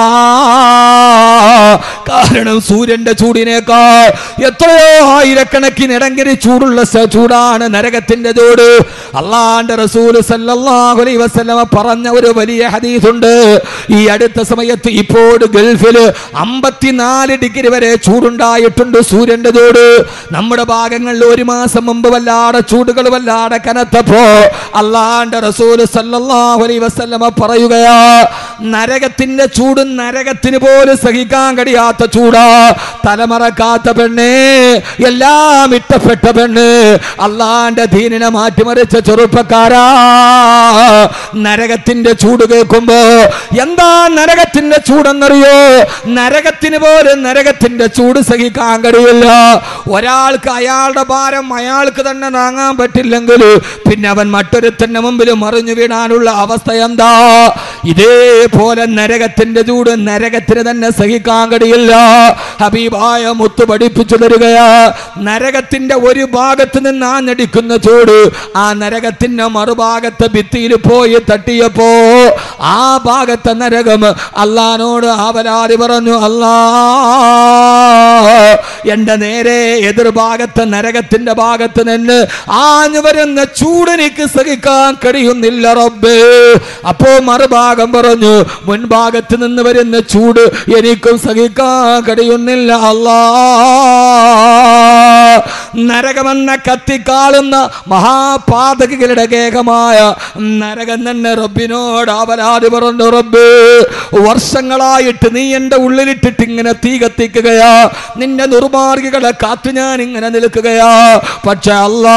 കാരണം സൂര്യന്റെ ചൂടിനേക്കാൾ എത്രയോ ആയിരക്കണക്കിന് ഇടങ്കരി ചൂടുള്ള സ- ചൂടാണ് നരകത്തിന്റെ ചൂട് അള്ളാന്റെ റസൂൽ സല്ലല്ലാഹു അലൈഹി വസല്ലമ പറഞ്ഞ ഒരു വലിയ ഹദീസുണ്ട് ഈ അടുത്ത സമയത്ത് ഇപ്പോൾ ഗൾഫിൽ അമ്പത്തിനാല് ഡിഗ്രി വരെ ചൂടുണ്ടായിട്ടുണ്ട് സൂര്യന്റെ ചൂട് നമ്മുടെ ഭാഗങ്ങളിൽ ഒരു മാസം മുമ്പ് വല്ലാതെ ചൂടുകൾ വല്ലാതെ കനത്തപ്പോ അള്ളാന്റെ റസൂൽ സല്ലല്ലാഹു അലൈഹി വസല്ലമ പറയുകയാ നരകത്തിന്റെ ചൂട് നരകത്തിന് പോലും സഹിക്കാൻ കഴിയാത്ത ചൂടാ തലമറക്കാത്ത പെണ്ണ് എല്ലാം ഇഷ്ടപ്പെട്ട പെണ്ണ് അള്ളാന്റെ ദീനിനെ മാറ്റിമറിച്ച ചെറുപ്പക്കാരാ നരകത്തിന്റെ ചൂട് കേൾക്കുമ്പോ എന്താ നരകത്തിന്റെ ചൂടെന്നറിയോ നരകത്തിന് പോലും നരകത്തിന്റെ ചൂട് സഹിക്കാൻ കഴിയില്ല ഒരാൾക്ക് അയാളുടെ ഭാരം അയാൾക്ക് തന്നെ താങ്ങാൻ പറ്റില്ലെങ്കിൽ പിന്നെ അവൻ മറ്റൊരുത്തന്റെ മുമ്പിൽ മറിഞ്ഞു വീണാനുള്ള അവസ്ഥ എന്താ ഇതേപോലെ നരകത്തിന്റെ ചൂട് നരകത്തിന് തന്നെ സഹിക്കാൻ കഴിയില്ല ഹബീബായ മുത്ത് പഠിപ്പിച്ചു തരികയാ നരകത്തിന്റെ ഒരു ഭാഗത്ത് നിന്ന് ആഞ്ഞടിക്കുന്ന ചൂട് ആ നരകത്തിന്റെ മറുഭാഗത്തെ ഭിത്തിയിൽ പോയി തട്ടിയപ്പോ ആ ഭാഗത്തെ നരകം അള്ളഹാനോട് ആവലാതി പറഞ്ഞു അല്ലാ എന്റെ നേരെ എതിർഭാഗത്തെ നരകത്തിന്റെ ഭാഗത്ത് നിന്ന് ആഞ്ഞു വരുന്ന ചൂടെനിക്ക് സഹിക്കാൻ കഴിയുന്നില്ല റബ്ബേ അപ്പോ മറുഭാഗം പറഞ്ഞു മുൻഭാഗത്ത് നിന്ന് വരുന്ന ചൂട് എനിക്കും സഹിക്കാൻ കഴിയുന്നില്ല അല്ലാ നരകമെന്ന കത്തിക്കാളുന്ന മഹാപാതകികളുടെ കേകമായ നരകം തന്നെ റബ്ബിനോട് അവലാതി പറഞ്ഞു റബ്ബ് വർഷങ്ങളായിട്ട് നീ എൻ്റെ ഉള്ളിലിട്ടിട്ട് ഇങ്ങനെ തീ കത്തിക്കുകയാ നിന്റെ നിർമാർഗികളെ കാത്തു ഞാൻ ഇങ്ങനെ നിൽക്കുകയാ പക്ഷെ അല്ലാ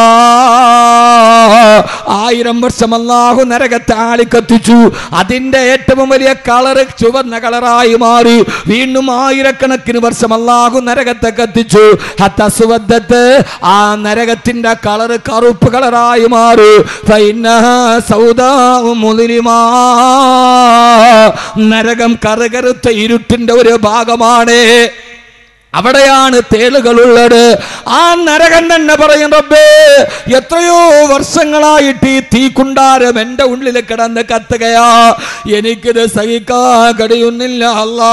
ആയിരം വർഷം അല്ലാഹു നരകത്തെ ആളിക്കത്തിച്ചു അതിന്റെ ഏറ്റവും വലിയ കളറ് ചുവന്ന കളറായി മാറി വീണ്ടും ആയിരക്കണക്കിന് വർഷം അല്ലാഹു നരകത്തെ കത്തിച്ചു ഹത്തസുവദ്ധത്ത് ആ നരകത്തിന്റെ കളറ് കറുപ്പ് കളറായി മാറി ഫൈനഹാ സൗദാഉ മുദ്ലിമാ. നരകം കറുകറുത്ത ഇരുട്ടിന്റെ ഒരു ഭാഗമാണ് അവിടെയാണ് തേളുകളുള്ളത് ആ നരകൻ തന്നെ പറയും റബ്ബേ എത്രയോ വർഷങ്ങളായിട്ട് ഈ തീക്കുണ്ടാരം എൻ്റെ ഉള്ളിൽ കിടന്ന് കത്തുകയാ എനിക്കിത് സഹിക്കാൻ കഴിയുന്നില്ല അല്ലാ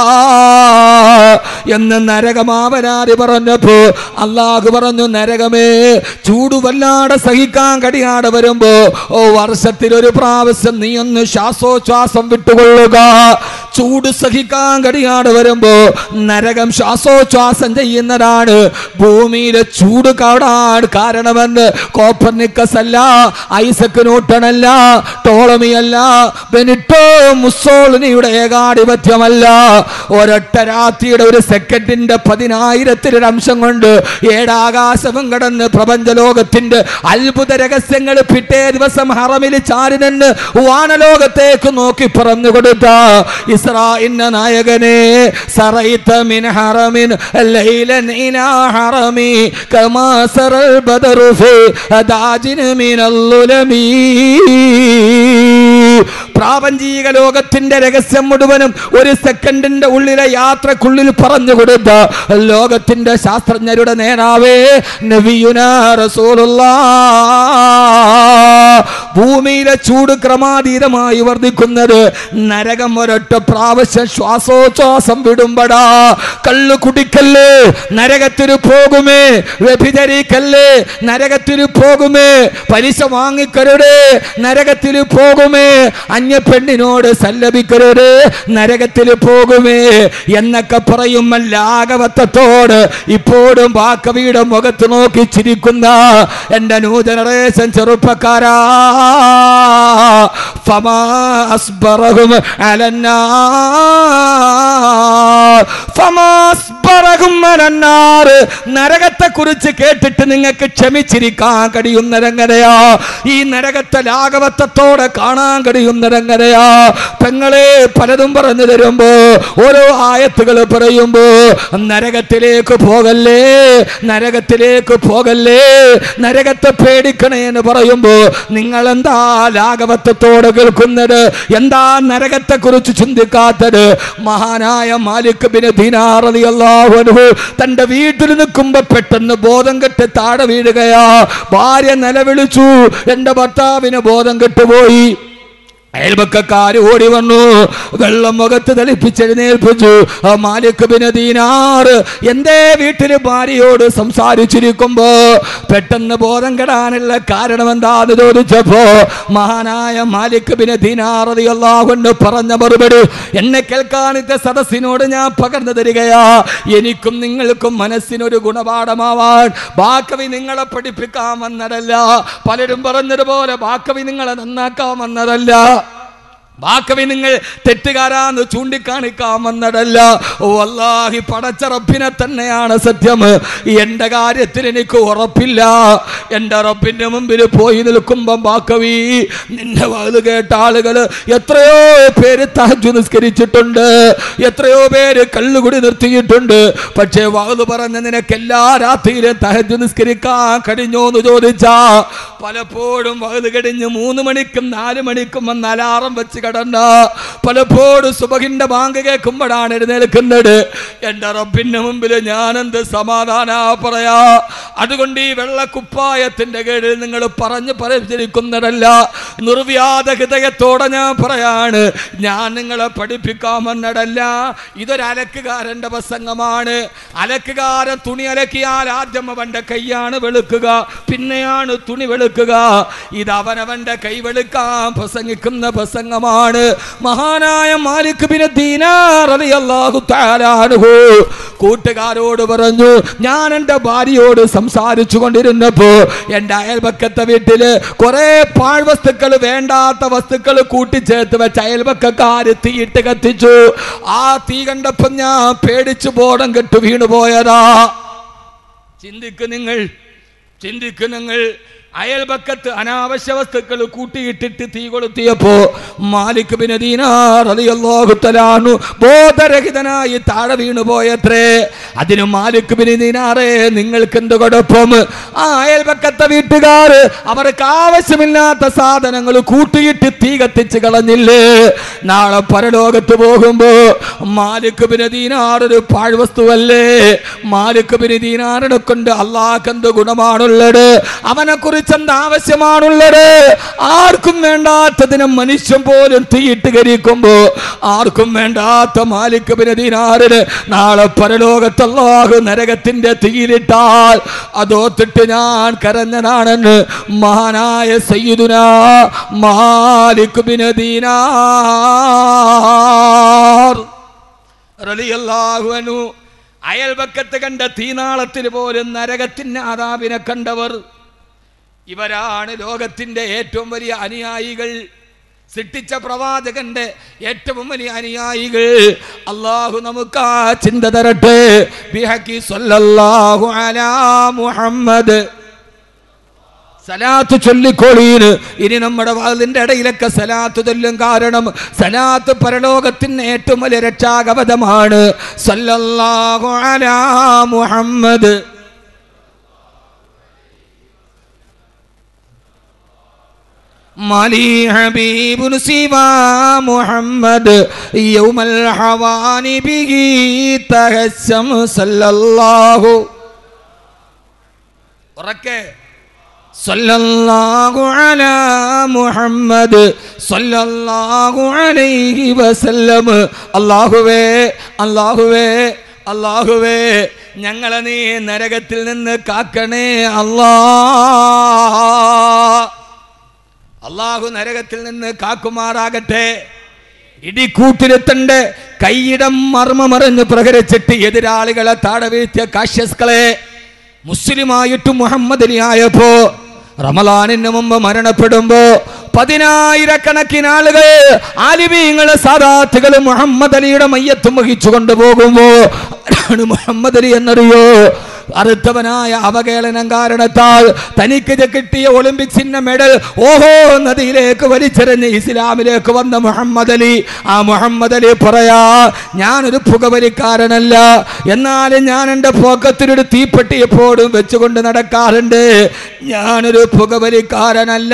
എന്ന് നരകമാവനാരി പറഞ്ഞപ്പോ അള്ളാഹു പറഞ്ഞു നരകമേ ചൂട് വല്ലാതെ സഹിക്കാൻ കഴിയാതെ വരുമ്പോ ഓ വർഷത്തിൽ ഒരു പ്രാവശ്യം നീ ഒന്ന് ശ്വാസോച്ഛ്വാസം വിട്ടുകൊള്ളുക ചൂട് സഹിക്കാൻ കഴിയാതെ വരുമ്പോ നരകം ശ്വാസോച്ഛ്വാസം ചെയ്യുന്നതാണ് ഭൂമിയിലെ ചൂട് കാടാൻ കാരണമെന്ന് കോപ്പർനിക്കസ് അല്ല ഐസക് ന്യൂട്ടണല്ല ടോളമി അല്ല ബെനിറ്റോ മുസോളിനിയുടെ ഏകാധിപത്യമല്ല ഒരൊറ്റ രാത്രിയുടെ ഒരു സെക്കൻഡിന്റെ പതിനായിരത്തിലൊരു അംശം കൊണ്ട് ഏഴാകാശവും കടന്ന് പ്രപഞ്ച ലോകത്തിന്റെ അത്ഭുത രഹസ്യങ്ങൾ പിറ്റേ ദിവസം ഹറമിൽ ചാരി നിന്ന് വാനലോകത്തേക്ക് നോക്കി പറഞ്ഞു കൊടുത്ത ഇസ്രായിന്റെ നായകനെ സറൈത്ത മിൻ ഹറമിൻ ലൈലൻ ഇലാ ഹറമി കമാ സറൽ ബദറു ഫി ദാജിൻ മിനൽ ളുലമീ പ്രാപഞ്ചിക ലോകത്തിന്റെ രഹസ്യം മുഴുവനും ഒരു സെക്കൻഡിന്റെ ഉള്ളിലെ യാത്രക്കുള്ളിൽ പറഞ്ഞു കൊടുത്ത ലോകത്തിന്റെ ശാസ്ത്രജ്ഞരുടെ നേതാവേ നബിയുന റസൂലുള്ളാ ഭൂമിയിലെ ചൂട് ക്രമാതീതമായി വർദ്ധിക്കുന്നത് നരകം ഒരൊറ്റ പ്രാവശ്യം ശ്വാസോച്ഛ്വാസം വിടുമ്പടാ കള്ളു കുടിക്കല്ലേ നരകത്തിന് പോകുമേ വ്യഭിചരിക്കല്ലേ നരകത്തിന് പോകുമേ പലിശ വാങ്ങിക്കരുത് നരകത്തിൽ പോകുമേ അന്യ പെണ്ണിനോട് സല്ലപിക്കരുത് നരകത്തിൽ പോകുമേ എന്നൊക്കെ പറയും ലാഘവത്വത്തോട് ഇപ്പോഴും ബാക്കവിയുടെ മുഖത്ത് നോക്കി ചിരിക്കുന്ന എന്റെ ന്യൂ ജനറേഷൻ ചെറുപ്പക്കാരാ ഫമാ അസ്ബറഹും അലന്നാർ ഫമാ അസ്ബറഹും അലന്നാർ നരകത്തെ കുറിച്ച് കേട്ടിട്ട് നിങ്ങൾക്ക് ക്ഷമിച്ചിരിക്കാൻ കഴിയുന്നതെങ്ങനെയാ ഈ നരകത്തെ ലാഘവത്വത്തോടെ കാണാൻ കഴിയുന്നതെങ്ങനെയാ പെങ്ങളെ പലതും പറഞ്ഞു തരുമ്പോ ഓരോ ആയത്തുകൾ പറയുമ്പോ നരകത്തിലേക്ക് പോകല്ലേ നരകത്തിലേക്ക് പോകല്ലേ നരകത്തെ പേടിക്കണേ എന്ന് പറയുമ്പോ നിങ്ങൾ എന്താ ലാഘവത്വത്തോടെ കേൾക്കുന്നത് എന്താ നരകത്തെ കുറിച്ച് ചിന്തിക്കാത്തത് മഹാനായ മാലിക് ബിൻ ദീനാർ റളിയല്ലാഹു അൻഹു തന്റെ വീട്ടിൽ നിൽക്കുമ്പോ പെട്ടെന്ന് ബോധം കെട്ട് താഴെ വീഴുകയാ ഭാര്യ നിലവിളിച്ചു എന്റെ ഭർത്താവിന് ബോധം കെട്ടുപോയി അയൽപക്കക്കാര് ഓടി വന്നു വെള്ളം മുഖത്ത് തെളിപ്പിച്ചെഴുന്നേൽപ്പിച്ചു ആ മാലിക് ബിൻ ദീനാർ എന്തേ വീട്ടില് ഭാര്യയോട് സംസാരിച്ചിരിക്കുമ്പോ പെട്ടെന്ന് ബോധം കെടാനുള്ള കാരണം എന്താന്ന് ചോദിച്ചപ്പോ മഹാനായ മാലിക് ബിൻ ദീനാർ അള്ളാഹുന്ന് പറഞ്ഞ മറുപടി എന്നെ കേൾക്കാനിത്തെ സദസ്സിനോട് ഞാൻ പകർന്നു തരികയാ എനിക്കും നിങ്ങൾക്കും മനസ്സിനൊരു ഗുണപാഠമാവാൻ ബാക്കവി നിങ്ങളെ പഠിപ്പിക്കാൻ വന്നതല്ല പലരും പറഞ്ഞതുപോലെ ബാക്കവി നിങ്ങളെ നന്നാക്കാൻ വന്നതല്ല ബാക്കവി നിങ്ങൾ തെറ്റുകാരാന്ന് ചൂണ്ടിക്കാണിക്കാൻ വന്നതല്ല ഓ അല്ലാഹി പടച്ച റബ്ബിനെ തന്നെയാണ് സത്യം എൻ്റെ കാര്യത്തിൽ എനിക്ക് ഉറപ്പില്ല എൻ്റെ റബ്ബിൻ്റെ മുമ്പിൽ പോയി നിൽക്കുമ്പം ബാക്കവി നിന്റെ വാത് കേട്ട ആളുകൾ എത്രയോ പേര് തഹജു നിസ്കരിച്ചിട്ടുണ്ട് എത്രയോ പേര് കള്ളുകുടി നിർത്തിയിട്ടുണ്ട് പക്ഷേ വാത് പറഞ്ഞ നിനക്ക് എല്ലാ രാത്രിയിലും തഹജു നിസ്കരിക്കാൻ കഴിഞ്ഞോ എന്ന് ചോദിച്ചാ പലപ്പോഴും വാത് കഴിഞ്ഞ് മൂന്ന് മണിക്കും നാല് മണിക്കും വന്ന് അലാറം വെച്ച് കടന്ന പലപ്പോഴും സുബഹിന്റെ ബാങ്ക് കേൾക്കുമ്പോഴാണ് എഴുന്നേൽക്കുന്നത് എൻ്റെ റബ്ബിന്റെ മുമ്പിൽ ഞാൻ എന്ത് സമാധാന പറയാ അതുകൊണ്ട് ഈ വെള്ളക്കുപ്പായത്തിന്റെ കീഴിൽ നിങ്ങൾ പറഞ്ഞു പരിചരിക്കുന്നതല്ല നിർവ്യാത ഹൃദയത്തോടെ ഞാൻ പറയാണ് ഞാൻ നിങ്ങളെ പഠിപ്പിക്കാൻ വന്നതല്ല ഇതൊരു അലക്കുകാരന്റെ പ്രസംഗമാണ് അലക്കുകാരൻ തുണി അലക്കിയാൽ ആദ്യം അവന്റെ കൈയാണ് വെളുക്കുക പിന്നെയാണ് തുണി വെളുക്കുക ഇത് അവനവന്റെ കൈ വെളുക്കാൻ പ്രസംഗിക്കുന്ന പ്രസംഗമാണ് മഹാനായ മാലിക് ബിൻ ദീനാർ റളിയല്ലാഹു തആല അൻഹു കൂട്ടുകാരോട് പറഞ്ഞു ഞാൻ എൻ്റെ ഭാര്യയോട് സംസാരിച്ചു കൊണ്ടിരുന്നപ്പോ എൻ്റെ അയൽപക്കത്തെ വീട്ടില് കുറെ പാഴ്വസ്തുക്കൾ വേണ്ടാത്ത വസ്തുക്കൾ കൂട്ടിച്ചേർത്ത് വെച്ച അയൽപക്കക്കാര് തീയിട്ട് കത്തിച്ചു ആ തീ കണ്ടപ്പോ ഞാൻ പേടിച്ചു ബോധം കെട്ടു വീണുപോയതാ ചിന്തിക്ക് നിങ്ങൾ ചിന്തിക്ക് നിങ്ങൾ അയൽപക്കത്ത് അനാവശ്യ വസ്തുക്കൾ കൂട്ടിയിട്ടിട്ട് തീ കൊളുത്തിയപ്പോ മാലിക് ബിൻ ദീനാർ റളിയല്ലാഹു തആലാനു ബോധരഹിതനായി താഴെ വീണു പോയത്രേ അതിന് മാലിക് ബിൻ ദീനാറേ നിങ്ങൾക്ക് എന്ത് കുഴപ്പം ആ അയൽപക്കത്തെ വീട്ടുകാർ അവർക്ക് ആവശ്യമില്ലാത്ത സാധനങ്ങൾ കൂട്ടിയിട്ട് തീ കത്തിച്ച് കളഞ്ഞില്ലേ നാളെ പരലോകത്ത് പോകുമ്പോ മാലിക് ബിൻ ദീനാർ ഒരു പാഴ്വസ്തുവല്ലേ മാലിക് ബിൻ ദീനാറിനെ കൊണ്ട് അള്ളാഹ് എന്ത് ഗുണമാണുള്ളത് അവനെ കുറിച്ച് എന്ത് ആവശ്യമാണുള്ളത് ആർക്കും വേണ്ടാത്തതിനെ മനുഷ്യൻ പോലും തീയിട്ട് കരിക്കുമ്പോ ആർക്കും വേണ്ടാത്ത മാലിക് ബിൻ ദീനാറിന് നാളെ പരലോകത്തല്ലാഹു നരകത്തിന്റെ തീയിലിട്ടാൽ അതോത്തിട്ട് ഞാൻ കരഞ്ഞനാണെന്ന് മഹാനായ സയ്യിദുന മാലിക് ബിൻ ദീനാർ റളിയല്ലാഹു അൻഹു അയൽപക്കത്ത് കണ്ട തീനാളത്തിൽ പോലും നരകത്തിന് ആദാബിനെ കണ്ടവർ ഇവരാണ് ലോകത്തിന്റെ ഏറ്റവും വലിയ അനുയായികൾ സൃഷ്ടിച്ച പ്രവാചകന്റെ ഏറ്റവും വലിയ അനുയായികൾ അള്ളാഹു നമുക്ക് ആ ചിന്ത തരട്ടെ ബിഹക്കി സല്ലല്ലാഹു അലാ മുഹമ്മദ് സലാത്ത് ചൊല്ലിക്കോളീന് ഇനി നമ്മുടെ വാതിന്റെ ഇടയിലൊക്കെ സലാത്ത് ചൊല്ലും കാരണം സലാത്ത് പരലോകത്തിന് ഏറ്റവും വലിയ രക്ഷാകവചമാണ് സല്ലല്ലാഹു അലാ മുഹമ്മദ് مالي حبيب سوى محمد يوم الحوان به تهسم صلى الله ഉറക്കെ സല്ലല്ലാഹു അലാ മുഹമ്മദ് സല്ലല്ലാഹു അലൈഹി വസല്ലം അല്ലാഹുവേ അല്ലാഹുവേ അല്ലാഹുവേ ഞങ്ങളെ നീ നരകത്തിൽ നിന്ന് കാക്കണേ അല്ലാ അള്ളാഹു നരകത്തിൽ നിന്ന് കാക്കുമാറാകട്ടെ ഇടിക്കൂട്ടിലെത്തണ്ട് കൈയിടം മർമ്മമറിഞ്ഞ് പ്രഹരിച്ചിട്ട് എതിരാളികളെ താഴെ വീഴ്ത്തിയ കാശ്യസ്കളെ മുസ്ലിമായിട്ട് മുഹമ്മദ് അലി ആയപ്പോ റമലാനിന് മുമ്പ് മരണപ്പെടുമ്പോ പതിനായിരക്കണക്കിന് ആളുകൾ ആലിമീങ്ങള് സാദാത്തുകൾ മുഹമ്മദ് അലിയുടെ മയ്യത്തും വഹിച്ചു കൊണ്ടുപോകുമ്പോ ആരാണ് മുഹമ്മദ് അലി എന്നറിയോ അറുത്തവനായ അവകേളനം കാരണത്താൽ തനിക്ക് ഇത് കിട്ടിയ ഒളിമ്പിക്സിന്റെ മെഡൽ ഓഹോ നദിയിലേക്ക് വലിച്ചെറിഞ്ഞ് ഇസ്ലാമിലേക്ക് വന്ന മുഹമ്മദ് അലി ആ മുഹമ്മദ് അലി പറയാ ഞാനൊരു പുകവലിക്കാരനല്ല എന്നാലും ഞാൻ എൻ്റെ പോക്കത്തിലൊരു തീപ്പെട്ടി എപ്പോഴും വെച്ചുകൊണ്ട് നടക്കാറുണ്ട് ഞാനൊരു പുകവലിക്കാരനല്ല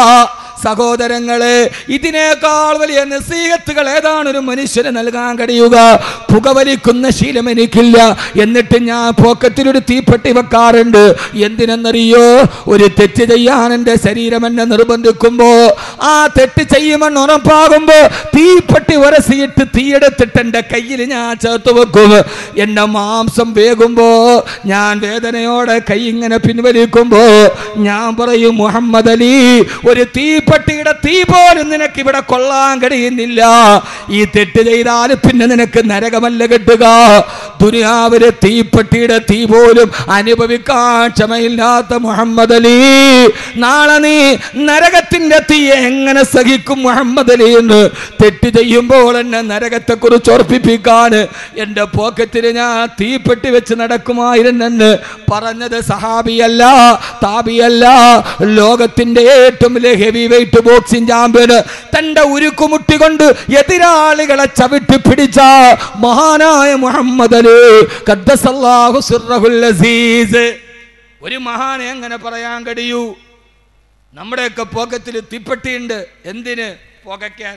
സഹോദരങ്ങളെ ഇതിനേക്കാൾ വലിയ നസീഹത്തുകൾ ഏതാണ് ഒരു മനുഷ്യന് നൽകാൻ കഴിയുക പുകവലിക്കുന്ന ശീലം എനിക്കില്ല എന്നിട്ട് ഞാൻ പോക്കറ്റിലൊരു തീപ്പെട്ടി വെക്കാറുണ്ട് എന്തിനെന്നറിയോ ഒരു തെറ്റ് ചെയ്യാൻ എൻ്റെ ശരീരം എന്നെ നിർബന്ധിക്കുമ്പോ ആ തെറ്റ് ചെയ്യുമെന്ന് ഉറപ്പാകുമ്പോ തീപ്പെട്ടി ഉരസിയിട്ട് തീയെടുത്തിട്ട് എൻ്റെ കയ്യിൽ ഞാൻ ചേർത്ത് വെക്കും എൻ്റെ മാംസം വേകുമ്പോ ഞാൻ വേദനയോടെ കൈ ഇങ്ങനെ പിൻവലിക്കുമ്പോ ഞാൻ പറയും മുഹമ്മദ് അലി ഒരു തീപ്പെട്ടിയുടെ തീ പോലും നിനക്ക് ഇവിടെ കൊള്ളാൻ കഴിയുന്നില്ല ഈ തെറ്റ് ചെയ്താൽ പിന്നെ നിനക്ക് നരകമല്ല കിട്ടുക ദുനിയാവിലെ തീപ്പെട്ടിയുടെ തീ പോലും അനുഭവിക്കാൻ ക്ഷമയില്ലാത്ത മുഹമ്മദ് അലി നാളെ നീ നരകത്തിന്റെ തീ എങ്ങനെ സഹിക്കും മുഹമ്മദ് അലി എന്ന് തെറ്റ് ചെയ്യുമ്പോൾ എന്നെ നരകത്തെ കുറിച്ച് ഓർപ്പിപ്പിക്കാൻ എൻ്റെ പോക്കറ്റിൽ ഞാൻ തീപ്പെട്ടി വെച്ച് നടക്കുമായിരുന്നെന്ന് പറഞ്ഞത് സഹാബിയല്ല താബിയല്ല ലോകത്തിന്റെ ഏറ്റവും വലിയ ഹെവി വെയിറ്റ് ബോക്സിംഗ് ചാമ്പ്യന് തന്റെ ഉരുക്കുമുട്ടി കൊണ്ട് എതിരാളികളെ ചവിട്ടി പിടിച്ച മഹാനായ മുഹമ്മദ് അലി ഖദ്ദസല്ലാഹു സിർറഹുൽ അസീസ് ഒരു മഹാനെ എങ്ങനെ പറയാൻ കഴിയൂ നമ്മുടെയൊക്കെ പോക്കറ്റിൽ തീപ്പെട്ടിയുണ്ട് എന്തിന് പുകയ്ക്കാൻ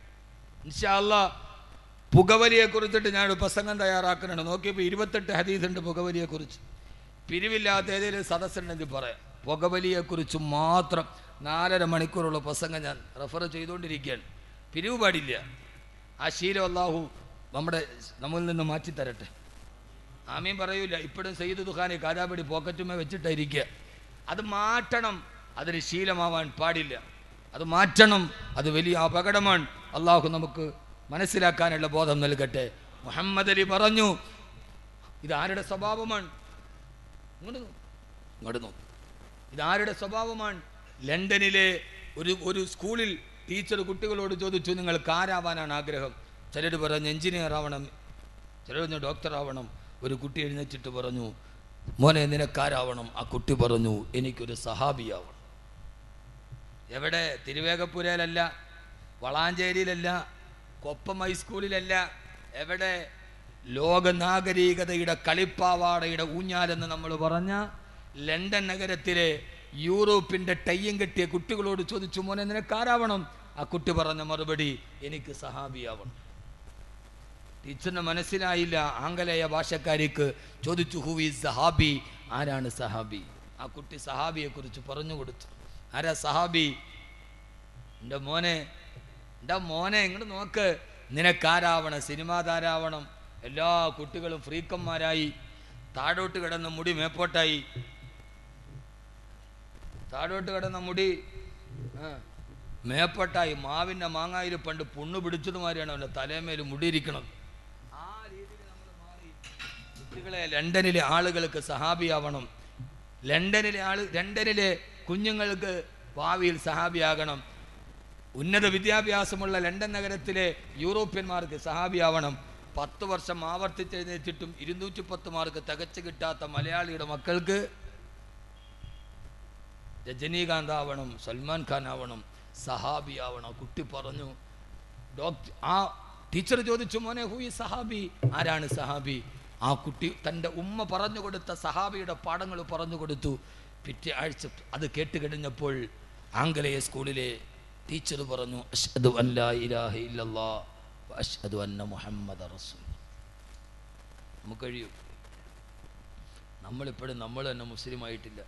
ഇൻഷാല്ല പുകവലിയെ കുറിച്ചിട്ട് ഞാൻ ഒരു പ്രസംഗം തയ്യാറാക്കുന്നുണ്ട് നോക്കിയപ്പോൾ ഇരുപത്തെട്ട് ഹദീസ് ഉണ്ട് പുകവലിയെ കുറിച്ച് പിരിവില്ലാത്ത ഏതെങ്കിലും സദസ്സുണ്ടെങ്കിൽ പറയാം പുകവലിയെ കുറിച്ച് മാത്രം നാലര മണിക്കൂറുള്ള പ്രസംഗം ഞാൻ റെഫർ ചെയ്തുകൊണ്ടിരിക്കുകയാണ് പിരിവ് പാടില്ല ആ ശീലം അള്ളാഹു നമ്മുടെ നമ്മിൽ നിന്ന് മാറ്റി തരട്ടെ ആമീൻ പറയൂല ഇപ്പോഴും സയ്യിദ് ദുഖാനെ കാരാപടി പോക്കറ്റുമേ വെച്ചിട്ടായിരിക്കുക അത് മാറ്റണം അതൊരു ശീലമാവാൻ പാടില്ല അത് മാറ്റണം അത് വലിയ അപകടമാണ് അള്ളാഹു നമുക്ക് മനസ്സിലാക്കാനുള്ള ബോധം നൽകട്ടെ മുഹമ്മദ് അലി പറഞ്ഞു ഇത് ആരുടെ സ്വഭാവമാണ് ഇങ്ങോട്ട് നോ- ഇങ്ങോട്ട് നോക്ക് ഇതാരുടെ സ്വഭാവമാണ് ലണ്ടനിലെ ഒരു ഒരു സ്കൂളിൽ ടീച്ചർ കുട്ടികളോട് ചോദിച്ചു നിങ്ങൾക്ക് ആരാവാനാണ് ആഗ്രഹം ചിലർ പറഞ്ഞു എഞ്ചിനീയർ ആവണം ചിലർ പറഞ്ഞു ഡോക്ടർ ആവണം ഒരു കുട്ടി എഴുന്നേറ്റിട്ട് പറഞ്ഞു മോനെ നിനക്കാരാവണം ആ കുട്ടി പറഞ്ഞു എനിക്കൊരു സഹാബിയാവണം എവിടെ തിരുവേഗപ്പുരയിലല്ല വളാഞ്ചേരിയിലല്ല കൊപ്പം ഹൈസ്കൂളിലല്ല എവിടെ ലോക നാഗരികതയുടെ കളിപ്പാവാടയുടെ ഊഞ്ഞാലെന്ന് നമ്മൾ പറഞ്ഞ ലണ്ടൻ നഗരത്തിലെ യൂറോപ്പിന്റെ ടയ്യം കെട്ടിയ കുട്ടികളോട് ചോദിച്ചു മോനെ നിനക്കാരാവണം ആ കുട്ടി പറഞ്ഞ മറുപടി എനിക്ക് സഹാബിയാവണം ടീച്ചറിന് മനസ്സിലായില്ല ആംഗലേയ ഭാഷക്കാരിക്ക് ചോദിച്ചു ഹൂ ഈസ് സഹാബി ആരാണ് സഹാബി ആ കുട്ടി സഹാബിയെ കുറിച്ച് പറഞ്ഞു കൊടുത്തു ആരാ സഹാബി എൻ്റെ മോനെ എൻ്റെ മോനെ ഇങ്ങോട്ട് നോക്ക് നിനക്കാരാവണം സിനിമാ താരാവണം എല്ലാ കുട്ടികളും ഫ്രീക്കന്മാരായി താഴോട്ട് കിടന്ന മുടി മേപ്പോട്ടായി താഴോട്ട് കിടന്ന മുടി ആ, മേപ്പോട്ടായി മാവിൻ്റെ മാങ്ങായിൽ പണ്ട് പുണ്ണു പിടിച്ചതുമാതിരിയാണ് അവൻ്റെ തലേമേൽ മുടിയിരിക്കണം ആ കുട്ടികളെ ലണ്ടനിലെ ആളുകൾക്ക് സഹാബിയാവണം ലണ്ടനിലെ ആള് ലണ്ടനിലെ കുഞ്ഞുങ്ങൾക്ക് ഭാവിയിൽ സഹാബിയാകണം ഉന്നത വിദ്യാഭ്യാസമുള്ള ലണ്ടൻ നഗരത്തിലെ യൂറോപ്യന്മാർക്ക് സഹാബിയാവണം പത്ത് വർഷം ആവർത്തിച്ചെഴുന്നേറ്റിട്ടും ഇരുന്നൂറ്റി പത്ത് മാർക്ക് തികച്ചു കിട്ടാത്ത മലയാളിയുടെ മക്കൾക്ക് രജനീകാന്ത് ആവണം സൽമാൻ ഖാൻ ആവണം സഹാബി ആവണം കുട്ടി പറഞ്ഞു ഡോക്ടർ ആ ടീച്ചർ ചോദിച്ചു മോനെ ഹൂ ഈ സഹാബി ആരാണ് സഹാബി ആ കുട്ടി തൻ്റെ ഉമ്മ പറഞ്ഞു കൊടുത്ത സഹാബിയുടെ പാഠങ്ങൾ പറഞ്ഞു കൊടുത്തു പിറ്റേ ആഴ്ച അത് കേട്ട് കഴിഞ്ഞപ്പോൾ ആംഗലേയ സ്കൂളിലെ ടീച്ചർ പറഞ്ഞു അഷ്ഹദു അല്ലാ ഇലാഹ ഇല്ലല്ലാ വ അഷ്ഹദു അന്ന മുഹമ്മദ റസൂൽ നമുക്ക് കഴിയും നമ്മളിപ്പോഴും നമ്മൾ തന്നെ മുസ്ലിം ആയിട്ടില്ല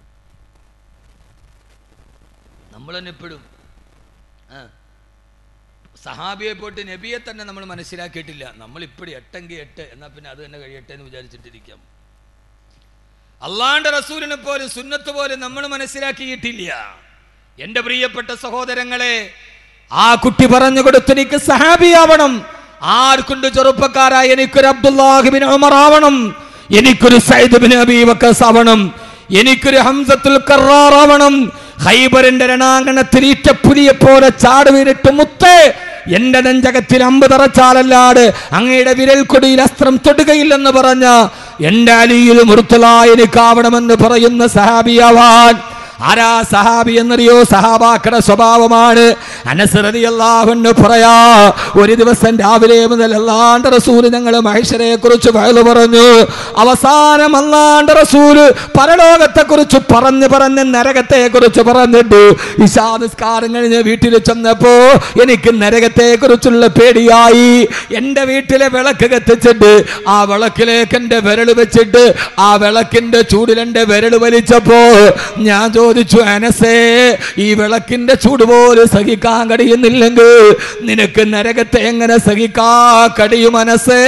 നമ്മൾ തന്നെ എപ്പോഴും ആ സഹാബിയെ പോയിട്ട് നബിയെ തന്നെ നമ്മൾ മനസ്സിലാക്കിയിട്ടില്ല നമ്മൾ ഇപ്പോഴും എട്ടെങ്കിൽ എട്ട് എന്നാൽ പിന്നെ അത് തന്നെ കഴിയട്ടെ എന്ന് വിചാരിച്ചിട്ടിരിക്കാം അള്ളാന്റെ റസൂലിനെ പോലും സുന്നത്ത് പോലും നമ്മൾ മനസ്സിലാക്കിയിട്ടില്ല എന്റെ പ്രിയപ്പെട്ട സഹോദരങ്ങളെ ആ കുട്ടി പറഞ്ഞു കൊടുത്തു എനിക്ക് സഹാബിയാവണം ആർക്കുണ്ട് ചെറുപ്പക്കാരായ എനിക്കൊരു അബ്ദുല്ലാഹിബിൻ ഉമർ ആവണം എനിക്കൊരു സയ്യിദ് ബിൻ അബീ വക്കസ് ആവണം എനിക്കൊരു ഹംസത്തുൽ കറാർ ആവണം ഹൈബറിന്റെ രണാങ്കണത്തിൽ ഈറ്റപ്പുലിയെ പോലെ ചാടുവീരിട്ട് മുത്ത് എന്റെ നെഞ്ചകത്തിൽ അമ്പ് തറച്ചാലല്ലാട് അങ്ങയുടെ വിരൽ കൊടിയിൽ അസ്ത്രം തൊടുകയില്ലെന്ന് പറഞ്ഞ എന്റെ അലിയിൽ മുറുത്തല എനിക്കാവണമെന്ന് പറയുന്ന സഹാബിയാവാൻ ആരാ സഹാബി എന്നറിയോ സഹാബാക്കടെ സ്വഭാവമാണ് അനസറതി അള്ളാഹുന്ന് പറയാ ഒരു ദിവസം രാവിലെ മുതൽ അല്ലാണ്ട് റസൂല് ഞങ്ങൾ മഹേശ്വരെ കുറിച്ച് വയലു പറഞ്ഞു അവസാനം അല്ലാണ്ട് റസൂല് പരലോകത്തെ കുറിച്ച് പറഞ്ഞു പറഞ്ഞ് നരകത്തെ കുറിച്ച് പറഞ്ഞിട്ട് ഇശാനിസ്കാരം കഴിഞ്ഞ് വീട്ടിൽ ചെന്നപ്പോ എനിക്ക് നരകത്തെ കുറിച്ചുള്ള പേടിയായി എന്റെ വീട്ടിലെ വിളക്ക് കത്തിച്ചിട്ട് ആ വിളക്കിലേക്ക് എന്റെ വിരൽ വെച്ചിട്ട് ആ വിളക്കിന്റെ ചൂടിൽ എന്റെ വിരൽ വലിച്ചപ്പോ ഞാൻ ചോദിച്ചു അനസേ ഈ വിളക്കിന്റെ ചൂട് പോലും സഹിക്കാൻ കഴിയുന്നില്ലെങ്കിൽ നിനക്ക് നരകത്തെ എങ്ങനെ സഹിക്കാ കഴിയും മനസ്സേ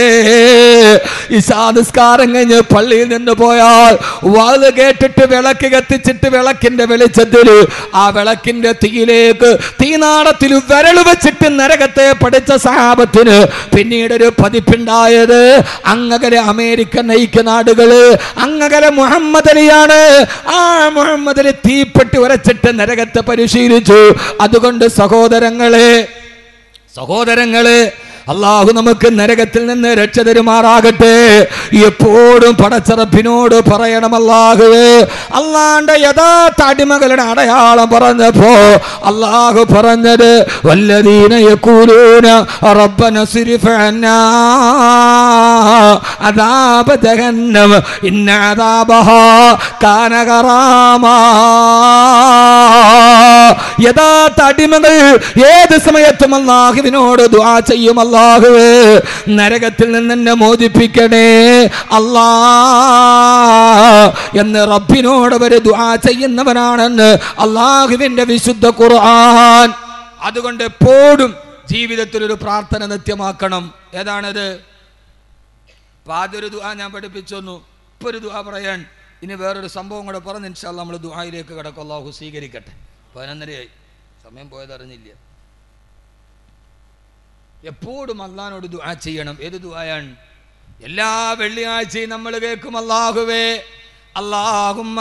ഇശാനിസ്കാരം കഴിഞ്ഞ് പള്ളിയിൽ നിന്ന് പോയാൽ വാത് കേട്ടിട്ട് വിളക്ക് കത്തിച്ചിട്ട് വിളക്കിന്റെ വെളിച്ചത്തിൽ ആ വിളക്കിന്റെ തീയിലേക്ക് തീനാളത്തിൽ വിരൽ വെച്ചിട്ട് നരകത്തെ പഠിച്ച സഹാബത്തിന് പിന്നീട് ഒരു പതിപ്പുണ്ടായത് അങ്ങകലെ അമേരിക്കൻ ഐക്യനാടുകള് അങ്ങകലെ മുഹമ്മദ് അലിയാണ് ആ മുഹമ്മദ് അലി തീപ്പെട്ടി ഉരച്ചിട്ട് നരകത്തെ പരിശീലിച്ചു അതുകൊണ്ട് സഹോദരങ്ങളെ സഹോദരങ്ങളെ അള്ളാഹു നമുക്ക് നരകത്തിൽ നിന്ന് രക്ഷ തരുമാറാകട്ടെ എപ്പോഴും പടച്ചറപ്പിനോട് പറയണം അള്ളാഹുവേ അള്ളാന്റെ യഥാർത്ഥ അടിമകളുടെ അടയാളം പറഞ്ഞപ്പോ അള്ളാഹു പറഞ്ഞത് വല്ലദീന യഖൂലൂന റബ്ബന സിരിഫ് അന്നാ അദാബ ജഹന്നം ഇന്ന അദാബഹാ കാന ഗറാമാ യഥാർത്ഥ അടിമകൾ ഏത് സമയത്തും അള്ളാഹുവിനോട് ദുആ ചെയ്യും അള്ളാഹുവേ നരകത്തിൽ നിന്ന് എന്നെ മോചിപ്പിക്കണേ അല്ലാ എന്ന് റബ്ബിനോട് അവർ ദുആ ചെയ്യുന്നവനാണെന്ന് അള്ളാഹുവിന്റെ വിശുദ്ധ ഖുർആൻ അതുകൊണ്ട് എപ്പോഴും ജീവിതത്തിൽ ഒരു പ്രാർത്ഥന നിത്യമാക്കണം ഏതാണത് അപ്പൊ ആദ്യം ഒരു ദുആ ഞാൻ പഠിപ്പിച്ചു തന്നു ഇപ്പൊ ഒരു ദുആ പറയാൻ ഇനി വേറൊരു സംഭവം കൂടെ പറഞ്ഞ് ഇൻഷാല്ല നമ്മൾ ദുആയിലേക്ക് കിടക്കും അള്ളാഹു സ്വീകരിക്കട്ടെ പതിനൊന്നരയായി സമയം പോയതറിഞ്ഞില്ല എപ്പോഴും അള്ളഹാനോട് ദുആ ചെയ്യണം ഏത് ദുആയാണ് എല്ലാ വെള്ളിയാഴ്ചയും നമ്മൾ കേൾക്കും അള്ളാഹുവേ അള്ളാഹും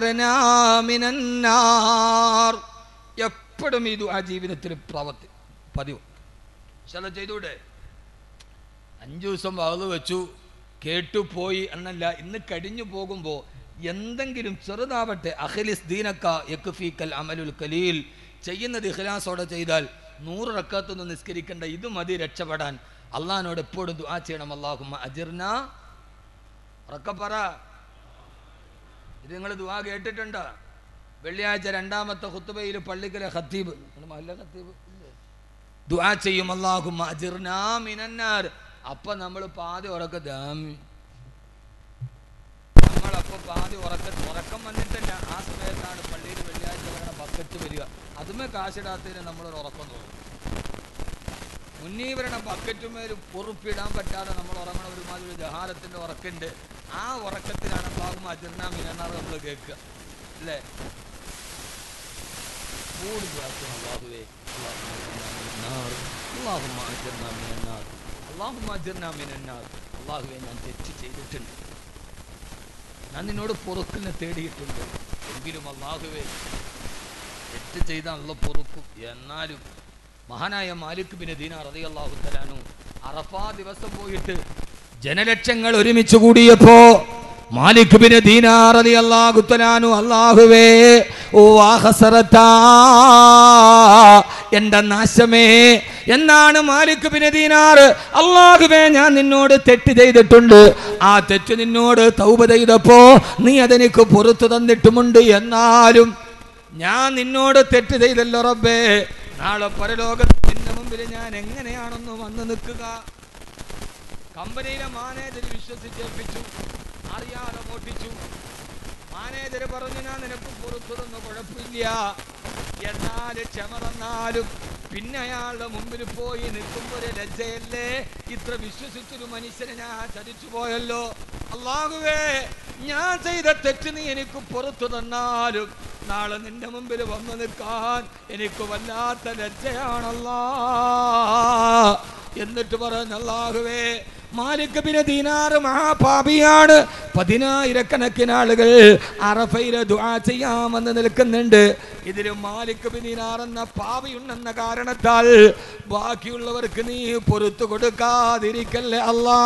എപ്പോഴും ഈ ദുആ ജീവിതത്തിൽ പ്രവർത്തി പതിവ് ചില ചെയ്തൂടെ അഞ്ചു ദിവസം വകത് വെച്ചു കേട്ടു പോയി എന്നല്ല ഇന്ന് കഴിഞ്ഞു പോകുമ്പോൾ എന്തെങ്കിലും ചെറുതാവട്ടെ അഖിലിസ് ദീനക്ക യക്ഫീക്കൽ അമലുൽ കലീൽ ചെയ്യുന്നത് ഇഖ്ലാസോടെ ചെയ്താൽ നൂറ് റക്കാത്തൊന്നും നിസ്കരിക്കേണ്ട ഇത് മതി രക്ഷപ്പെടാൻ അള്ളഹാനോട് എപ്പോഴും ദുആ ചെയ്യണം അള്ളാഹുമ്മ അജിർന ഉറക്കപ്പറ ഇത് നിങ്ങൾ ദുആ കേട്ടിട്ടുണ്ടോ വെള്ളിയാഴ്ച രണ്ടാമത്തെ ഖുത്തുബയിൽ പള്ളിക്കലെ ഖത്തീബ് നിങ്ങളുടെ മഹല്ല ഖത്തീബ് ഇല്ലേ? ദുആ ചെയ്യും അള്ളാഹുമ്മ അജിർനാ മിനന്നാർ അപ്പൊ നമ്മൾ പാതി ഉറക്ക ദാമി നമ്മളപ്പോ പാതി ഉറക്ക ഉറക്കം വന്നിട്ടില്ല ആ സമയത്താണ് പള്ളിയിൽ വെള്ളിയാഴ്ച വരണ ബക്കറ്റ് വരിക അതുമേ കാശിടാത്തതിന് നമ്മളൊരു ഉറക്കം തോന്നും മുന്നീ വരണ ബക്കറ്റുമേൽ പൊറുപ്പിടാൻ പറ്റാതെ നമ്മൾ ഉറങ്ങണ ഒരുമാതിരി ഒരു ജഹാരത്തിന്റെ ഉറക്കുണ്ട് ആ ഉറക്കത്തിലാണ് അള്ളാഹുമ്മ അജിർനാ മിനന്നാർ നമ്മൾ കേൾക്കുക അല്ലേ മൂട് പ്രാർത്ഥന അള്ളാഹുവേ اللهم اجرنا من النار اللهم اجرنا من النار اللهم اجرنا من النار അള്ളാഹുവെ ഞാൻ തെറ്റ് ചെയ്തിട്ടുണ്ട് ഞാൻ നിന്നോട് പൊറുക്കിനെ തേടിയിട്ടുണ്ട് എങ്കിലും അള്ളാഹുവെ തെറ്റ് ചെയ്ത അള്ള പൊറുക്കും എന്നാലും മഹാനായ മാലിക് ബിൻ ദീനാർ റതി അള്ളാഹു തലാനു അറഫാ ദിവസം പോയിട്ട് ജനലക്ഷങ്ങൾ ഒരുമിച്ച് കൂടിയപ്പോ മാലിക് ബിൻ ദീനാർ റളിയല്ലാഹു തആലാനു അല്ലാഹുവേ ഓ ആഹസറത്താ എന്റെ നാശമേ എന്നാണ് മാലിക് ബിൻ ദീനാർ അല്ലാഹുവേ ഞാൻ നിന്നോട് തെറ്റ് ചെയ്തിട്ടുണ്ട് ആ തെറ്റ് നിന്നോട് തൗബ ചെയ്തപ്പോ നീ അതെനിക്ക് പുറത്തു തന്നിട്ടുമുണ്ട് എന്നാലും ഞാൻ നിന്നോട് തെറ്റ് ചെയ്തല്ലോ റബ്ബേ നാളെ പരലോകത്ത് നിന്റെ മുമ്പിൽ ഞാൻ എങ്ങനെയാണെന്ന് വന്ന് നിൽക്കുക കമ്പനിയിലെ മാനേജർ വിശ്വസിച്ചേൽപ്പിച്ചു അറിയാതെ മോട്ടിച്ചു മാനേജർ പറഞ്ഞു ഞാൻ നിനക്ക് പുറത്തു തന്ന കുഴപ്പമില്ല എന്നാൽ ക്ഷമ തന്നാലും പിന്നെ അയാളുടെ മുമ്പിൽ പോയി നിൽക്കുമ്പോ ഒരു ലജ്ജയല്ലേ ഇത്ര വിശ്വസിച്ചൊരു മനുഷ്യനെ ഞാൻ ചതിച്ചു പോയല്ലോ അള്ളാഹുവേ ഞാൻ ചെയ്ത തെറ്റ് നീ എനിക്ക് പുറത്തു തന്നാലും നാളെ നിന്റെ മുമ്പിൽ വന്നു നിൽക്കാൻ എനിക്ക് വല്ലാത്ത ലജ്ജയാണല്ലാ എന്നിട്ട് പറഞ്ഞ അല്ലാഹുവേ മാലിക് ബിൻ ദീനാർ മഹാപാപിയാണ് പതിനായിരക്കണക്കിന് ആളുകൾ അറഫയിലെ ദുആ ചെയ്യാമെന്ന് നിൽക്കുന്നുണ്ട് ഇതിൽ മാലിക് ബിൻ ദീനാർ എന്ന പാപിയുണ്ടെന്ന കാരണത്താൽ ബാക്കിയുള്ളവർക്ക് നീ പൊറത്തു കൊടുക്കാതിരിക്കല്ലേ അല്ലാ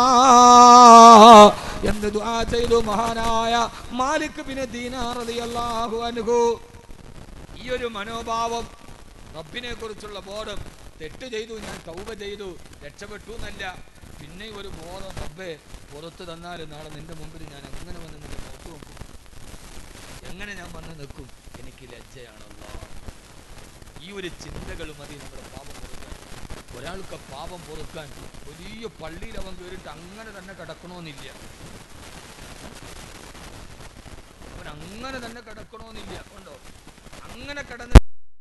എന്ന് ദുആ ചെയ്തു മഹാനായ മാലിക് ബിൻ ദീനാർ റളിയല്ലാഹു അൻഹു ഈ ഒരു മനോഭാവം റബ്ബിനെ കുറിച്ചുള്ള ബോധം തെറ്റ് ചെയ്തു ഞാൻ തൗബ ചെയ്തു രക്ഷപ്പെട്ടു എന്നല്ല പിന്നെ ഒരു ബോധം റബ്ബെ പുറത്തു തന്നാലും നാളെ നിന്റെ മുമ്പിൽ ഞാൻ എങ്ങനെ വന്ന് നിന്നെ നോക്കി നോക്കും എങ്ങനെ ഞാൻ വന്ന് നിൽക്കും എനിക്ക് ലജ്ജയാണല്ലോ ഈ ഒരു ചിന്തകൾ മതി നമ്മുടെ പാപം പൊറുക്കാൻ ഒരാൾക്ക് പാപം പൊറുക്കാൻ വലിയ പള്ളിയിൽ അവൻ കയറിയിട്ട് അങ്ങനെ തന്നെ കിടക്കണമെന്നില്ല അവൻ അങ്ങനെ തന്നെ കിടക്കണമെന്നില്ല ഉണ്ടോ അങ്ങനെ കിടന്ന്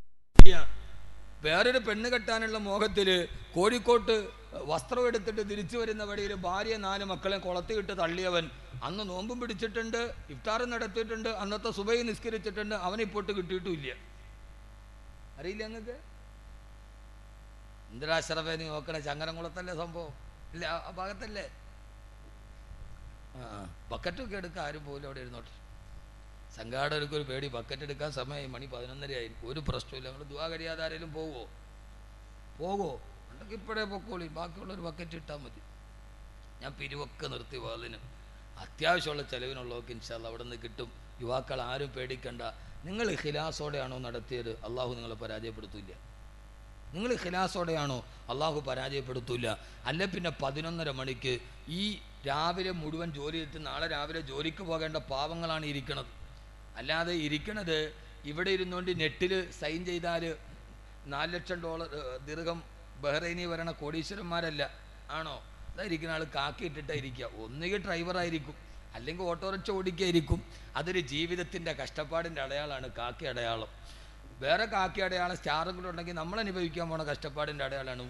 വേറൊരു പെണ്ണ് കെട്ടാനുള്ള മോഹത്തില് കോഴിക്കോട്ട് വസ്ത്രം എടുത്തിട്ട് തിരിച്ചു വരുന്ന വഴിയിൽ ഭാര്യ നാല് മക്കളെ കുളത്തിയിട്ട് തള്ളിയവൻ അന്ന് നോമ്പും പിടിച്ചിട്ടുണ്ട് ഇഫ്താറും നടത്തിയിട്ടുണ്ട് അന്നത്തെ സുബൈ നിസ്കരിച്ചിട്ടുണ്ട് അവനെ ഇപ്പോട്ട് കിട്ടിയിട്ടുമില്ല അറിയില്ല നിങ്ങൾക്ക് ഇന്ദിരാശ്രഫെ നീ നോക്കണേ ചങ്ങരംകുളത്തല്ലേ സംഭവം ഇല്ല ആ- ആ ഭാഗത്തല്ലേ ആ ആ. ബക്കറ്റൊക്കെ എടുക്കാൻ ആരും പോലും അവിടെ ഇരുന്നോട്ടെ സംഘാടകർക്ക് ഒരു പേടി ബക്കറ്റ് എടുക്കാൻ സമയമായി മണി പതിനൊന്നരയായി ഒരു പ്രശ്നമില്ല നിങ്ങൾ ദുവാ കഴിയാതെ ആരെങ്കിലും പോവോ പോകോ ഉണ്ടെങ്കിൽ ഇപ്പോഴേ പൊക്കോളി ബാക്കിയുള്ളൊരു ബക്കറ്റ് ഇട്ടാൽ മതി ഞാൻ പിരിവൊക്കെ നിർത്തി വാതിന് അത്യാവശ്യമുള്ള ചെലവിനുള്ളതൊക്കെ ഇൻഷാല്ല അവിടെ നിന്ന് കിട്ടും യുവാക്കൾ ആരും പേടിക്കണ്ട നിങ്ങൾ ഖിലാസോടെയാണോ നടത്തിയത് അള്ളാഹു നിങ്ങളെ പരാജയപ്പെടുത്തില്ല നിങ്ങൾ ഖിലാസോടെയാണോ അള്ളാഹു പരാജയപ്പെടുത്തൂല അല്ല പിന്നെ പതിനൊന്നര മണിക്ക് ഈ രാവിലെ മുഴുവൻ ജോലി ചെയ്തിട്ട് നാളെ രാവിലെ ജോലിക്ക് പോകേണ്ട പാവങ്ങളാണ് ഇരിക്കണത് അല്ലാതെ ഇരിക്കണത് ഇവിടെ ഇരുന്നുകൊണ്ട് നെറ്റിൽ സൈൻ ചെയ്താൽ നാല് ലക്ഷം ഡോളർ ദീർഘം ബഹ്റൈനി വരണ കോടീശ്വരന്മാരല്ല ആണോ അതായിരിക്കുന്ന ആൾ കാക്കിയിട്ടിട്ടായിരിക്കുക ഒന്നുകിൽ ഡ്രൈവറായിരിക്കും അല്ലെങ്കിൽ ഓട്ടോറിക്ഷ ഓടിക്കായിരിക്കും അതൊരു ജീവിതത്തിൻ്റെ കഷ്ടപ്പാടിൻ്റെ അടയാളമാണ് കാക്കി അടയാളം വേറെ കാക്കി അടയാളം സ്റ്റാറുകളുണ്ടെങ്കിൽ നമ്മൾ അനുഭവിക്കാൻ പോണ കഷ്ടപ്പാടിൻ്റെ അടയാളമാണ്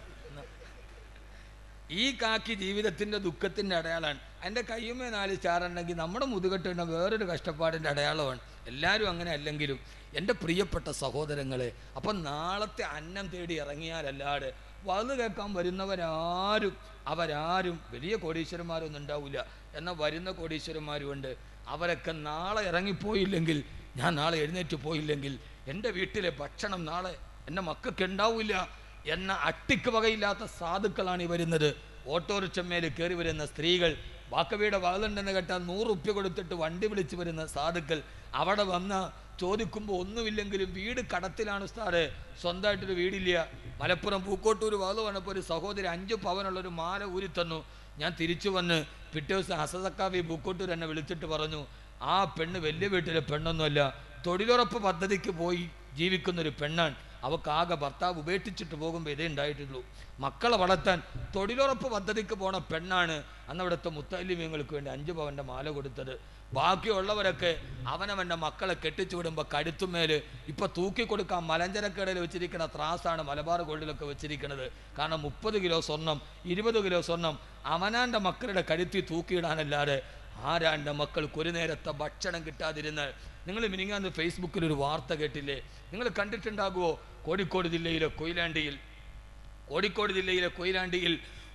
ഈ കാക്കി ജീവിതത്തിൻ്റെ ദുഃഖത്തിൻ്റെ അടയാളമാണ് എൻ്റെ കയ്യുമേ നാല് സ്റ്റാർ ഉണ്ടെങ്കിൽ നമ്മുടെ മുതുകെട്ടുന്ന വേറൊരു കഷ്ടപ്പാടിൻ്റെ അടയാളമാണ് എല്ലാവരും അങ്ങനെ അല്ലെങ്കിലും എൻ്റെ പ്രിയപ്പെട്ട സഹോദരങ്ങളെ അപ്പം നാളത്തെ അന്നം തേടി ഇറങ്ങിയാലല്ലാതെ വലു കേൾക്കാൻ വരുന്നവരാരും അവരാരും വലിയ കോടീശ്വരന്മാരൊന്നും ഉണ്ടാവില്ല എന്നാൽ വരുന്ന കോടീശ്വരന്മാരുമുണ്ട് അവരൊക്കെ നാളെ ഇറങ്ങിപ്പോയില്ലെങ്കിൽ ഞാൻ നാളെ എഴുന്നേറ്റ് പോയില്ലെങ്കിൽ എൻ്റെ വീട്ടിലെ ഭക്ഷണം നാളെ എൻ്റെ മക്കൾക്ക് ഉണ്ടാവില്ല എന്ന അട്ടിക്ക് വകയില്ലാത്ത സാധുക്കളാണ് ഈ വരുന്നത് ഓട്ടോറിക്ഷമേൽ കയറി വരുന്ന സ്ത്രീകൾ വാക്കവിയുടെ വാളുണ്ടെന്ന് കേട്ടാൽ നൂറ് ഉപ്യ കൊടുത്തിട്ട് വണ്ടി വിളിച്ച് വരുന്ന സാധുക്കൾ അവിടെ വന്ന ചോദിക്കുമ്പോൾ ഒന്നുമില്ലെങ്കിലും വീട് കടത്തിലാണ് ഉസ്താദ് സ്വന്തമായിട്ടൊരു വീടില്ല മലപ്പുറം പൂക്കോട്ടൂർ വാള് വന്നപ്പോൾ ഒരു സഹോദരി അഞ്ച് പവനുള്ളൊരു മാല ഊരി തന്നു ഞാൻ തിരിച്ചു വന്ന് പിറ്റേ ദിവസം ഹസസക്കാവി പൂക്കോട്ടൂർ എന്നെ വിളിച്ചിട്ട് പറഞ്ഞു ആ പെണ്ണ് വലിയ വീട്ടിലെ പെണ്ണൊന്നുമല്ല തൊഴിലുറപ്പ് പദ്ധതിക്ക് പോയി ജീവിക്കുന്ന ഒരു പെണ്ണാണ് അവക്കാകെ ഭർത്താവ് ഉപേക്ഷിച്ചിട്ട് പോകുമ്പോൾ ഇതേ ഉണ്ടായിട്ടുള്ളൂ മക്കളെ വളർത്താൻ തൊഴിലുറപ്പ് പദ്ധതിക്ക് പോണ പെണ്ണാണ് അന്ന് അവിടുത്തെ മുത്തല്ലിമീങ്ങൾക്ക് വേണ്ടി അഞ്ച് പവൻ്റെ മാല കൊടുത്തത് ബാക്കിയുള്ളവരൊക്കെ അവനവൻ്റെ മക്കളെ കെട്ടിച്ചു വിടുമ്പോൾ കഴുത്തുമേൽ ഇപ്പൊ തൂക്കി കൊടുക്കാൻ മലഞ്ചരക്കടയിൽ വെച്ചിരിക്കുന്ന ത്രാസാണ് മലബാർ ഗോൾഡിലൊക്കെ വെച്ചിരിക്കുന്നത് കാരണം മുപ്പത് കിലോ സ്വർണം ഇരുപത് കിലോ സ്വർണം അവനാൻ്റെ മക്കളുടെ കഴുത്തി തൂക്കിയിടാനല്ലാതെ ആരാൻ്റെ മക്കൾക്ക് ഒരു നേരത്തെ ഭക്ഷണം കിട്ടാതിരുന്നാൽ നിങ്ങൾ മിനിങ്ങാന്ന് ഫേസ്ബുക്കിൽ ഒരു വാർത്ത കേട്ടില്ലേ നിങ്ങൾ കണ്ടിട്ടുണ്ടാകുമോ കോഴിക്കോട് ജില്ലയിലെ കൊയിലാണ്ടിയിൽ കോഴിക്കോട് ജില്ലയിലെ കൊയിലാണ്ടിയിൽ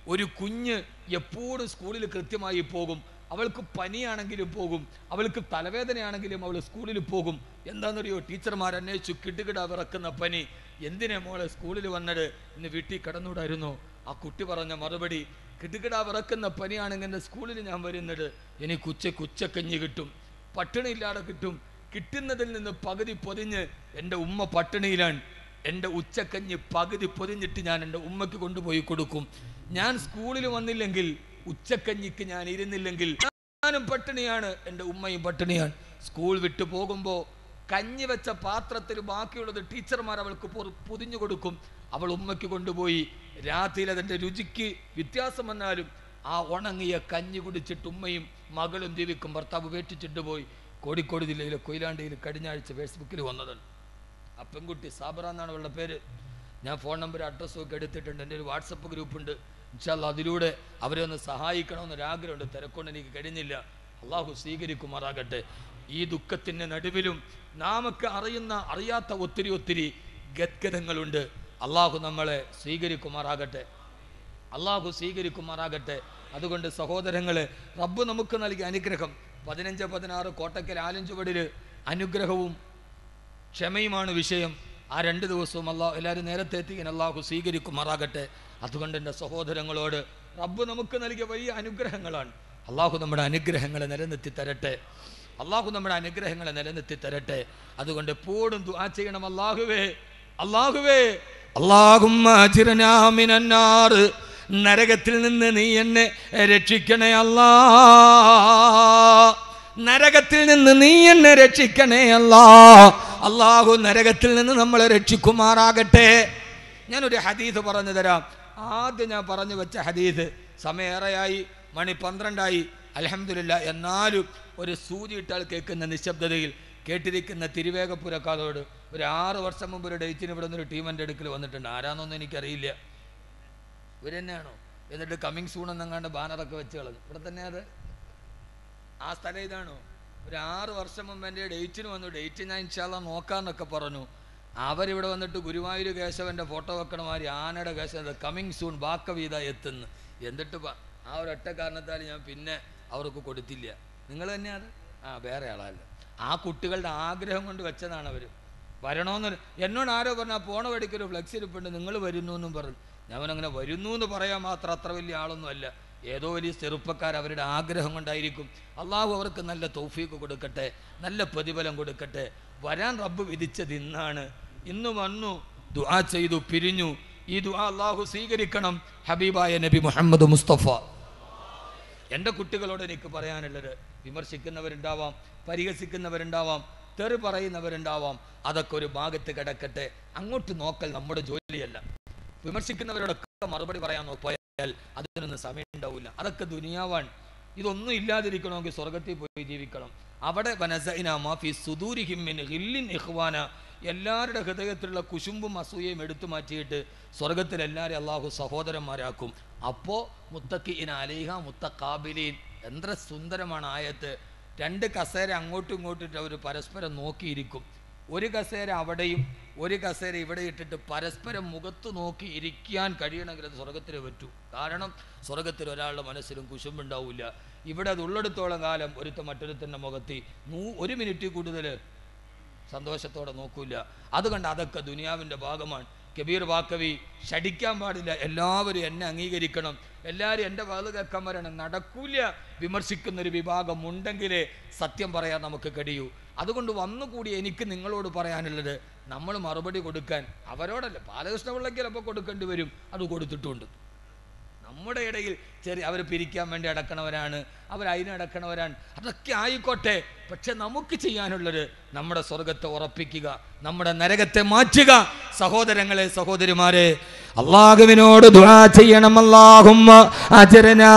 ഒരു കുഞ്ഞ് എപ്പോഴും സ്കൂളിൽ കൃത്യമായി പോകും അവൾക്ക് പനിയാണെങ്കിലും പോകും അവൾക്ക് തലവേദനയാണെങ്കിലും അവൾ സ്കൂളിൽ പോകും എന്താണെന്നറിയോ ടീച്ചർമാർ അന്വേഷിച്ചു കിടുകിട വിറക്കുന്ന പനി എന്തിനാ മോളെ സ്കൂളിൽ വന്നത് ഇന്ന് വീട്ടിൽ കിടന്നൂടായിരുന്നു ആ കുട്ടി പറഞ്ഞ മറുപടി കിടുകിട വിറക്കുന്ന പനിയാണെങ്കിൽ എൻ്റെ സ്കൂളിൽ ഞാൻ വരുന്നത് എനിക്ക് ഉച്ചയ്ക്ക് ഉച്ചക്കഞ്ഞി കിട്ടും പട്ടിണിയില്ലാതെ കിട്ടും കിട്ടുന്നതിൽ നിന്ന് പകുതി പൊതിഞ്ഞ് എൻ്റെ ഉമ്മ പട്ടിണിയിലാണ് എൻ്റെ ഉച്ചക്കഞ്ഞ് പകുതി പൊതിഞ്ഞിട്ട് ഞാൻ എൻ്റെ ഉമ്മയ്ക്ക് കൊണ്ടുപോയി കൊടുക്കും ഞാൻ സ്കൂളിൽ വന്നില്ലെങ്കിൽ ഉച്ചക്കഞ്ഞിക്ക് ഞാൻ ഇരുന്നില്ലെങ്കിൽ ഞാനും പട്ടിണിയാണ് എൻ്റെ ഉമ്മയും പട്ടിണിയാണ് സ്കൂൾ വിട്ടു പോകുമ്പോൾ കഞ്ഞി വെച്ച പാത്രത്തിൽ ബാക്കിയുള്ളത് ടീച്ചർമാർ അവൾക്ക് പൊറു- പൊതിഞ്ഞു കൊടുക്കും അവൾ ഉമ്മയ്ക്ക് കൊണ്ടുപോയി രാത്രിയിൽ അതിൻ്റെ രുചിക്ക് വ്യത്യാസം വന്നാലും ആ ഉണങ്ങിയ കഞ്ഞി കുടിച്ചിട്ട് ഉമ്മയും മകളും ജീവിക്കും ഭർത്താവ് വേട്ടിച്ചിട്ട് പോയി കോഴിക്കോട് ജില്ലയിലെ കൊയിലാണ്ടിയിൽ കഴിഞ്ഞ ആഴ്ച ഫേസ്ബുക്കിൽ വന്നതാണ് ആ പെൺകുട്ടി സാബറ എന്നാണ് അവളുടെ പേര് ഞാൻ ഫോൺ നമ്പർ അഡ്രസ്സും ഒക്കെ എടുത്തിട്ടുണ്ട് എൻ്റെ ഒരു വാട്സപ്പ് ഗ്രൂപ്പുണ്ട് ഇൻഷാല്ല അതിലൂടെ അവരെ ഒന്ന് സഹായിക്കണമെന്നൊരാഗ്രഹമുണ്ട് തിരക്കൊണ്ട് എനിക്ക് കഴിഞ്ഞില്ല അള്ളാഹു സ്വീകരിക്കുമാറാകട്ടെ ഈ ദുഃഖത്തിൻ്റെ നടുവിലും നാമൊക്കെ അറിയുന്ന അറിയാത്ത ഒത്തിരി ഒത്തിരി ഗദ്ഗതങ്ങളുണ്ട് അള്ളാഹു നമ്മളെ സ്വീകരിക്കുമാറാകട്ടെ അള്ളാഹു സ്വീകരിക്കുമാറാകട്ടെ അതുകൊണ്ട് സഹോദരങ്ങളെ റബ്ബ് നമുക്ക് നൽകിയ അനുഗ്രഹം പതിനഞ്ച് പതിനാറ് കോട്ടക്കൽ ആലഞ്ചുവടിൽ അനുഗ്രഹവും ക്ഷമയുമാണ് വിഷയം ആ രണ്ട് ദിവസവും അള്ളാഹ് എല്ലാവരും നേരത്തെ എത്തിക്കാൻ അള്ളാഹു സ്വീകരിക്കുമാറാകട്ടെ അതുകൊണ്ട് എൻ്റെ സഹോദരങ്ങളോട് റബ്ബ് നമുക്ക് നൽകിയ വലിയ അനുഗ്രഹങ്ങളാണ് അള്ളാഹു നമ്മുടെ അനുഗ്രഹങ്ങളെ നിലനിർത്തി തരട്ടെ അള്ളാഹു നമ്മുടെ അനുഗ്രഹങ്ങളെ നിലനിർത്തി തരട്ടെ അതുകൊണ്ട് എപ്പോഴും ദുആ ചെയ്യണം അള്ളാഹുവേ അള്ളാഹുവേ അള്ളാഹുമ്മ അജിറനാ മിനന്നാർ നരകത്തിൽ നിന്ന് നീ എന്നെ രക്ഷിക്കണേ അല്ലാ നരകത്തിൽ നിന്ന് നീ എന്നെ രക്ഷിക്കണേ അല്ലാ അള്ളാഹു നരകത്തിൽ നിന്ന് നമ്മളെ രക്ഷിക്കുമാറാകട്ടെ ഞാനൊരു ഹദീസ് പറഞ്ഞു തരാം ആദ്യം ഞാൻ പറഞ്ഞു വെച്ച ഹദീസ് സമയേറെയായി മണി പന്ത്രണ്ടായി അലഹമില്ല എന്നാലും ഒരു സൂചി ഇട്ടാൽ കേൾക്കുന്ന നിശബ്ദതയിൽ കേട്ടിരിക്കുന്ന തിരുവേഗപ്പുരക്കാരോട് ഒരു ആറ് വർഷം മുമ്പ് ഒരു ഡേറ്റിന് ഇവിടെ നിന്നൊരു ടീം എൻ്റെ അടുക്കൽ വന്നിട്ടുണ്ട് ആരാന്നൊന്നും എനിക്കറിയില്ല ഇവർ തന്നെയാണോ എന്നിട്ട് കമ്മിങ് സൂൺ എന്നങ്ങാണ്ട് ബാനറൊക്കെ വെച്ച് കളഞ്ഞു ഇവിടെ തന്നെ അത് ആ സ്ഥലം ഇതാണോ ഒരു ആറ് വർഷം മുമ്പ് എൻ്റെ ഡേറ്റിന് വന്നു ഡേറ്റ് ഞാൻ ഇൻഷാല്ല നോക്കാന്നൊക്കെ പറഞ്ഞു അവരിവിടെ വന്നിട്ട് ഗുരുവായൂർ കേശവൻ്റെ ഫോട്ടോ വെക്കണ മാതിരി ആനയുടെ കേശവൻ കമ്മിങ് സൂൺ ബാക്കവീത എത്തുന്നു എന്നിട്ട് പ- ആ ഒരു ഒറ്റ കാരണത്താൽ ഞാൻ പിന്നെ അവർക്ക് കൊടുത്തില്ല നിങ്ങൾ തന്നെയാണ് ആ വേറെ ആളല്ല ആ കുട്ടികളുടെ ആഗ്രഹം കൊണ്ട് വെച്ചതാണ് അവർ വരണമെന്ന് എന്നോട് ആരോ പറഞ്ഞാൽ പോണ വഴിക്ക് ഒരു ഫ്ലെക്സ് ഇരിപ്പുണ്ട് നിങ്ങൾ വരുന്നു എന്നും പറഞ്ഞു ഞാൻ അങ്ങനെ വരുന്നു എന്ന് പറയാൻ മാത്രം അത്ര വലിയ ആളൊന്നും അല്ല ഏതോ വലിയ ചെറുപ്പക്കാർ അവരുടെ ആഗ്രഹം കൊണ്ടായിരിക്കും അള്ളാഹു അവർക്ക് നല്ല തൗഫീക്ക് കൊടുക്കട്ടെ നല്ല പ്രതിഫലം കൊടുക്കട്ടെ വരാൻ റബ്ബ് വിധിച്ചത് ഇന്നാണ് ഇന്ന് വന്നു ദുആ ചെയ്തു പിരിഞ്ഞു ഈ ദുആ അള്ളാഹു സ്വീകരിക്കണം ഹബീബായ നബി മുഹമ്മദ് മുസ്തഫ എൻ്റെ കുട്ടികളോട് എനിക്ക് പറയാനുള്ളത് വിമർശിക്കുന്നവരുണ്ടാവാം പരിഹസിക്കുന്നവരുണ്ടാവാം തെറി പറയുന്നവരുണ്ടാവാം അതൊക്കെ ഒരു ഭാഗത്ത് കിടക്കട്ടെ അങ്ങോട്ട് നോക്കൽ നമ്മുടെ ജോലിയല്ല വിമർശിക്കുന്നവരോടൊക്കെ മറുപടി പറയാൻ നോക്കിയാൽ അതിനൊന്നും സമയം ഉണ്ടാവില്ല അതൊക്കെ ദുനിയാവാണ് ഇതൊന്നും ഇല്ലാതിരിക്കണമെങ്കിൽ സ്വർഗത്തിൽ പോയി ജീവിക്കണം അവിടെ വനസൈന മാഫി സുദൂരിഹിം മിൻ ഹില്ലിൻ ഇഖ്വാന എല്ലാവരുടെ ഹൃദയത്തിലുള്ള കുശുമ്പും അസൂയയും എടുത്തു മാറ്റിയിട്ട് സ്വർഗത്തിൽ എല്ലാവരും അള്ളാഹു സഹോദരന്മാരാക്കും അപ്പോൾ മുത്തക്കി ഇന അലിഹ മുത്തക്കാബിലീൻ എത്ര സുന്ദരമാണ് ആയത്ത് രണ്ട് കസേര അങ്ങോട്ടും ഇങ്ങോട്ടും ഇട്ട് അവർ പരസ്പരം നോക്കിയിരിക്കും ഒരു കസേര അവിടെയും ഒരു കസേര ഇവിടെ ഇട്ടിട്ട് പരസ്പരം മുഖത്ത് നോക്കി ഇരിക്കാൻ കഴിയണമെങ്കിൽ അത് സ്വർഗത്തിൽ പറ്റൂ കാരണം സ്വർഗത്തിൽ ഒരാളുടെ മനസ്സിലും കുശുമ്പുണ്ടാവില്ല ഇവിടെ അത് ഉള്ളിടത്തോളം കാലം ഒരുത്ത മറ്റൊരുത്തൻ്റെ മുഖത്തി നൂ ഒരു മിനിറ്റ് കൂടുതൽ സന്തോഷത്തോടെ നോക്കൂല അതുകൊണ്ട് അതൊക്കെ ദുനിയാവിൻ്റെ ഭാഗമാണ് കബീർ വാക്കവി ഷടിക്കാൻ പാടില്ല എല്ലാവരും എന്നെ അംഗീകരിക്കണം എല്ലാവരും എൻ്റെ വാത് കേൾക്കാൻ വരണം നടക്കൂല വിമർശിക്കുന്ന ഒരു വിഭാഗം ഉണ്ടെങ്കിലേ സത്യം പറയാൻ നമുക്ക് കഴിയൂ അതുകൊണ്ട് വന്നുകൂടി എനിക്ക് നിങ്ങളോട് പറയാനുള്ളത് നമ്മൾ മറുപടി കൊടുക്കാൻ അവരോടല്ല ബാലകൃഷ്ണ പിള്ളയ്ക്ക് ചിലപ്പോൾ കൊടുക്കേണ്ടി വരും അത് കൊടുത്തിട്ടുണ്ട് നമ്മുടെ ഇടയിൽ ചെറിയ അവർ പിരിക്കാൻ വേണ്ടി അടക്കണവരാണ് അവർ അതിനടക്കണവരാണ് അതൊക്കെ ആയിക്കോട്ടെ പക്ഷെ നമുക്ക് ചെയ്യാനുള്ളത് നമ്മുടെ സ്വർഗത്തെ ഉറപ്പിക്കുക നമ്മുടെ നരകത്തെ മാറ്റുക സഹോദരങ്ങളെ സഹോദരിമാരെ അള്ളാഹുവിനോട് ദുആ ചെയ്യണം അല്ലാഹുമ്മ അജരനാ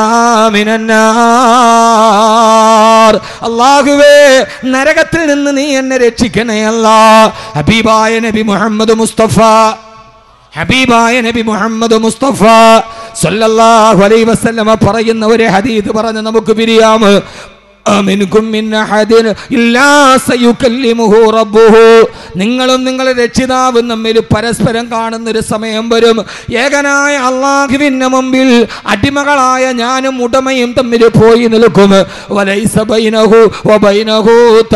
മിനന്നാർ അള്ളാഹുവേ നരകത്തിൽ നിന്ന് നീ എന്നെ രക്ഷിക്കണേ അല്ലാ ഹബീബായ നബി മുഹമ്മദ് മുസ്തഫ ഹബീബായ നബി മുഹമ്മദ് മുസ്തഫ സല്ലല്ലാഹു അലൈഹി വസല്ലമ പറയുന്ന ഒരു ഹദീസ് പറഞ്ഞ് നമുക്ക് പിരിയാം منكم من أحد إلا سيكلمه ربه നിങ്ങളും നിങ്ങളുടെ രക്ഷിതാവും തമ്മിൽ പരസ്പരം കാണുന്ന ഒരു സമയം വരും ഏകനായ അള്ളാഹുവിന്റെ മുമ്പിൽ അടിമകളായ ഞാനും ഉടമയും തമ്മിൽ പോയി നിൽക്കും വലൈസ ബൈനഹു വബൈനഹു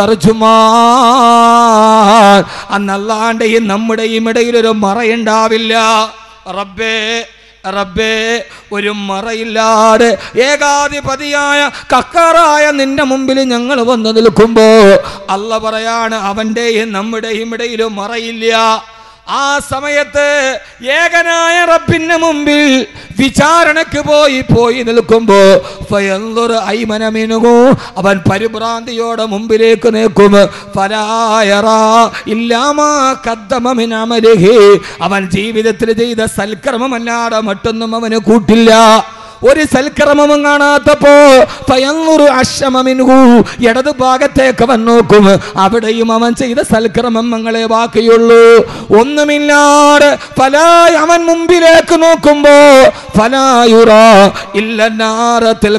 തർജുമാൻ അന്ന് അല്ലാണ്ടെയും നമ്മുടെയും ഇടയിൽ ഒരു മറയുണ്ടാവില്ല റബ്ബേ റബ്ബേ ഒരു മറയില്ലാതെ ഏകാധിപതിയായ കക്കറായ നിന്റെ മുമ്പിൽ ഞങ്ങൾ വന്നു നിൽക്കുമ്പോ അല്ല പറയാണ് അവൻ്റെയും നമ്മുടെയും ഇടയിൽ മറയില്ല ആ സമയത്ത് ഏകനായ റബ്ബിന്റെ മുമ്പിൽ വിചാരണക്ക് പോയി പോയി നിൽക്കുമ്പോ ഫയൻദുർ ഐമനമിനുകോ അവൻ പരിഭ്രാന്തിയോടെ മുമ്പിലേക്ക് നിൽക്കും ഫലായറ ഇല്ലാമാ കദ്ദമമിൻ അമലിഹി അവൻ ജീവിതത്തിൽ ചെയ്ത സൽക്കർമ്മമല്ലാതെ മറ്റൊന്നും അവന് കൂട്ടില്ല ഒരു സൽക്രമവും കാണാത്തപ്പോ ഫയന്നുറു അശ്രമമിൻഹു ഇടത് ഭാഗത്തേക്ക് അവൻ നോക്കും അവിടെയും അവൻ ചെയ്ത സൽക്രമങ്ങളെ ബാക്കിയുള്ളൂ ഒന്നുമില്ലാതെ ഫലായ് അവൻ മുമ്പിലേക്ക് നോക്കുമ്പോ ഫലായുറ ഇല്ലനാറത്തിൽ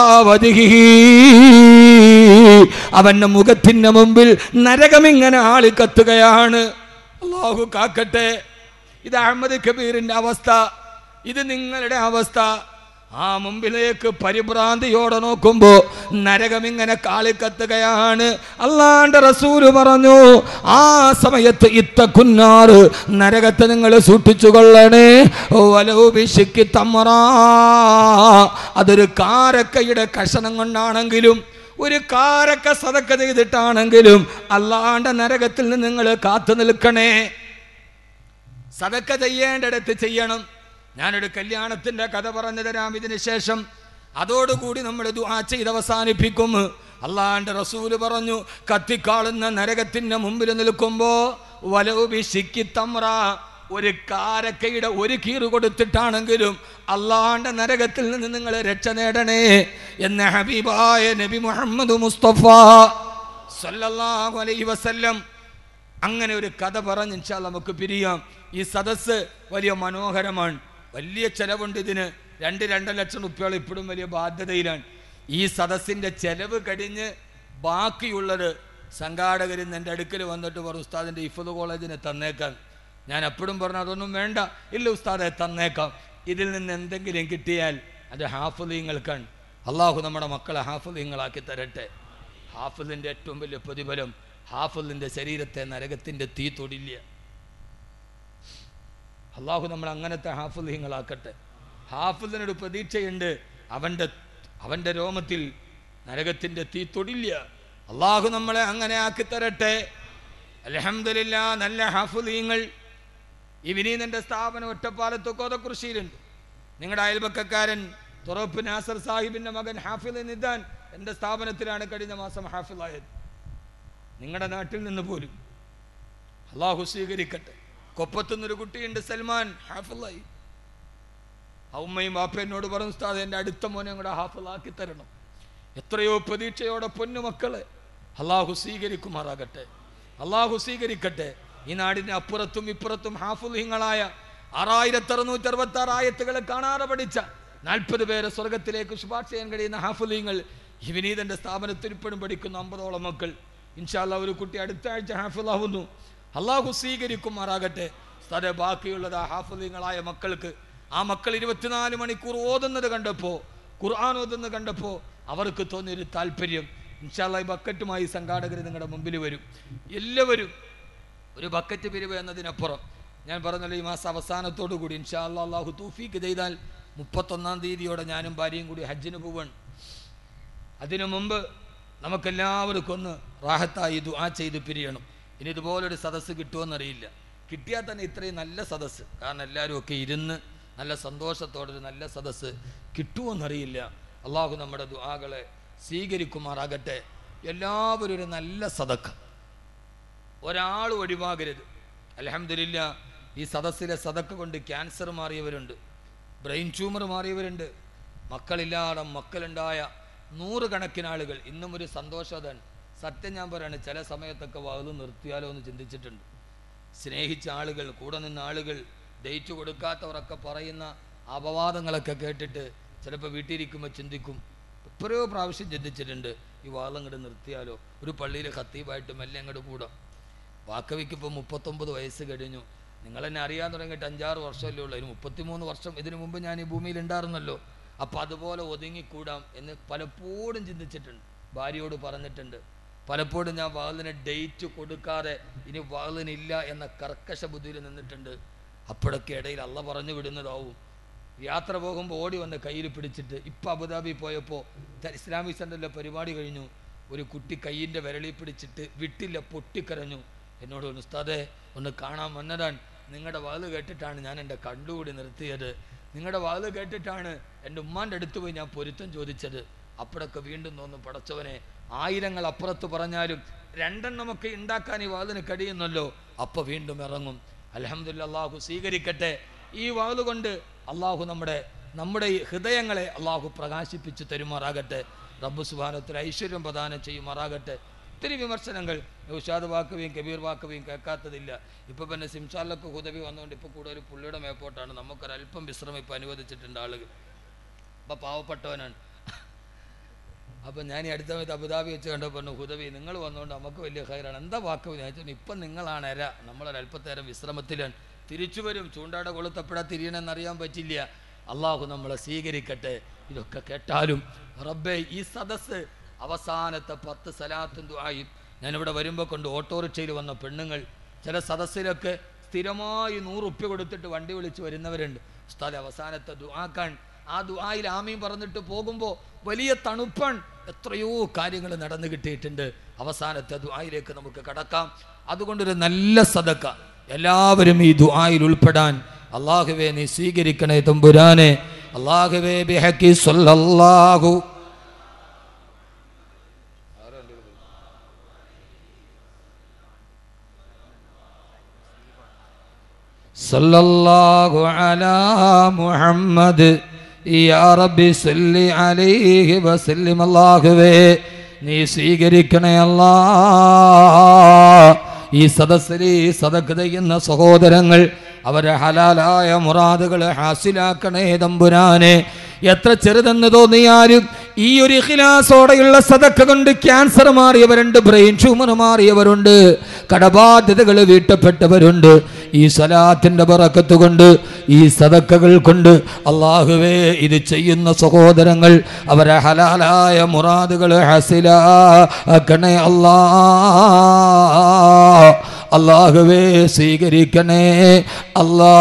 അവന്റെ മുഖത്തിന്റെ മുമ്പിൽ നരകമിങ്ങനെ ആളി കത്തുകയാണ് അള്ളാഹു കാക്കട്ടെ ഇത് അഹമ്മദ് കബീറിന്റെ അവസ്ഥ ഇത് നിങ്ങളുടെ അവസ്ഥ ആ മുമ്പിലേക്ക് പരിഭ്രാന്തിയോടെ നോക്കുമ്പോ നരകമിങ്ങനെ കാളിക്കത്തുകയാണ് അല്ലാണ്ട് റസൂല് പറഞ്ഞു ആ സമയത്ത് ഇത്ത കുന്നാറ് നരകത്തെ നിങ്ങൾ സൂക്ഷിച്ചു കൊള്ളണേ വലോപിശിക്ക് തമ്മറ അതൊരു കാരക്കയുടെ കഷണം കൊണ്ടാണെങ്കിലും ഒരു കാരക്ക സതക്ക ചെയ്തിട്ടാണെങ്കിലും അല്ലാണ്ട് നരകത്തിൽ നിന്ന് നിങ്ങൾ കാത്തു നിൽക്കണേ സതക്ക ചെയ്യേണ്ടിടത്ത് ചെയ്യണം ഞാനൊരു കല്യാണത്തിന്റെ കഥ പറഞ്ഞു തരാം ഇതിന് ശേഷം അതോടുകൂടി നമ്മൾ ദുആ ചെയ്ത് അവസാനിപ്പിക്കും അള്ളാന്റെ റസൂല് പറഞ്ഞു കത്തിക്കാളുന്ന നരകത്തിന്റെ മുമ്പിൽ നിൽക്കുമ്പോ വലവുബിശിക്കി തമ്ര ഒരു കാരക്കയുടെ ഒരു കീറ് കൊടുത്തിട്ടാണെങ്കിലും അള്ളാന്റെ നരകത്തിൽ നിന്ന് നിങ്ങൾ രക്ഷ നേടണേ എന്ന ഹബീബായ നബി മുഹമ്മദ് മുസ്തഫ സല്ലല്ലാഹു അലൈഹി വസല്ലം അങ്ങനെ ഒരു കഥ പറഞ്ഞ് ഇൻഷാ നമുക്ക് പിരിയാം ഈ സദസ്സ് വലിയ മനോഹരമാണ് വലിയ ചെലവുണ്ട് ഇതിന് രണ്ട് രണ്ടര ലക്ഷം റുപ്യകൾ ഇപ്പോഴും വലിയ ബാധ്യതയിലാണ് ഈ സദസ്സിൻ്റെ ചെലവ് കഴിഞ്ഞ് ബാക്കിയുള്ളത് സംഘാടകർ ഇന്ന് എൻ്റെ അടുക്കൽ വന്നിട്ട് പറഞ്ഞു ഉസ്താദിൻ്റെ ഇഫദ് കോളേജിനെ തന്നേക്കാം ഞാൻ എപ്പോഴും പറഞ്ഞു അതൊന്നും വേണ്ട ഇല്ല ഉസ്താദെ തന്നേക്കാം ഇതിൽ നിന്ന് എന്തെങ്കിലും കിട്ടിയാൽ അത് ഹാഫുദീങ്ങൾക്കാണ് അള്ളാഹു നമ്മുടെ മക്കളെ ഹാഫുദീങ്ങളാക്കി തരട്ടെ ഹാഫിലിൻ്റെ ഏറ്റവും വലിയ പ്രതിഫലം ഹാഫിലിൻ്റെ ശരീരത്തെ നരകത്തിൻ്റെ തീ തൊടില്ല അള്ളാഹു നമ്മൾ അങ്ങനത്തെ ഹാഫിലിങ്ങളാക്കട്ടെ ഹാഫിലിനൊരു പ്രതീക്ഷയുണ്ട് അവൻ്റെ അവൻ്റെ രോമത്തിൽ നരകത്തിൻ്റെ തീ തൊടില്ല അള്ളാഹു നമ്മളെ അങ്ങനെ ആക്കി തരട്ടെ അലഹമില്ല നല്ല ഹാഫുലീങ്ങൾ ഈ വിനീതൻ്റെ സ്ഥാപനം ഒറ്റപ്പാലത്ത് കോതകൃഷിയിലുണ്ട് നിങ്ങളുടെ അയൽപക്കക്കാരൻ തുറപ്പ് നാസർ സാഹിബിൻ്റെ മകൻ ഹാഫിൽ നിദാൻ എൻ്റെ സ്ഥാപനത്തിലാണ് കഴിഞ്ഞ മാസം ഹാഫിലായത് നിങ്ങളുടെ നാട്ടിൽ നിന്ന് പോലും അള്ളാഹു സ്വീകരിക്കട്ടെ കൊപ്പത്തുനിന്നൊരു കുട്ടിയുണ്ട് സൽമാൻ ഹാഫിലായി ആ ഉമ്മയും ബാപ്പ പറഞ്ഞു ഉസ്താദ് എൻ്റെ അടുത്ത മോനെ കൂടെ ഹാഫിലാക്കി തരണം എത്രയോ പ്രതീക്ഷയോടെ പൊന്നുമക്കളെ അള്ളാഹു സ്വീകരിക്കുമാറാകട്ടെ അള്ളാഹു സ്വീകരിക്കട്ടെ ഈ നാടിൻ്റെ അപ്പുറത്തും ഇപ്പുറത്തും ഹാഫുലിങ്ങളായ ആറായിരത്തി അറുന്നൂറ്റി അറുപത്തി ആറ് ആയത്തുകളെ കാണാതെ പഠിച്ച നാൽപ്പത് പേരെ സ്വർഗത്തിലേക്ക് ശുപാർശ ചെയ്യാൻ കഴിയുന്ന ഹാഫുലിങ്ങൾ ഈ വിനീതൻ്റെ സ്ഥാപനത്തിൽ ഇപ്പോഴും പഠിക്കുന്ന അമ്പതോളം മക്കൾ ഇൻഷാല്ല ഒരു കുട്ടി അടുത്ത ആഴ്ച ഹാഫിലാവുന്നു അള്ളാഹു സ്വീകരിക്കുമാറാകട്ടെ സ്ഥല ബാക്കിയുള്ളത് ആ ഹാഫുലിങ്ങളായ മക്കൾക്ക് ആ മക്കൾ ഇരുപത്തിനാല് മണിക്കൂർ ഓതുന്നത് കണ്ടപ്പോൾ ഖുർആൻ ഓതുന്നത് കണ്ടപ്പോൾ അവർക്ക് തോന്നിയൊരു താല്പര്യം ഇൻഷാല്ല ഈ ബക്കറ്റുമായി സംഘാടകർ നിങ്ങളുടെ മുമ്പിൽ വരും എല്ലാവരും ഒരു ബക്കറ്റ് പിരിവ് എന്നതിനപ്പുറം ഞാൻ പറഞ്ഞല്ലോ ഈ മാസം അവസാനത്തോടു കൂടി ഇൻഷാ അല്ലാ അള്ളാഹു തൂഫീക്ക് ചെയ്താൽ മുപ്പത്തൊന്നാം തീയതിയോടെ ഞാനും ഭാര്യയും കൂടി ഹജ്ജിന് പോവാണ് അതിനു മുമ്പ് നമുക്കെല്ലാവർക്കും ഒന്ന് റാഹത്തായി ദുആ ചെയ്ത് പിരിയണം ഇനി ഇതുപോലൊരു സദസ്സ് കിട്ടുമെന്നറിയില്ല കിട്ടിയാൽ തന്നെ ഇത്രയും നല്ല സദസ്സ് കാരണം എല്ലാവരും ഒക്കെ ഇരുന്ന് നല്ല സന്തോഷത്തോടെ ഒരു നല്ല സദസ്സ് കിട്ടുമെന്നറിയില്ല അള്ളാഹു നമ്മുടെ ദുആകളെ സ്വീകരിക്കുമാറാകട്ടെ എല്ലാവരും ഒരു നല്ല സദക്ക ഒരാൾ ഒഴിവാകരുത് അലഹമില്ല ഈ സദസ്സിലെ സദക്ക കൊണ്ട് ക്യാൻസർ മാറിയവരുണ്ട് ബ്രെയിൻ ട്യൂമർ മാറിയവരുണ്ട് മക്കളില്ലാതെ മക്കളുണ്ടായ നൂറുകണക്കിന് ആളുകൾ ഇന്നും ഒരു സന്തോഷം അതാണ് സത്യം ഞാൻ പറയാണ് ചില സമയത്തൊക്കെ വകുത് നിർത്തിയാലോ എന്ന് ചിന്തിച്ചിട്ടുണ്ട് സ്നേഹിച്ച ആളുകൾ കൂടെ നിന്ന ആളുകൾ ഡേറ്റ് കൊടുക്കാത്തവരൊക്കെ പറയുന്ന അപവാദങ്ങളൊക്കെ കേട്ടിട്ട് ചിലപ്പോൾ വീട്ടിലിരിക്കുമ്പോൾ ചിന്തിക്കും എത്രയോ പ്രാവശ്യം ചിന്തിച്ചിട്ടുണ്ട് ഈ വാദം അങ്ങോട്ട് നിർത്തിയാലോ ഒരു പള്ളിയിൽ ഖത്തീബായിട്ട് മെല്ലെ അങ്ങോട്ട് കൂടാം വാക്കവിക്ക് ഇപ്പോൾ മുപ്പത്തൊമ്പത് വയസ്സ് കഴിഞ്ഞു നിങ്ങൾ എന്നെ അറിയാൻ തുടങ്ങിയിട്ട് അഞ്ചാറ് വർഷമല്ലേ ഉള്ളൂ അതിന് മുപ്പത്തിമൂന്ന് വർഷം ഇതിനു മുമ്പ് ഞാൻ ഈ ഭൂമിയിൽ ഉണ്ടായിരുന്നല്ലോ അപ്പം അതുപോലെ ഒതുങ്ങിക്കൂടാം എന്ന് പലപ്പോഴും ചിന്തിച്ചിട്ടുണ്ട് ഭാര്യയോട് പറഞ്ഞിട്ടുണ്ട് പലപ്പോഴും ഞാൻ വാതിന് ഡേറ്റ് കൊടുക്കാതെ ഇനി വാതിനില്ല എന്ന കർക്കശ ബുദ്ധിയിൽ നിന്നിട്ടുണ്ട് അപ്പോഴൊക്കെ ഇടയിൽ അള്ള പറഞ്ഞു വിടുന്നതാവും യാത്ര പോകുമ്പോൾ ഓടി വന്ന് കയ്യിൽ പിടിച്ചിട്ട് ഇപ്പം അബുദാബി പോയപ്പോൾ ഇസ്ലാമിക് സെൻ്ററിലെ പരിപാടി കഴിഞ്ഞു ഒരു കുട്ടി കയ്യിൻ്റെ വിരളി പിടിച്ചിട്ട് വിട്ടില്ല പൊട്ടിക്കരഞ്ഞു എന്നോട് പറഞ്ഞു ഉസ്താദെ ഒന്ന് കാണാൻ വന്നതാണ് നിങ്ങളുടെ വാത് കേട്ടിട്ടാണ് ഞാൻ എൻ്റെ കണ്ടുകൂടി നിർത്തിയത് നിങ്ങളുടെ വാത് കേട്ടിട്ടാണ് എൻ്റെ ഉമ്മാൻ്റെ അടുത്ത് പോയി ഞാൻ പൊരുത്തം ചോദിച്ചത് അപ്പോഴൊക്കെ വീണ്ടും തോന്നും പടച്ചവനെ ആയിരങ്ങൾ അപ്പുറത്ത് പറഞ്ഞാലും രണ്ടെണ്ണമൊക്കെ ഉണ്ടാക്കാൻ ഈ വാതിന് കഴിയുന്നല്ലോ അപ്പോൾ വീണ്ടും ഇറങ്ങും അലഹമുല്ല അള്ളാഹു സ്വീകരിക്കട്ടെ ഈ വാത് കൊണ്ട് അള്ളാഹു നമ്മുടെ നമ്മുടെ ഈ ഹൃദയങ്ങളെ അള്ളാഹു പ്രകാശിപ്പിച്ച് തരുമാറാകട്ടെ റബ്ബു സുബാനത്തിൽ ഐശ്വര്യം പ്രദാനം ചെയ്യുമാറാകട്ടെ ഒത്തിരി വിമർശനങ്ങൾ ഉഷാദ് വാക്കവിയും കബീർ വാക്കവിയും കേൾക്കാത്തതില്ല ഇപ്പോൾ പിന്നെ സിംസാലിലൊക്കെ ഹുദവി വന്നുകൊണ്ട് ഇപ്പോൾ കൂടുതൽ പുള്ളിയുടെ മേപ്പോട്ടാണ് നമുക്കൊരല്പം വിശ്രമം ഇപ്പോൾ അനുവദിച്ചിട്ടുണ്ട് ആളുകൾ അപ്പം പാവപ്പെട്ടവനാണ് അപ്പം ഞാൻ ഈ അടുത്ത സമയത്ത് അബുദാബി വെച്ച് കണ്ടപ്പോൾ പറഞ്ഞു ഹുദവി നിങ്ങൾ വന്നുകൊണ്ട് നമുക്ക് വലിയ ഹൈറാണ് എന്താ വാക്ക് ഞാൻ ചോദിച്ചു ഇപ്പം നിങ്ങളാണ് എര നമ്മളൊരല്പത്തേരം വിശ്രമത്തിലാണ് തിരിച്ചു വരും ചൂണ്ടാട കൊളുത്തപ്പെടാ തിരിയണമെന്ന് അറിയാൻ പറ്റില്ല അള്ളാഹു നമ്മളെ സ്വീകരിക്കട്ടെ ഇതൊക്കെ കേട്ടാലും റബ്ബേ ഈ സദസ്സ് അവസാനത്തെ പത്ത് സലാത്തും ദുആയും ഞാനിവിടെ വരുമ്പോൾ കൊണ്ട് ഓട്ടോറിക്ഷയിൽ വന്ന പെണ്ണുങ്ങൾ ചില സദസ്സിലൊക്കെ സ്ഥിരമായി നൂറുപ്യ കൊടുത്തിട്ട് വണ്ടി വിളിച്ച് വരുന്നവരുണ്ട് ഉസ്താദ് അവസാനത്തെ ദുആക്കാൻ ആ ദുആയിൽ ആമീൻ പറഞ്ഞിട്ട് പോകുമ്പോൾ വലിയ തണുപ്പാണ് എത്രയോ കാര്യങ്ങൾ നടന്നു കിട്ടിയിട്ടുണ്ട് അവസാനത്തെ ദുആയിലേക്ക് നമുക്ക് കടക്കാം അതുകൊണ്ടൊരു നല്ല സദക്ക എല്ലാവരും ഈ ദുആയിൽ ഉൾപ്പെടാൻ അള്ളാഹുവെ നീ സ്വീകരിക്കണേ തമ്പുരാനെ അള്ളാഹുവേ ബിഹക്കി സല്ലല്ലാഹു صلى الله على محمد يا ربي صل عليه وسلم അല്ലാഹുവേ നീ സ്വീകരിക്കണേ അല്ലാ ഈ സദസ്സിൽ ഈ സദക്ക് ചെയ്യുന്ന സഹോദരങ്ങൾ അവരെ ഹലാലായ മുറാദുകൾ ഹാസിലാക്കണേ തമ്പുരാനെ എത്ര ചെറുതെന്ന് തോന്നിയാലും ഈ ഒരു ഇഖിലാസോടെയുള്ള സദക്ക കൊണ്ട് ക്യാൻസർ മാറിയവരുണ്ട് ബ്രെയിൻ ട്യൂമർ മാറിയവരുണ്ട് കടബാധ്യതകൾ വീട്ടപ്പെട്ടവരുണ്ട് ഈ സലാത്തിന്റെ പറക്കത്ത് കൊണ്ട് ഈ സദക്കകൾ കൊണ്ട് അള്ളാഹുവേ ഇത് ചെയ്യുന്ന സഹോദരങ്ങൾ അവരെ ഹലാലായ മുറാദുകൾ ഹസിലാക്കണേ അല്ലാ അള്ളാഹുവേ സ്വീകരിക്കണേ അല്ലാ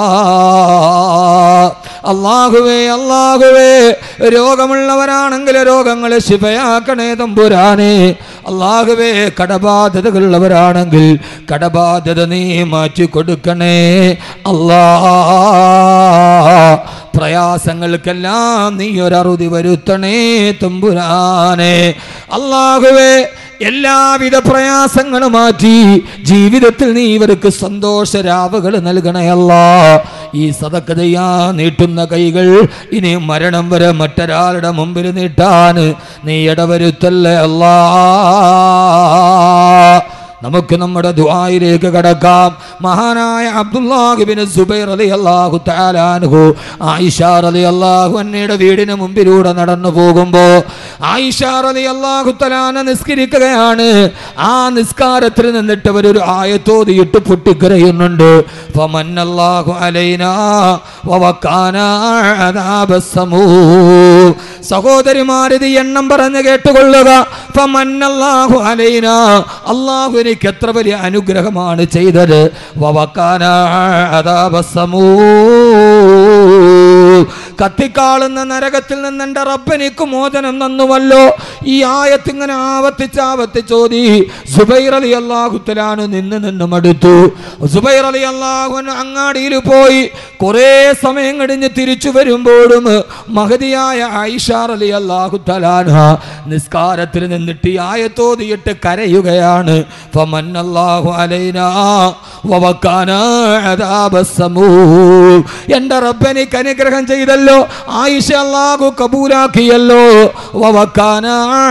അള്ളാഹുവേ അള്ളാഹുവേ രോഗമുള്ളവരാണെങ്കിൽ രോഗങ്ങളെ ശിവയാക്കണേ തമ്പുരാനെ അള്ളാഹുവേ കടബാധ്യതകളുള്ളവരാണെങ്കിൽ കടബാധ്യത നീ മാറ്റി കൊടുക്കണേ അല്ലാ പ്രയാസങ്ങൾക്കെല്ലാം നീ ഒരറുതി വരുത്തണേ തമ്പുരാനെ അള്ളാഹുവേ എല്ലാവിധ പ്രയാസങ്ങളും മാറ്റി ജീവിതത്തിൽ നീ ഇവർക്ക് സന്തോഷരാവുകൾ നൽകണയല്ല ഈ സതക്ക ചെയ്യാ നീട്ടുന്ന കൈകൾ ഇനി മരണം വരെ മറ്റൊരാളുടെ മുമ്പിൽ നീട്ടാൻ നീ ഇടവരുത്തല്ലേ അല്ലാ നമുക്ക് നമ്മുടെ ദുആയിലേക്ക് കടക്കാം മഹാനായ അബ്ദുല്ലാഹിബിന് സുബൈർ അലി അള്ളാഹു താലാൻഹു ആയിഷ അലി അള്ളാഹു അന്നയുടെ വീടിന് മുമ്പിലൂടെ നടന്നു പോകുമ്പോൾ ആയിഷ അലി അള്ളാഹു തലാന നിസ്കരിക്കുകയാണ് ആ നിസ്കാരത്തിൽ നിന്നിട്ട് അവരൊരു ആയത്തോതിയിട്ട് പൊട്ടിക്കരയുന്നുണ്ട് ഫമന്നല്ലാഹു അലൈനാ വവക്കാനാ അദാബസ്സമൂ സഹോദരിമാരിത് എണ്ണം പറഞ്ഞ് കേട്ടുകൊള്ളുക ഫമന്നല്ലാഹു അലൈനാ അള്ളാഹു എനിക്ക് എത്ര വലിയ അനുഗ്രഹമാണ് ചെയ്തത് വവക്കാന അദാബസ്സമൂ കത്തിക്കാളുന്ന നരകത്തിൽ നിന്ന് എൻ്റെ റബ്ബനിക്ക് മോചനം തന്നുവല്ലോ ഈ ആയത്ത് ഇങ്ങനെ ആവർത്തിച്ച് ആവർത്തിച്ചോതി സുബൈർ അലി അള്ളാഹുത്തലാണ് നിന്ന് നിന്ന് മടുത്തു സുബൈർ അലി അള്ളാഹുൻ അങ്ങാടിയിൽ പോയി കുറേ സമയം കഴിഞ്ഞ് തിരിച്ചു വരുമ്പോഴും മഹതിയായ ഐഷാർ അലി അള്ളാഹുത്തലാൻഹ നിസ്കാരത്തിൽ നിന്നിട്ട് ഈ ആയത്തോതിയിട്ട് കരയുകയാണ് ഫമന്നല്ലാഹു അലൈനാ വവക്കാന അദാബസ്സമൂം. എന്റെ റബ്ബനിക്ക് അനുഗ്രഹം ചെയ്തല്ലോ ആയിഷ അല്ലാഹു കബൂലാക്കിയല്ലോ വവക്കാന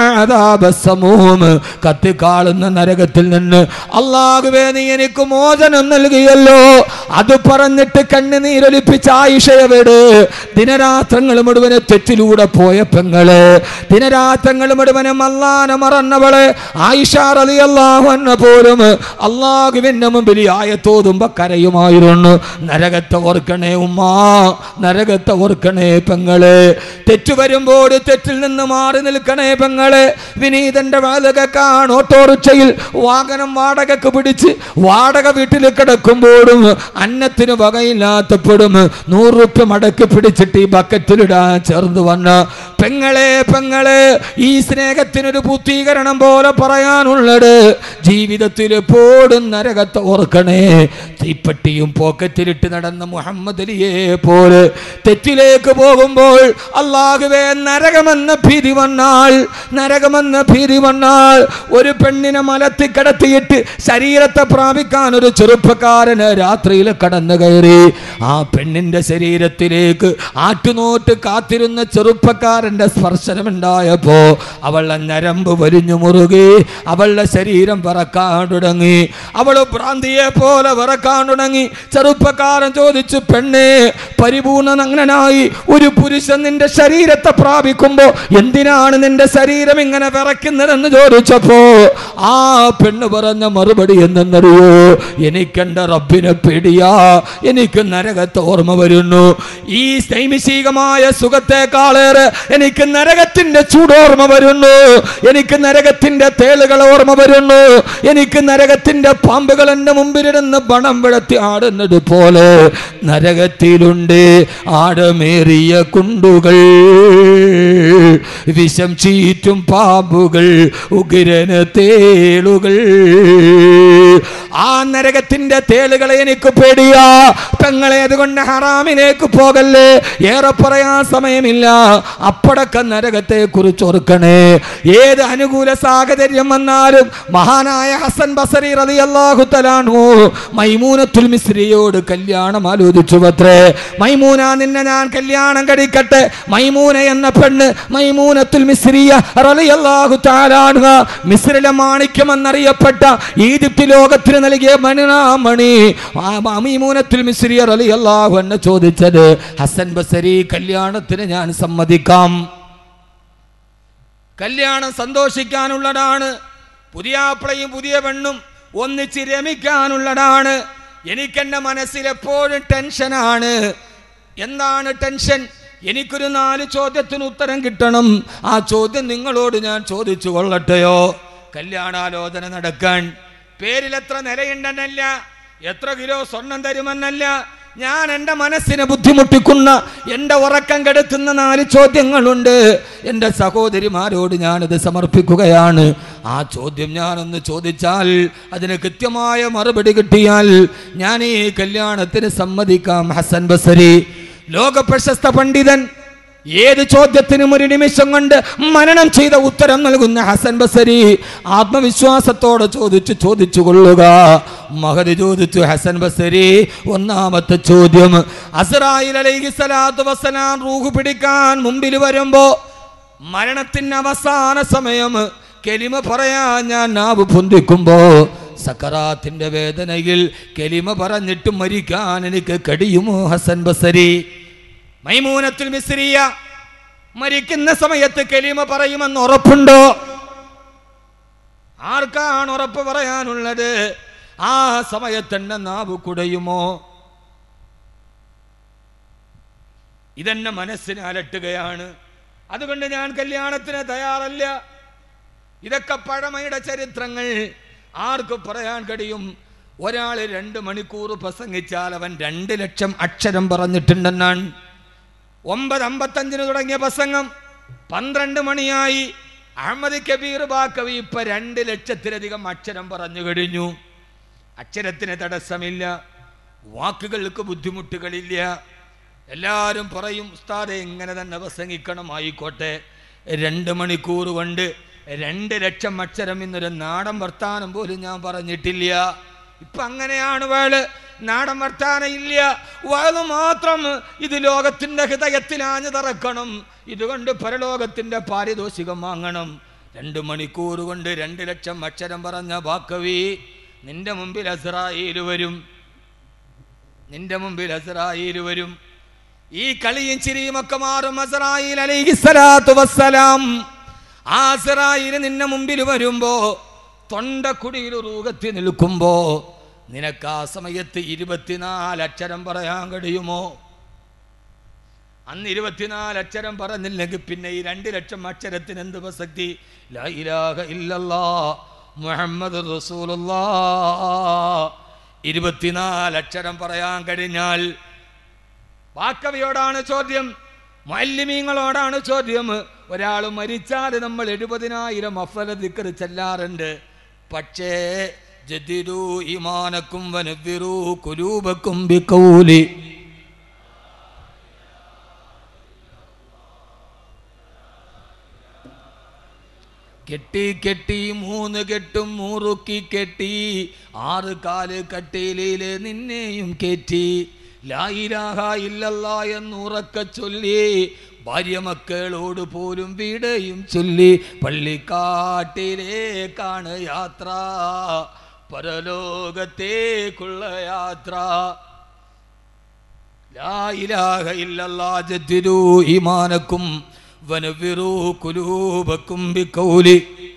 അദാബസ്സമൂം. കത്തിക്കാളുന്ന നരകത്തിൽ നിന്ന് അള്ളാഹുവേ നീ എനിക്ക് മോചനം നൽകിയല്ലോ അത് പറഞ്ഞിട്ട് കണ്ണുനീരൊലിപ്പിച്ച ആയിഷയവിടെ ദിനരാത്രങ്ങൾ മുഴുവനെ തെറ്റിലൂടെ പോയ പെങ്ങള് ദിനരാത്രങ്ങൾ മുഴുവനും അള്ളാനെ മറന്നവള് ആയിഷ റളിയല്ലാഹു അൻഹ പോലും അള്ളാഹുവിന്റെ മുമ്പിൽ ഈ ആയത്തോതുമ്പോ കരയുമായിരുന്നു നരകത്തെ ഓർക്കണേ ഉമ്മാ നരകത്തെ ഓർക്കണേ പെങ്ങള് തെറ്റു വരുമ്പോൾ തെറ്റിൽ നിന്ന് മാറി നിൽക്കണേ പെങ്ങള് വിനീതന്റെ വാതകക്കാൻ ഓട്ടോറിക്ഷയിൽ വാഹനം വാടകക്ക് പിടിച്ച് വാടക വീട്ടിൽ കിടക്കുമ്പോഴും അന്നത്തിന് വകയില്ലാത്തപ്പോഴും നൂറ് റുപ്യ മടക്കി പിടിച്ചിട്ട് ഈ ബക്കറ്റിലിടാൻ ചേർന്ന് വന്ന പെങ്ങളെ പെങ്ങളെ ഈ സ്നേഹത്തിനൊരു പൂർത്തീകരണം പോലെ പറയാനുള്ളത് ജീവിതത്തിൽ എപ്പോഴും നരകത്തെ ഓർക്കണേ തീപ്പെട്ടിയും പോക്കറ്റിലിട്ട് നടന്ന മുഹമ്മദ് അലിയെ പോലെ തെറ്റിലേക്ക് പോകുമ്പോൾ അള്ളാഹുവേ നരകമെന്ന ഭീതി വന്നാൽ നരകമെന്ന ഭീതി വന്നാൽ ഒരു പെണ്ണിനെ മലത്തി കിടത്തിയിട്ട് ശരീരത്തെ പ്രാപിക്കാൻ ഒരു ചെറുപ്പക്കാരന് രാത്രിയിൽ കടന്നു കയറി ആ പെണ്ണിന്റെ ശരീരത്തിലേക്ക് ആറ്റുനോട്ട് കാത്തിരുന്ന ചെറുപ്പക്കാരന്റെ സ്പർശനമുണ്ടായപ്പോ അവളുടെ ഞരമ്പ് വലിഞ്ഞു മുറുകി അവളുടെ ശരീരം വിറക്കാൻ തുടങ്ങി അവള് ഭ്രാന്തിയെ പോലെ വിറക്കാൻ തുടങ്ങി ചെറുപ്പക്കാരൻ ചോദിച്ചു പെണ്ണേ പരിപൂർണ നഗ്നനായി ഒരു പുരുഷൻ നിന്റെ ശരീരത്തെ പ്രാപിക്കുമ്പോ എന്തിനാണ് നിന്റെ ശരീരം ഇങ്ങനെ വിറയ്ക്കുന്നതെന്ന് ചോദിച്ചപ്പോ ആ പെണ്ണ് പറഞ്ഞ മറുപടി എന്തെന്നറിയോ എനിക്കെന്റെ റബ്ബിനെ പേടിയാ എനിക്ക് നരകത്തെ ഓർമ്മ വരുന്നു ഈ നൈമിഷികമായ സുഖത്തെക്കാളേറെ എനിക്ക് നരകത്തിന്റെ ചൂടോർമ്മ വരുന്നു എനിക്ക് നരകത്തിന്റെ തേളുകൾ ഓർമ്മ വരുന്നു എനിക്ക് നരകത്തിന്റെ പാമ്പുകൾ എന്റെ മുമ്പിലിരുന്ന് ബണം വിടത്തി ആടുന്നത് പോലെ നരകത്തിലുണ്ട് ആടമേറിയ കുണ്ടുകൾ വിഷം ചീറ്റും പാമ്പുകൾ ഉഗ്രന തേളുകൾ ആ നരകത്തിന്റെ തേളുകളെ എനിക്ക് പേടിയാ പെങ്ങളെ അതുകൊണ്ട് ഹറാമിലേക്ക് പോകല്ലേ ഏറെ പറയാൻ സമയമില്ല അപ്പടക്ക നരകത്തെ കുറിച്ച് ഓർക്കണേ ഏത് അനുകൂല സാഹചര്യം വന്നാലും മഹാനായ ഹസൻ ബസറി റളിയല്ലാഹു തലാൻഹു മൈമൂനത്തുൽ മിസ്രിയോട് കല്യാണം ആലോചിച്ചു പത്രേ മൈമൂന നിന്നെ ഞാൻ കല്യാണം കഴിക്കട്ടെ മൈമൂന എന്ന പെണ്ണ് മൈമൂനത്തുൽ മിസ്രിയ റളിയല്ലാഹു തആലാൻഹ മിസ്രിലെ മാണിക്യം എന്നറിയപ്പെട്ട ഈജിപ്ത് ലോകത്തിന് നൽകിയ മണിനാമണി ആ മൈമൂനത്തുൽ മിസ്രിയ റളിയല്ലാഹു എന്നെ ചോദിച്ചത് ഹസൻ ബസരി കല്യാണത്തിന് ഞാൻ സമ്മതിക്കാം കല്യാണം സന്തോഷിക്കാനുള്ളതാണ് പുതിയ ആപ്പിളയും പുതിയ പെണ്ണും ഒന്നിച്ച് രമിക്കാനുള്ളതാണ് എനിക്കെൻ്റെ മനസ്സിൽ എപ്പോഴും ടെൻഷനാണ് എന്താണ് ടെൻഷൻ എനിക്കൊരു നാല് ചോദ്യത്തിന് ഉത്തരം കിട്ടണം ആ ചോദ്യം നിങ്ങളോട് ഞാൻ ചോദിച്ചു കൊള്ളട്ടെയോ കല്യാണാലോചന നടക്കാൻ പേരിൽ എത്ര നിലയുണ്ടെന്നല്ല എത്ര കിലോ സ്വർണം തരുമെന്നല്ല ഞാൻ എൻ്റെ മനസ്സിനെ ബുദ്ധിമുട്ടിക്കുന്ന എൻ്റെ ഉറക്കം കെടുത്തുന്ന നാല് ചോദ്യങ്ങളുണ്ട് എൻ്റെ സഹോദരിമാരോട് ഞാനിത് സമർപ്പിക്കുകയാണ് ആ ചോദ്യം ഞാനൊന്ന് ചോദിച്ചാൽ അതിന് കൃത്യമായ മറുപടി കിട്ടിയാൽ ഞാൻ ഈ കല്യാണത്തിന് സമ്മതിക്കാം ഹസൻ ബസരി ലോക പ്രശസ്ത പണ്ഡിതൻ ഏത് ചോദ്യത്തിനും ഒരു നിമിഷം കൊണ്ട് മനനം ചെയ്ത ഉത്തരം നൽകുന്ന ഹസൻ ബസരി ആത്മവിശ്വാസത്തോടെ ചോദിച്ചു ചോദിച്ചു കൊള്ളുക മഹദ് ചോദിച്ചു ഹസൻ ബസരി ഒന്നാമത്തെ ചോദ്യം അസറായിൽ അലൈഹി സ്വലാത്തു വസ്സലാം റൂഹ് പിടിക്കാൻ മുമ്പിൽ വരുമ്പോ മരണത്തിന് അവസാന സമയം കെലിമ പറയാൻ ഞാൻ നാവ് പൊന്തിക്കുമ്പോ സക്കറാത്തിന്റെ വേദനയിൽ കെലിമ പറഞ്ഞിട്ട് മരിക്കാൻ എനിക്ക് കഴിയുമോ ഹസൻ ബസരി മൈമൂനത്തുൽ മിസ്രിയ മരിക്കുന്ന സമയത്ത് കെലിമ പറയുമെന്ന് ഉറപ്പുണ്ടോ ആർക്കാണ് ഉറപ്പ് പറയാനുള്ളത് ആ സമയത്ത് എന്നെ നാവ് കുടയുമോ ഇതെന്നെ മനസ്സിനെ അലട്ടുകയാണ് അതുകൊണ്ട് ഞാൻ കല്യാണത്തിന് തയ്യാറല്ല ഇതൊക്കെ പഴമയുടെ ചരിത്രങ്ങൾ ആർക്ക് പറയാൻ കഴിയും ഒരാൾ രണ്ട് മണിക്കൂർ പ്രസംഗിച്ചാൽ അവൻ രണ്ട് ലക്ഷം അക്ഷരം പറഞ്ഞിട്ടുണ്ടെന്നാണ് ഒമ്പത് അമ്പത്തഞ്ചിന് തുടങ്ങിയ പ്രസംഗം പന്ത്രണ്ട് മണിയായി അഹമ്മദ് കബീർ ബാക്കവി ഇപ്പൊ രണ്ട് ലക്ഷത്തിലധികം അക്ഷരം പറഞ്ഞു കഴിഞ്ഞു അക്ഷരത്തിന് തടസ്സമില്ല വാക്കുകൾക്ക് ബുദ്ധിമുട്ടുകളില്ല എല്ലാവരും പറയും ഉസ്താദെ ഇങ്ങനെ തന്നെ പ്രസംഗിക്കണം ആയിക്കോട്ടെ രണ്ട് മണിക്കൂർ കൊണ്ട് രണ്ട് ലക്ഷം അക്ഷരം ഇന്നൊരു നാടൻ വർത്താനം പോലും ഞാൻ പറഞ്ഞിട്ടില്ല ഇപ്പൊ അങ്ങനെയാണ് വേള് നാടൻ വർത്താന ഇല്ല വേള് മാത്രം ഇത് ലോകത്തിന്റെ ഹൃദയത്തിലാഞ്ഞു തറക്കണം ഇതുകൊണ്ട് പരലോകത്തിന്റെ പാരിതോഷികം വാങ്ങണം രണ്ട് മണിക്കൂർ കൊണ്ട് രണ്ട് ലക്ഷം അക്ഷരം പറഞ്ഞ ബാക്കവി നിന്റെ മുമ്പിൽ അസ്രായേൽ വരും നിന്റെ മുമ്പിൽ അസ്രായേൽ വരും ഈ കളിയും ചിരിയും ഒക്കെ മാറും അസ്രായിൽ അലൈഹിസ്സലാത്തു വസ്സലാം ആ അസ്രായിൽ നിന്നെ മുമ്പിൽ വരുമ്പോ തൊണ്ടക്കുടിയിൽ റൂകത്തി നിൽക്കുമ്പോ നിനക്ക് ആ സമയത്ത് ഇരുപത്തിനാല് അക്ഷരം പറയാൻ കഴിയുമോ അന്ന് ഇരുപത്തിനാല് അക്ഷരം പറഞ്ഞില്ലെങ്കിൽ പിന്നെ ഈ രണ്ട് ലക്ഷം അക്ഷരത്തിന് എന്ത് പ്രസക്തി ലാ ഇലാഹ ഇല്ലല്ലാ മുഹമ്മദ് റസൂലുള്ളാ ഇരുപത്തിനാല് അക്ഷരം പറയാൻ കഴിഞ്ഞാൽ വാക്കവിയോടാണ് ചോദ്യം മല്യമീങ്ങളോടാണ് ചോദ്യം ഒരാൾ മരിച്ചാൽ നമ്മൾ എഴുപതിനായിരം അഫല ദിക്കർ ചെല്ലാറുണ്ട് പക്ഷേ ജദിരു ഇമാനക്കും വനവിറു കുരൂപക്കും ബിക്കൗലി കെട്ടി കെട്ടി മൂന്ന് കെട്ടും മൂറുക്കി കെട്ടി ആറ് കാല് കട്ടിയിലെ നിന്നെയും കെറ്റി ലായിരാഹ ഇല്ലല്ല എന്നുറക്ക ചൊല്ലി ഭാര്യ മക്കളോട് പോലും വീടയും ചൊല്ലി പള്ളിക്കാട്ടിലേക്കാണ് യാത്ര പരലോകത്തേക്കുള്ള യാത്ര ലാ ഇലാഹ ഇല്ലല്ലാ ജദ്ദിദു ഈമാനക്കും വനവിറു കുലൂബക്കും ബിക്കൗലി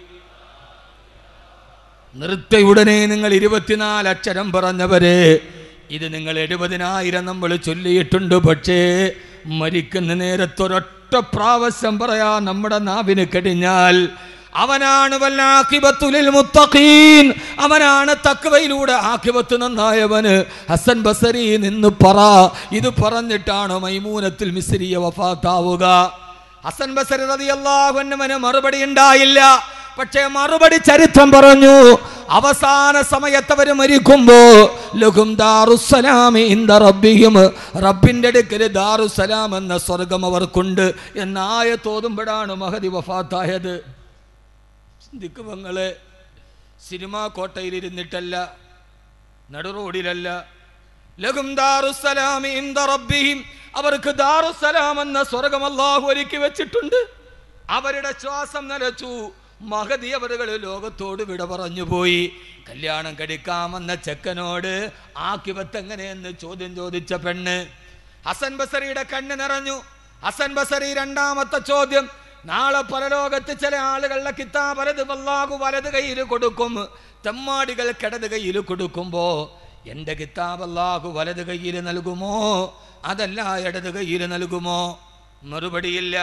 നിർത്തയുടനെ നിങ്ങൾ ഇരുപത്തിനാല് അക്ഷരം പറഞ്ഞവരെ ഇത് നിങ്ങൾ എഴുപതിനായിരം നമ്മൾ ചൊല്ലിയിട്ടുണ്ട് പക്ഷേ മരിക്കുന്ന നേരത്തൊരൊറ്റ പ്രാവശ്യം പറയാ നമ്മുടെ നാവിന് കഴിഞ്ഞാൽ അവനാണ് വല്ലാക്കിബത്തുലിൽ മുത്തഖീൻ അവനാണ് തക്വയിലൂടെ ആക്കിബത്ത് നന്നായവന് ഹസൻ ബസരി നിന്ന് പറ ഇത് പറഞ്ഞിട്ടാണ് മൈമൂനത്തിൽ മിസ്രിയ വഫാത്താവുക ഹസൻ ബസരി റളിയല്ലാഹു അൻഹുവിന് മറുപടി ഉണ്ടായില്ല പക്ഷേ മറുപടി ചരിത്രം പറഞ്ഞു അവസാന സമയത്ത് അവർ മരിക്കുമ്പോ ലഹും ദാറുസലാമി ഇന്ദ റബ്ബിഹിം റബ്ബിന്റെ അടുക്കൽ ദാറുസലാം എന്ന സ്വർഗം അവർക്കുണ്ട് എന്നായ തോതുമ്പോഴാണ് മഹദി വഫാത്തായത് ചിന്തിക്കുമങ്ങളെ സിനിമാ കോട്ടയിലിരുന്നിട്ടല്ല നടുറോഡിലല്ല ലഹും ദാറുസലാമി ഇന്ദ റബ്ബിഹിം അവർക്ക് ദാറുസലാം എന്ന സ്വർഗം അല്ലാഹു ഒരുക്കി വെച്ചിട്ടുണ്ട് അവരുടെ ശ്വാസം നിലച്ചു മഹതി അവരുകൾ ലോകത്തോട് വിട പറഞ്ഞു പോയി കല്യാണം കഴിക്കാമെന്ന ചെക്കനോട് ആക്കിവത്ത് എങ്ങനെയെന്ന് ചോദ്യം ചോദിച്ച പെണ്ണ് ഹസൻ ബസറിയുടെ കണ്ണ് നിറഞ്ഞു ഹസൻ ബസറി രണ്ടാമത്തെ ചോദ്യം നാളെ പരലോകത്ത് ചില ആളുകളുടെ കിതാബ് വലത് വല്ലാഹു വലത് കയ്യിൽ കൊടുക്കും തെമ്മാടികൾ കിടത് കയ്യിൽ കൊടുക്കുമ്പോ എന്റെ കിതാബ് അല്ലാഹു വലത് കയ്യിൽ നൽകുമോ അതല്ല ഇടത് കയ്യിൽ നൽകുമോ മറുപടിയില്ല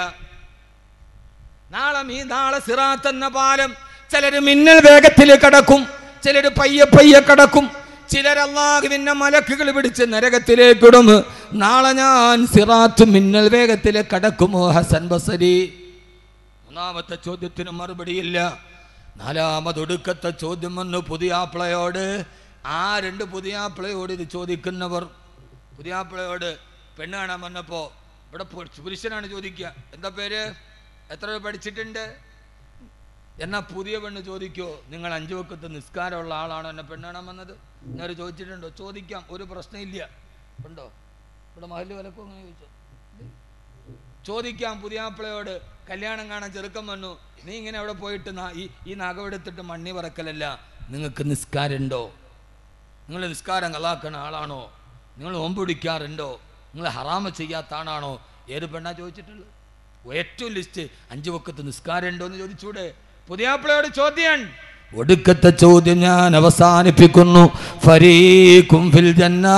നാളെ മീ നാളെ സിറാത്ത് എന്ന പാലം ചിലര് മിന്നൽ വേഗത്തിൽ കടക്കും ചിലര് പയ്യെ പയ്യെ കടക്കും ചിലർ അള്ളാഹുവിന്റെ മലക്കുകൾ പിടിച്ച് നരകത്തിലേക്കിടും നാളെ ഞാൻ സിറാത്ത് മിന്നൽ വേഗത്തിൽ കടക്കുമോ ഹസൻ ബസരി മൂന്നാമത്തെ ചോദ്യത്തിന് മറുപടിയില്ല നാലാമതൊടുക്കത്തെ ചോദ്യം വന്നു പുതിയാപ്പിളയോട് ആ രണ്ട് പുതിയാപ്പിളയോട് ഇത് ചോദിക്കുന്നവർ പുതിയാപ്പിളയോട് പെണ്ണ് കാണാൻ വന്നപ്പോ ഇവിടെ പു- പുരുഷനാണ് ചോദിക്കുക എന്താ പേര് എത്ര രൂപ പഠിച്ചിട്ടുണ്ട് എന്നാ പുതിയ പെണ്ണ് ചോദിക്കോ നിങ്ങൾ അഞ്ചു വക്കത്ത് നിസ്കാരമുള്ള ആളാണോ എന്നെ പെണ്ണ് കാണാൻ വന്നത് ഞാൻ ചോദിച്ചിട്ടുണ്ടോ ചോദിക്കാം ഒരു പ്രശ്നമില്ല ഉണ്ടോ ഇവിടെ മഹല് വിലക്കും അങ്ങനെ ചോദിച്ചോ ചോദിക്കാം പുതിയാപ്പിളയോട് കല്യാണം കാണാൻ ചെറുക്കം വന്നു നീ ഇങ്ങനെ അവിടെ പോയിട്ട് നാ- ഈ ഈ നഖമെടുത്തിട്ട് മണ്ണി പറക്കലല്ല നിങ്ങൾക്ക് നിസ്കാരമുണ്ടോ നിങ്ങൾ നിസ്കാരം കലാക്കുന്ന ആളാണോ നിങ്ങൾ ഒമ്പ് പിടിക്കാറുണ്ടോ നിങ്ങൾ ഹറാമ ചെയ്യാത്ത ആണാണോ ഏത് പെണ്ണാ ചോദിച്ചിട്ടുള്ളത് ഏറ്റവും ലിസ്റ്റ് അഞ്ചു വക്കത്ത് നിസ്കാരം ഉണ്ടോ എന്ന് ചോദിച്ചൂടെ പുതിയാപ്പിളയോട് ചോദ്യം ഒടുക്കത്തെ ചോദ്യം ഞാൻ അവസാനിപ്പിക്കുന്നു ഫരീഖും ഫിൽ ജന്നാ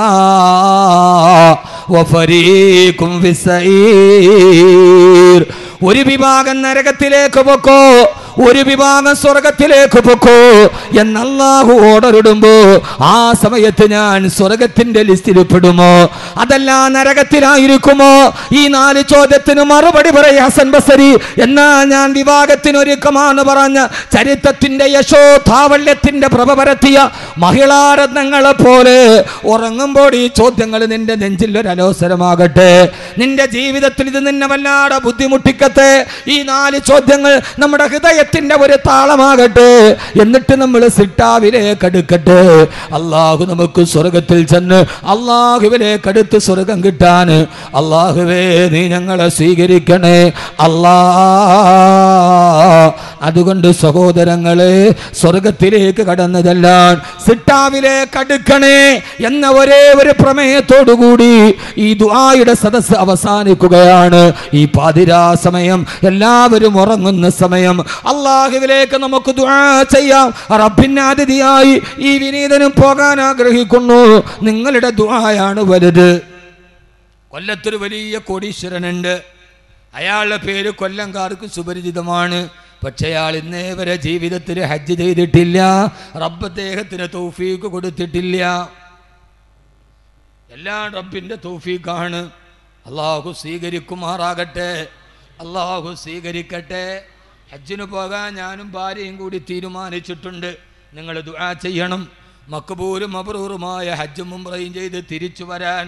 വഫരീഖും ഫിസ്സഈർ ഒരു വിഭാഗം നരകത്തിലേക്ക് പൊക്കോ ഒരു വിഭാഗം സ്വർഗത്തിലേക്ക് പൊക്കോ എന്നല്ലാഹു ഓർഡർ ഇടുമ്പോ ആ സമയത്ത് ഞാൻ സ്വർഗത്തിന്റെ ലിസ്റ്റിൽ പെടുമോ അതല്ല നരകത്തിലായിരിക്കുമോ ഈ നാല് ചോദ്യത്തിന് മറുപടി പറയാ ഹസൻ ബസരി എന്നാ ഞാൻ വിഭാഗത്തിന് ഒരുക്കമാന്ന് പറഞ്ഞ ചരിത്രത്തിന്റെ യശോധാവല്യത്തിന്റെ പ്രഭ പരത്തിയ മഹിളാരത്നങ്ങളെ പോലെ ഉറങ്ങുമ്പോൾ ഈ ചോദ്യങ്ങൾ നിന്റെ നെഞ്ചിൽ ഒരു അലോസരമാകട്ടെ നിന്റെ ജീവിതത്തിൽ ഇത് നിന്നെ വല്ലാതെ ബുദ്ധിമുട്ടിക്കട്ടെ ഈ നാല് ചോദ്യങ്ങൾ നമ്മുടെ ഹൃദയ ഹൃദയത്തിന്റെ ഒരു താളമാകട്ടെ എന്നിട്ട് നമ്മൾ സിട്ടാവിലേക്ക് അടുക്കട്ടെ അള്ളാഹു നമുക്ക് സ്വർഗത്തിൽ ചെന്ന് അള്ളാഹുവിലേക്ക് അടുത്ത് സ്വർഗം കിട്ടാൻ അള്ളാഹുവേ നീ ഞങ്ങളെ സ്വീകരിക്കണേ അല്ലാ അതുകൊണ്ട് സഹോദരങ്ങളെ സ്വർഗത്തിലേക്ക് കടന്നതെല്ലാം സിട്ടാവിലേക്ക് അടുക്കണേ എന്ന ഒരേ ഒരു പ്രമേയത്തോടുകൂടി ഈ ദുആയുടെ സദസ്സ് അവസാനിക്കുകയാണ് ഈ പാതിരാ സമയം എല്ലാവരും ഉറങ്ങുന്ന സമയം അള്ളാഹുവിലേക്ക് നമുക്ക് ദുആ ചെയ്യാം റബ്ബിന്റെ അതിഥിയായി ഈ വിനീതനും പോകാൻ ആഗ്രഹിക്കുന്നു നിങ്ങളുടെ ദുആയാണ് വലുത് കൊല്ലത്തൊരു വലിയ കോടീശ്വരനുണ്ട് അയാളുടെ പേര് കൊല്ലംകാർക്ക് സുപരിചിതമാണ് പക്ഷെ അയാൾ ഇന്നേ വരെ ജീവിതത്തിൽ ഹജ്ജ് ചെയ്തിട്ടില്ല റബ്ബ് അദ്ദേഹത്തിന് തൗഫീക്ക് കൊടുത്തിട്ടില്ല എല്ലാം റബ്ബിന്റെ തൗഫീഖാണ് അള്ളാഹു സ്വീകരിക്കുമാറാകട്ടെ അള്ളാഹു സ്വീകരിക്കട്ടെ ഹജ്ജിന് പോകാൻ ഞാനും ഭാര്യയും കൂടി തീരുമാനിച്ചിട്ടുണ്ട് നിങ്ങൾ ദുആ ചെയ്യണം മക്കബൂലും അബറൂറുമായ ഹജ്ജും മുംറയും ചെയ്ത് തിരിച്ചു വരാൻ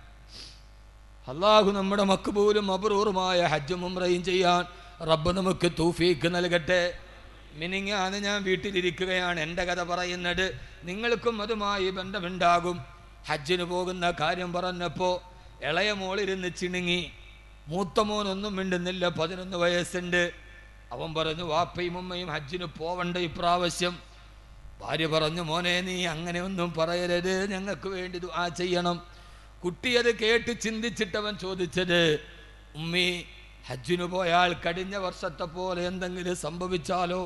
അള്ളാഹു നമ്മുടെ മക്കബൂലും അബറൂറുമായ ഹജ്ജും ഉംറയും ചെയ്യാൻ റബ്ബ് നമുക്ക് തൗഫീക്ക് നൽകട്ടെ മിനിങ്ങാന്ന് ഞാൻ വീട്ടിലിരിക്കുകയാണ് എൻ്റെ കഥ പറയുന്നത് നിങ്ങൾക്കും അതുമായി ബന്ധമുണ്ടാകും ഹജ്ജിന് പോകുന്ന കാര്യം പറഞ്ഞപ്പോൾ ഇളയ മോളിരുന്ന് ചിണുങ്ങി മൂത്ത മോനൊന്നും മിണ്ടുന്നില്ല പതിനൊന്ന് വയസ്സുണ്ട് അവൻ പറഞ്ഞു വാപ്പയും ഉമ്മയും ഹജ്ജിന് പോവണ്ട ഇപ്രാവശ്യം ഭാര്യ പറഞ്ഞു മോനെ നീ അങ്ങനെ ഒന്നും പറയരുത് ഞങ്ങൾക്ക് വേണ്ടി ദുആ ചെയ്യണം കുട്ടി അത് കേട്ട് ചിന്തിച്ചിട്ടവൻ ചോദിച്ചത് ഉമ്മി ഹജ്ജിനു പോയാൽ കഴിഞ്ഞ വർഷത്തെ പോലെ എന്തെങ്കിലും സംഭവിച്ചാലോ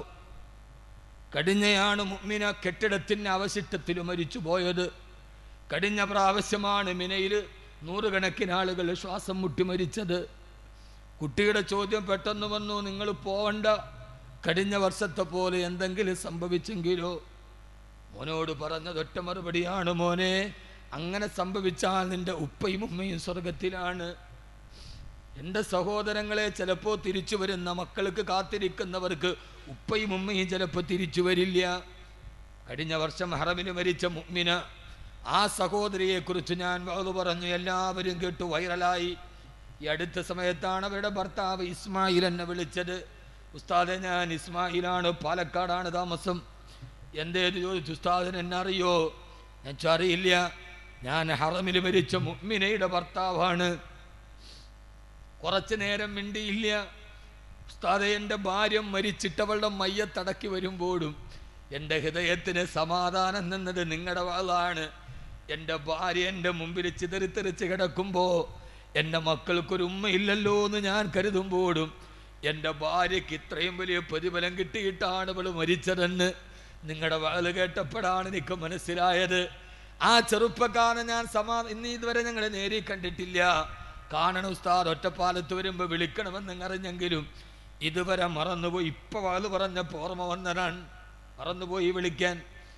കഴിഞ്ഞയാണ് മുഅ്മിന കെട്ടിടത്തിൻ്റെ അവശിഷ്ടത്തിൽ മരിച്ചു പോയത് കഴിഞ്ഞ പ്രാവശ്യമാണ് മിനയിൽ നൂറുകണക്കിന് ആളുകൾ ശ്വാസം മുട്ടി മരിച്ചത് കുട്ടിയുടെ ചോദ്യം പെട്ടെന്ന് വന്നു നിങ്ങൾ പോവണ്ട കഴിഞ്ഞ വർഷത്തെ പോലെ എന്തെങ്കിലും സംഭവിച്ചെങ്കിലോ മോനോട് പറഞ്ഞത് ഒറ്റ മറുപടിയാണ് മോനെ അങ്ങനെ സംഭവിച്ചാൽ നിന്റെ ഉപ്പയും ഉമ്മയും സ്വർഗത്തിലാണ് എൻ്റെ സഹോദരങ്ങളെ ചിലപ്പോൾ തിരിച്ചു വരുന്ന മക്കൾക്ക് കാത്തിരിക്കുന്നവർക്ക് ഉപ്പയും ഉമ്മയും ചിലപ്പോൾ തിരിച്ചു വരില്ല കഴിഞ്ഞ വർഷം ഹറമിന് മരിച്ച മുഅ്മിന ആ സഹോദരിയെക്കുറിച്ച് ഞാൻ അത് പറഞ്ഞു എല്ലാവരും കേട്ടു വൈറലായി ഈ അടുത്ത സമയത്താണ് അവരുടെ ഭർത്താവ് ഇസ്മായിൽ എന്നെ വിളിച്ചത് ഉസ്താദെ ഞാൻ ഇസ്മായിലാണ് പാലക്കാടാണ് താമസം എന്തേത് ചോദിച്ചു ഉസ്താദിന് എന്നെ അറിയോ ഞാൻ അറിയില്ല ഞാൻ ഹറമിൽ മരിച്ച മുഅ്മിനയുടെ ഭർത്താവാണ് കുറച്ചു നേരം മിണ്ടിയില്ല ഉസ്താദെ എൻ്റെ ഭാര്യ മരിച്ചിട്ടവളുടെ മയ്യത്തടക്കി വരുമ്പോഴും എൻ്റെ ഹൃദയത്തിന് സമാധാനം നിന്നത് നിങ്ങളുടെ വാളാണ് എൻ്റെ ഭാര്യ എൻ്റെ മുമ്പിൽ ചിതറിത്തെറിച്ച് കിടക്കുമ്പോൾ എൻ്റെ മക്കൾക്കൊരു ഉമ്മയില്ലല്ലോ എന്ന് ഞാൻ കരുതുമ്പോഴും എൻ്റെ ഭാര്യയ്ക്ക് ഇത്രയും വലിയ പ്രതിഫലം കിട്ടിയിട്ടാണ് അവൾ മരിച്ചതെന്ന് നിങ്ങളുടെ വാള് കേട്ടപ്പോഴാണ് എനിക്ക് മനസ്സിലായത് ആ ചെറുപ്പക്കാരനെ ഞാൻ സമാ ഇന്ന് ഇതുവരെ ഞങ്ങളെ നേരി കണ്ടിട്ടില്ല കാണണം ഉസ്താദ് ഒറ്റപ്പാലത്ത് വരുമ്പോൾ വിളിക്കണമെന്ന് അറിഞ്ഞെങ്കിലും ഇതുവരെ മറന്നുപോയി ഇപ്പൊ വാള് പറഞ്ഞപ്പോൾ ഓർമ്മ വന്നതാണ് മറന്നുപോയി വിളിക്കാൻ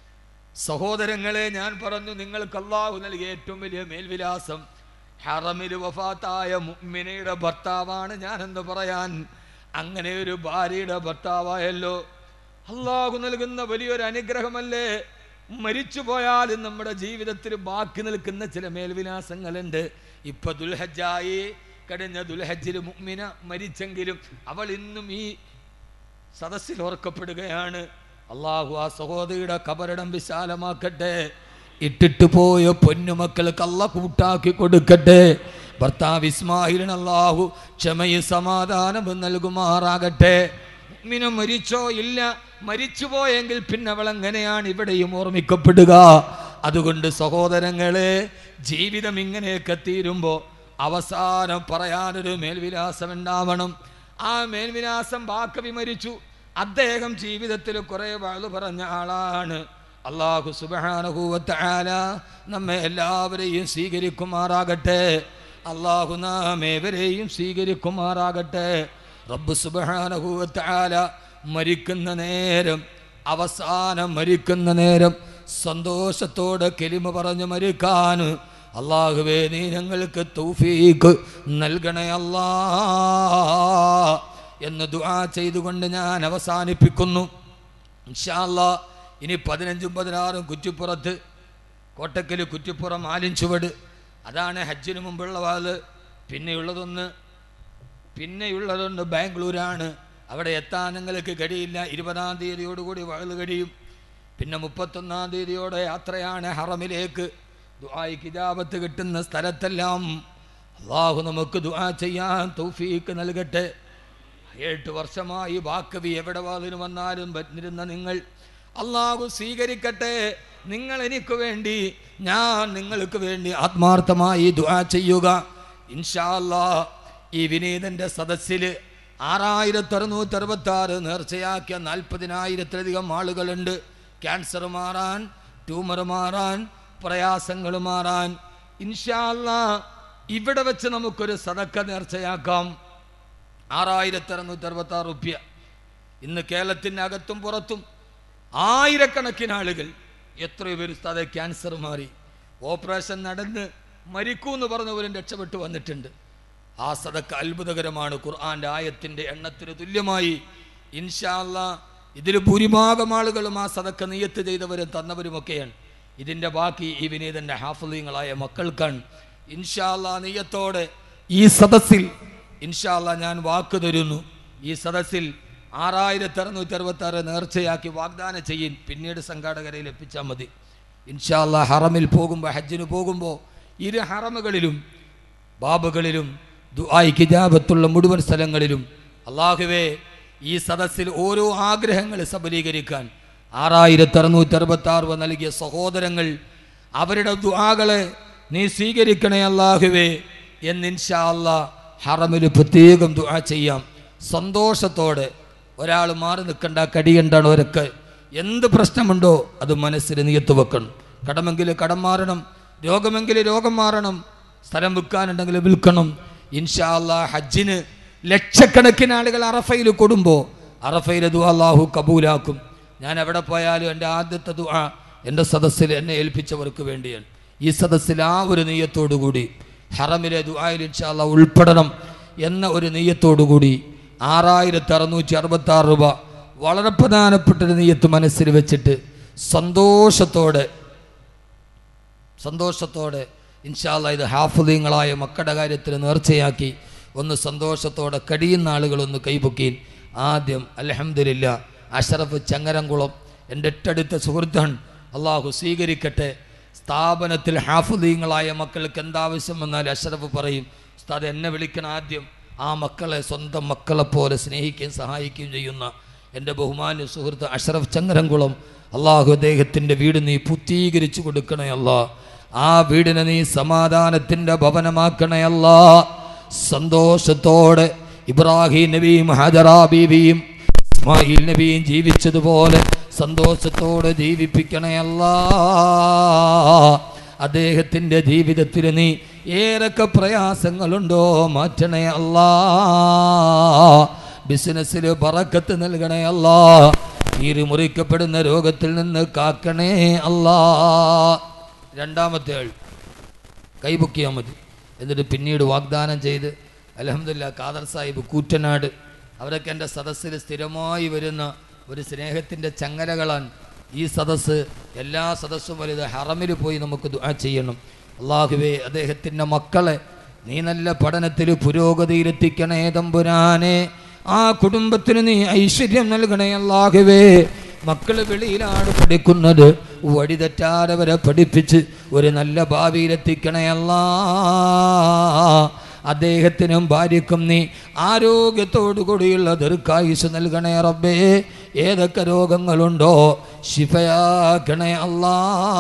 സഹോദരങ്ങളെ ഞാൻ പറഞ്ഞു നിങ്ങൾക്ക് അള്ളാഹു നൽകിയ ഏറ്റവും വലിയ മേൽവിലാസം ഹറമിൽ വഫാത്തായ മുഅ്മിനയുടെ ഭർത്താവാണ് ഞാനെന്ന് പറയാൻ അങ്ങനെ ഒരു ഭാര്യയുടെ ഭർത്താവായല്ലോ അള്ളാഹു നൽകുന്ന വലിയൊരു അനുഗ്രഹമല്ലേ മരിച്ചു പോയാലും നമ്മുടെ ജീവിതത്തിൽ ബാക്കി നിൽക്കുന്ന ചില മേൽവിലാസങ്ങളുണ്ട് ഇപ്പൊ ദുൽഹജ്ജായി കഴിഞ്ഞ ദുൽഹജ്ജിൽ മുഅ്മിന മരിച്ചെങ്കിലും അവൾ ഇന്നും ഈ സദസ്സിൽ ഓർക്കപ്പെടുകയാണ് അള്ളാഹു ആ സഹോദരിയുടെ കബറിടം വിശാലമാക്കട്ടെ ഇട്ടിട്ട് പോയ പൊന്നുമക്കൾക്ക് അല്ല കൂട്ടാക്കി കൊടുക്കട്ടെ ഭർത്താവ് ഇസ്മായിലിന് അള്ളാഹു ക്ഷമയും സമാധാനവും നൽകുമാറാകട്ടെ മിനു മരിച്ചോ ഇല്ല മരിച്ചു പോയെങ്കിൽ പിന്നെ അവൾ എങ്ങനെയാണ് ഇവിടെയും ഓർമ്മിക്കപ്പെടുക അതുകൊണ്ട് സഹോദരങ്ങളെ ജീവിതം ഇങ്ങനെയൊക്കെ തീരുമ്പോൾ അവസാനം പറയാനൊരു മേൽവിലാസം ഉണ്ടാവണം ആ മേൽവിലാസം ബാക്കവി മരിച്ചു അദ്ദേഹം ജീവിതത്തിൽ കുറെ വാള് പറഞ്ഞ ആളാണ് അള്ളാഹു സുബാനുഭൂവത്താല നമ്മെ എല്ലാവരെയും സ്വീകരിക്കുമാറാകട്ടെ അള്ളാഹു നാം ഏവരെയും സ്വീകരിക്കുമാറാകട്ടെ റബ്ബ് സുബാനുഭൂവത്താല മരിക്കുന്ന നേരം അവസാനം മരിക്കുന്ന നേരം സന്തോഷത്തോടെ കെലിമ പറഞ്ഞ് മരിക്കാൻ അള്ളാഹുവേ നീ ഞങ്ങൾക്ക് തൗഫീക്ക് നൽകണേ അല്ലാ എന്ന് ദുആ ചെയ്തുകൊണ്ട് ഞാൻ അവസാനിപ്പിക്കുന്നു ഇൻഷാ അല്ലാ ഇനി പതിനഞ്ചും പതിനാറും കുറ്റിപ്പുറത്ത് കോട്ടക്കൽ കുറ്റിപ്പുറം ആലിഞ്ചുവട് അതാണ് ഹജ്ജിന് മുമ്പുള്ള വാത് പിന്നെയുള്ളതൊന്ന് പിന്നെയുള്ളതൊന്ന് ബാംഗ്ലൂരാണ് അവിടെ എത്താൻ നിങ്ങൾക്ക് കഴിയില്ല ഇരുപതാം തീയതിയോടുകൂടി വഴല് കഴിയും പിന്നെ മുപ്പത്തൊന്നാം തീയതിയോടെ യാത്രയാണ് ഹറമിലേക്ക് ദുആയി കിതാബത്ത് കിട്ടുന്ന സ്ഥലത്തെല്ലാം അള്ളാഹു നമുക്ക് ദുആ ചെയ്യാൻ തൗഫീക്ക് നൽകട്ടെ എട്ട് വർഷമായി വാക്കവി എവിടെ വാതിന് വന്നാലും വരുന്നിരുന്ന നിങ്ങൾ അള്ളാഹു സ്വീകരിക്കട്ടെ നിങ്ങൾ എനിക്ക് വേണ്ടി ഞാൻ നിങ്ങൾക്ക് വേണ്ടി ആത്മാർത്ഥമായി ദുആ ചെയ്യുക ഇൻഷാ അല്ലാ ഈ വിനീതന്റെ സദസ്സിൽ ആറായിരത്തി അറുന്നൂറ്റി അറുപത്തി ആറ് നേർച്ചയാക്കിയ നാൽപ്പതിനായിരത്തിലധികം ആളുകളുണ്ട് ക്യാൻസർ മാറാൻ ട്യൂമർ മാറാൻ പ്രയാസങ്ങൾ മാറാൻ ഇൻഷാ അല്ലാ ഇവിടെ വെച്ച് നമുക്കൊരു സദക്ക നേർച്ചയാക്കാം ആറായിരത്തി അറുന്നൂറ്റി അറുപത്തി ആറ് റുപ്യ ഇന്ന് കേരളത്തിൻ്റെ അകത്തും പുറത്തും ആയിരക്കണക്കിന് ആളുകൾ എത്രയോ പേര് സ്ഥല ക്യാൻസർ മാറി ഓപ്പറേഷൻ നടന്ന് മരിക്കൂന്ന് പറഞ്ഞവരും രക്ഷപ്പെട്ടു വന്നിട്ടുണ്ട് ആ സദക്ക അത്ഭുതകരമാണ് ഖുർആന്റെ ആയത്തിന്റെ എണ്ണത്തിന് തുല്യമായി ഇൻഷാല്ല ഇതിൽ ഭൂരിഭാഗം ആളുകളും ആ സദക്ക നെയ്യത്ത് ചെയ്തവരും തന്നവരുമൊക്കെയാണ് ഇതിന്റെ ബാക്കി ഈ വിനീതന്റെ ഹാഫലീങ്ങളായ മക്കൾക്കാണ് ഇൻഷാല്ല നെയ്യത്തോടെ ഈ സദസ്സിൽ ഇൻഷാല്ല ഞാൻ വാക്ക് തരുന്നു ഈ സദസ്സിൽ ആറായിരത്തി അറുന്നൂറ്റി അറുപത്തി ആറ് നേർച്ചയാക്കി വാഗ്ദാനം ചെയ്യും പിന്നീട് സംഘാടകരെ ലഭിച്ചാൽ മതി ഇൻഷാല്ല ഹറമിൽ പോകുമ്പോൾ ഹജ്ജിന് പോകുമ്പോൾ ഇരു ഹറമുകളിലും ബാബുകളിലും ദുആയി കിജാബത്തുള്ള മുഴുവൻ സ്ഥലങ്ങളിലും അള്ളാഹുവേ ഈ സദസ്സിൽ ഓരോ ആഗ്രഹങ്ങൾ സബലീകരിക്കാൻ ആറായിരത്തി അറുന്നൂറ്റി അറുപത്തി ആറ് നൽകിയ സഹോദരങ്ങൾ അവരുടെ ദുആകളെ നീ സ്വീകരിക്കണേ അള്ളാഹുവേ എന്ന് ഇൻഷാ അല്ലാ ഹറമിൽ പ്രത്യേകം ദുആ ചെയ്യാം സന്തോഷത്തോടെ ഒരാൾ മാറി നിൽക്കണ്ട കടിയണ്ടാണ് ഒരൊക്കെ എന്ത് പ്രശ്നമുണ്ടോ അത് മനസ്സിൽ നിയത്ത് വെക്കണം കടമെങ്കിൽ കടം മാറണം രോഗമെങ്കിൽ രോഗം മാറണം സ്ഥലം വിൽക്കാനുണ്ടെങ്കിൽ വിൽക്കണം ഇൻഷാ അല്ലാ ഹജ്ജിന് ലക്ഷക്കണക്കിന് ആളുകൾ അറഫയിൽ കൊടുമ്പോൾ അറഫയിൽ ദുആ അള്ളാഹു കബൂലാക്കും ഞാൻ എവിടെ പോയാലും എൻ്റെ ആദ്യത്തെ ദുആ എൻ്റെ സദസ്സിൽ എന്നെ ഏൽപ്പിച്ചവർക്ക് വേണ്ടിയാണ് ഈ സദസ്സിൽ ആ ഒരു നെയ്യത്തോടു കൂടി ഹറമിലെ ദുആയിൽ ഇൻഷാ അല്ലാ ഉൾപ്പെടണം എന്ന ഒരു നെയ്യത്തോടു കൂടി ആറായിരത്തി അറുന്നൂറ്റി അറുപത്തി ആറ് രൂപ വളരെ പ്രധാനപ്പെട്ടൊരു നെയ്യത്ത് മനസ്സിൽ വെച്ചിട്ട് സന്തോഷത്തോടെ സന്തോഷത്തോടെ ഇൻഷാല്ല ഇത് ഹാഫുദീങ്ങളായ മക്കളുടെ കാര്യത്തിൽ നേർച്ചയാക്കി ഒന്ന് സന്തോഷത്തോടെ കടിയുന്ന ആളുകളൊന്ന് കൈപൊക്കി ആദ്യം അലഹമില്ല അഷറഫ് ചങ്ങരംകുളം എൻ്റെ എട്ടടുത്ത സുഹൃത്താണ് അള്ളാഹു സ്വീകരിക്കട്ടെ സ്ഥാപനത്തിൽ ഹാഫുദീങ്ങളായ മക്കൾക്ക് എന്താവശ്യം വന്നാൽ അഷറഫ് പറയും ഉസ്താദ് എന്നെ വിളിക്കണം ആദ്യം ആ മക്കളെ സ്വന്തം മക്കളെ പോലെ സ്നേഹിക്കുകയും സഹായിക്കുകയും ചെയ്യുന്ന എൻ്റെ ബഹുമാന്യ സുഹൃത്ത് അഷറഫ് ചങ്ങരംകുളം അള്ളാഹു അദ്ദേഹത്തിൻ്റെ വീട് നീ പൂത്തീകരിച്ചു കൊടുക്കണേ അല്ലാ ആ വീടിനെ നീ സമാധാനത്തിൻ്റെ ഭവനമാക്കണേ അല്ലാ സന്തോഷത്തോടെ ഇബ്രാഹിം നബിയും ഹജറാ ബീവിയും ഇസ്മായിൽ നബിയും ജീവിച്ചതുപോലെ സന്തോഷത്തോടെ ജീവിപ്പിക്കണേ അല്ലാ അദ്ദേഹത്തിൻ്റെ ജീവിതത്തിൽ നീ ഏതൊക്കെ പ്രയാസങ്ങളുണ്ടോ മാറ്റണേ അല്ലാ ബിസിനസ്സിൽ പറക്കത്ത് നൽകണേ അല്ലാ മുറിക്കപ്പെടുന്ന രോഗത്തിൽ നിന്ന് കാക്കണേ അല്ലാ രണ്ടാമത്തെ ആൾ കൈപൊക്കിയാൽ മതി എന്നിട്ട് പിന്നീട് വാഗ്ദാനം ചെയ്ത് അലഹമില്ല ഖാദർ സാഹിബ് കൂറ്റനാട് അവരൊക്കെ എൻ്റെ സദസ്സിൽ സ്ഥിരമായി വരുന്ന ഒരു സ്നേഹത്തിൻ്റെ ചങ്ങലകളാണ് ഈ സദസ്സ് എല്ലാ സദസ്സും വലുത് ഹറമിൽ പോയി നമുക്ക് ദുആ ചെയ്യണം അള്ളാഹുവേ അദ്ദേഹത്തിൻ്റെ മക്കളെ നീ നല്ല പഠനത്തിൽ പുരോഗതിയിലെത്തിക്കണേ തമ്പുരാനെ ആ കുടുംബത്തിന് നീ ഐശ്വര്യം നൽകണേ അല്ലാഹുവേ മക്കൾ വെളിയിലാണ് പഠിക്കുന്നത് വഴി തെറ്റാരവരെ പഠിപ്പിച്ച് ഒരു നല്ല ഭാവിയിലെത്തിക്കണേ അല്ലാ അദ്ദേഹത്തിനും ഭാര്യക്കും നീ ആരോഗ്യത്തോടു കൂടിയുള്ള ദീർഘായുസ് നൽകണേ റബ്ബേ ഏതൊക്കെ രോഗങ്ങളുണ്ടോ ശിഫയാക്കണേ അല്ലാ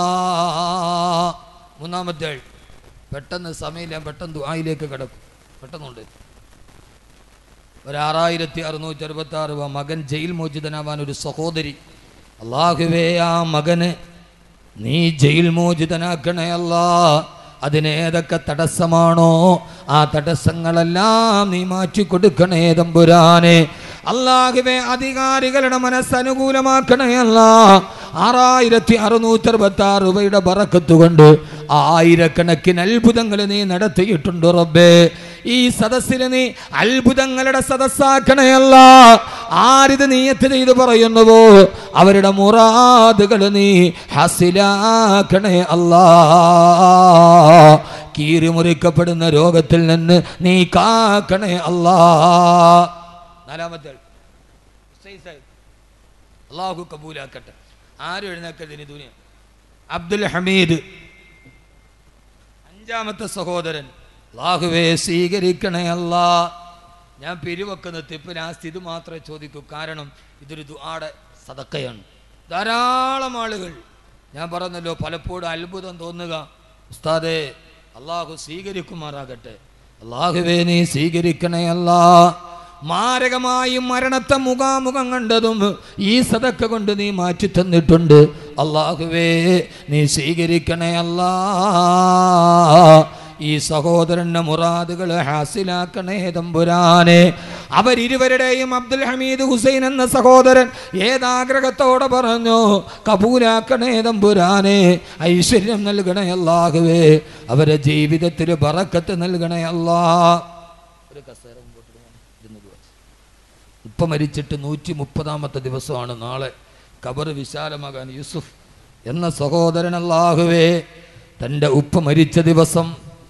മൂന്നാമത്തെ ആൾ പെട്ടെന്ന് സമയമില്ല പെട്ടെന്ന് ദുആയിലേക്ക് കിടക്കും പെട്ടെന്നുണ്ട് ഒരു ആറായിരത്തി അറുന്നൂറ്റി അറുപത്തി ആറ് രൂപ മകൻ ജയിൽ മോചിതനാവാൻ ഒരു സഹോദരി അള്ളാഹുവേ ആ മകന് നീ ജയിൽ മോചിതനാക്കണേ അല്ലാ അതിനേതൊക്കെ തടസ്സമാണോ ആ തടസ്സങ്ങളെല്ലാം നീ മാറ്റിക്കൊടുക്കണേ തമ്പുരാനെ അള്ളാഹുവേ അധികാരികളുടെ മനസ്സനുകൂലമാക്കണേ അല്ല ആറായിരത്തി അറുന്നൂറ്റി അറുപത്തി ആറ് രൂപയുടെ ബറക്കത്ത് കൊണ്ട് ആയിരക്കണക്കിന് അത്ഭുതങ്ങൾ നീ നടത്തിയിട്ടുണ്ട് റബ്ബേ ഈ സദസ്സിന് നീ അത്ഭുതങ്ങളുടെ സദസ്സാക്കണയല്ല ആരിത് നീയത്ത് ചെയ്ത് പറയുന്നുവോ അവരുടെ മുറാദുകൾ നീ ഹസിലാക്കണേ അല്ലാ കീറിമുറിക്കപ്പെടുന്ന രോഗത്തിൽ നിന്ന് നീ കാക്കണേ അല്ലാ നാലാമത്തെ ആൾ നൈസായി അള്ളാഹു കബൂലാക്കട്ടെ ആരും എഴുന്നേക്കതിന് ദുനിയ അബ്ദുൽ ഹമീദ് അഞ്ചാമത്തെ സഹോദരൻ അള്ളാഹുവേ സ്വീകരിക്കണേ അല്ലാ ഞാൻ പിരിവെക്കുന്ന തിപ്പിന് ആ സ്ഥിതി മാത്രമേ ചോദിക്കൂ കാരണം ഇതൊരു ദുആടെ സതക്കയാണ് ധാരാളം ആളുകൾ ഞാൻ പറഞ്ഞല്ലോ പലപ്പോഴും അത്ഭുതം തോന്നുക ഉസ്താദേ അള്ളാഹു സ്വീകരിക്കുമാറാകട്ടെ അള്ളാഹുവേ നീ സ്വീകരിക്കണേ അല്ലാ മാരകമായി മരണത്തെ മുഖാമുഖം കണ്ടതും ഈ സതക്ക കൊണ്ട് നീ മാറ്റി തന്നിട്ടുണ്ട് അള്ളാഹുവേ നീ സ്വീകരിക്കണേ അല്ലാ ഈ സഹോദരന്റെ മുറാദുകൾ ഹാസിലാക്കണേ തമ്പുരാനെ അവരിരുവരുടെയും അബ്ദുൽ ഹമീദ് ഹുസൈൻ എന്ന സഹോദരൻ ഏതാഗ്രഹത്തോടെ പറഞ്ഞു കബൂലാക്കണേ തമ്പുരാനെ ഐശ്വര്യം നൽകണേ അല്ലാഹുവേ അവരെ ജീവിതത്തിൽ ബറക്കത്ത് നൽകണേ അല്ലാ ഒരു കസേര മുമ്പോട്ട് ഇടുവാണ്. ഇരുന്ന് പോവാം. ഉപ്പ മരിച്ചിട്ട് നൂറ്റി മുപ്പതാമത്തെ ദിവസമാണ് നാളെ കബർ വിശാലമാകാൻ യൂസുഫ് എന്ന സഹോദരൻ അല്ലാഹുവേ തൻ്റെ ഉപ്പ മരിച്ച ദിവസം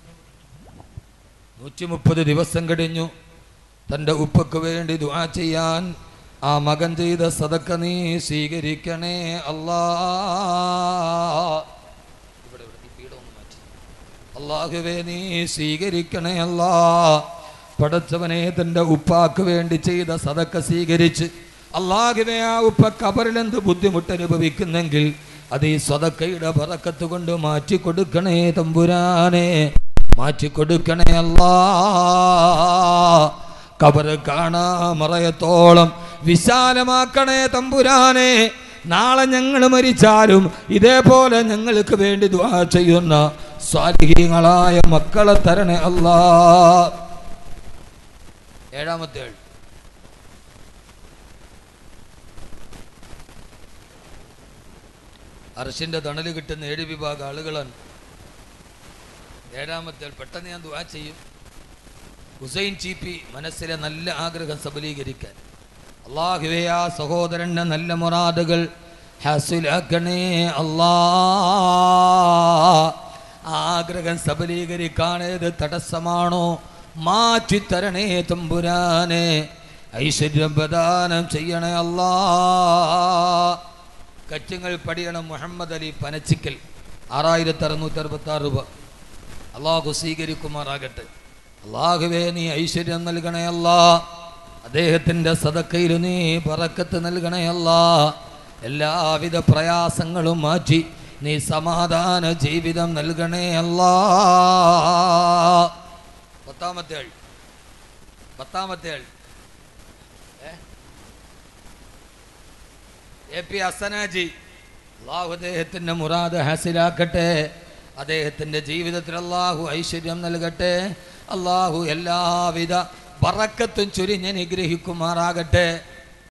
നൂറ്റി മുപ്പത് ദിവസം കഴിഞ്ഞു തൻ്റെ ഉപ്പക്ക് വേണ്ടി ദുആ ചെയ്യാൻ ആ മകൻ ചെയ്ത സദക്ക നീ സ്വീകരിക്കണേ അല്ലാ ഇവിടെ ഇവിടെ ഈ പീഠം ഒന്ന് മാറ്റി അള്ളാഹുവേ നീ സ്വീകരിക്കണേ അല്ലാ പടച്ചവനെ തൻ്റെ ഉപ്പാക്ക് വേണ്ടി ചെയ്ത സദക്ക സ്വീകരിച്ച് അള്ളാഹുവേ ആ ഉപ്പ കബറിലെന്ത് ബുദ്ധിമുട്ട് അനുഭവിക്കുന്നെങ്കിൽ അത് ഈ സ്വതക്കയുടെ പറക്കത്ത് കൊണ്ട് മാറ്റി കൊടുക്കണേ തമ്പുരാനെ മാറ്റി കൊടുക്കണേ അല്ലാ കബറ് കാണാ മറയത്തോളം വിശാലമാക്കണേ തമ്പുരാനെ നാളെ ഞങ്ങൾ മരിച്ചാലും ഇതേപോലെ ഞങ്ങൾക്ക് വേണ്ടി ദുആ ചെയ്യുന്ന സ്വാലിഹീങ്ങളായ മക്കളെ തരണേ അല്ലാ ഏഴാമത്തെ ആൾ അർഷിന്റെ തണല് കിട്ടുന്ന ഏഴ് വിഭാഗം ആളുകളാണ് ഏഴാമത്തെ ആൾ പെട്ടെന്ന് ഞാൻ ദുആ ചെയ്യും ഹുസൈൻ ചീപ്പി മനസ്സിലെ നല്ല ആഗ്രഹം സബലീകരിക്കാൻ അള്ളാഹുവേ ആ സഹോദരന്റെ നല്ല മുറാദുകൾ ഹാസിലാക്കണേ അല്ലാ ആഗ്രഹം സബലീകരിക്കാണേത് തടസ്സമാണോ മാറ്റി തരണേ തമ്പുരാനെ ഐശ്വര്യം പ്രദാനം ചെയ്യണേ അല്ലാ കച്ചുങ്ങൾ പടിയണം മുഹമ്മദ് അലി പനച്ചിക്കൽ ആറായിരത്തി അറുന്നൂറ്റി അറുപത്തി ആറ് രൂപ അള്ളാഹു സ്വീകരിക്കുമാറാകട്ടെ അള്ളാഹുവേ നീ ഐശ്വര്യം നൽകണേ അല്ലാ അദ്ദേഹത്തിൻ്റെ സദക്കയിൽ നീ പറക്കത്ത് നൽകണേ അല്ലാ എല്ലാവിധ പ്രയാസങ്ങളും മാറ്റി നീ സമാധാന ജീവിതം നൽകണേ അല്ലാ പത്താമത്തെ ആൾ പത്താമത്തെ ആൾ എ പി അസനാജി അള്ളാഹു അദ്ദേഹത്തിൻ്റെ മുറാദ് ഹാസിലാക്കട്ടെ അദ്ദേഹത്തിൻ്റെ ജീവിതത്തിൽ അള്ളാഹു ഐശ്വര്യം നൽകട്ടെ അള്ളാഹു എല്ലാവിധ പറക്കത്തും ചൊരിഞ്ഞ് അനുഗ്രഹിക്കുമാറാകട്ടെ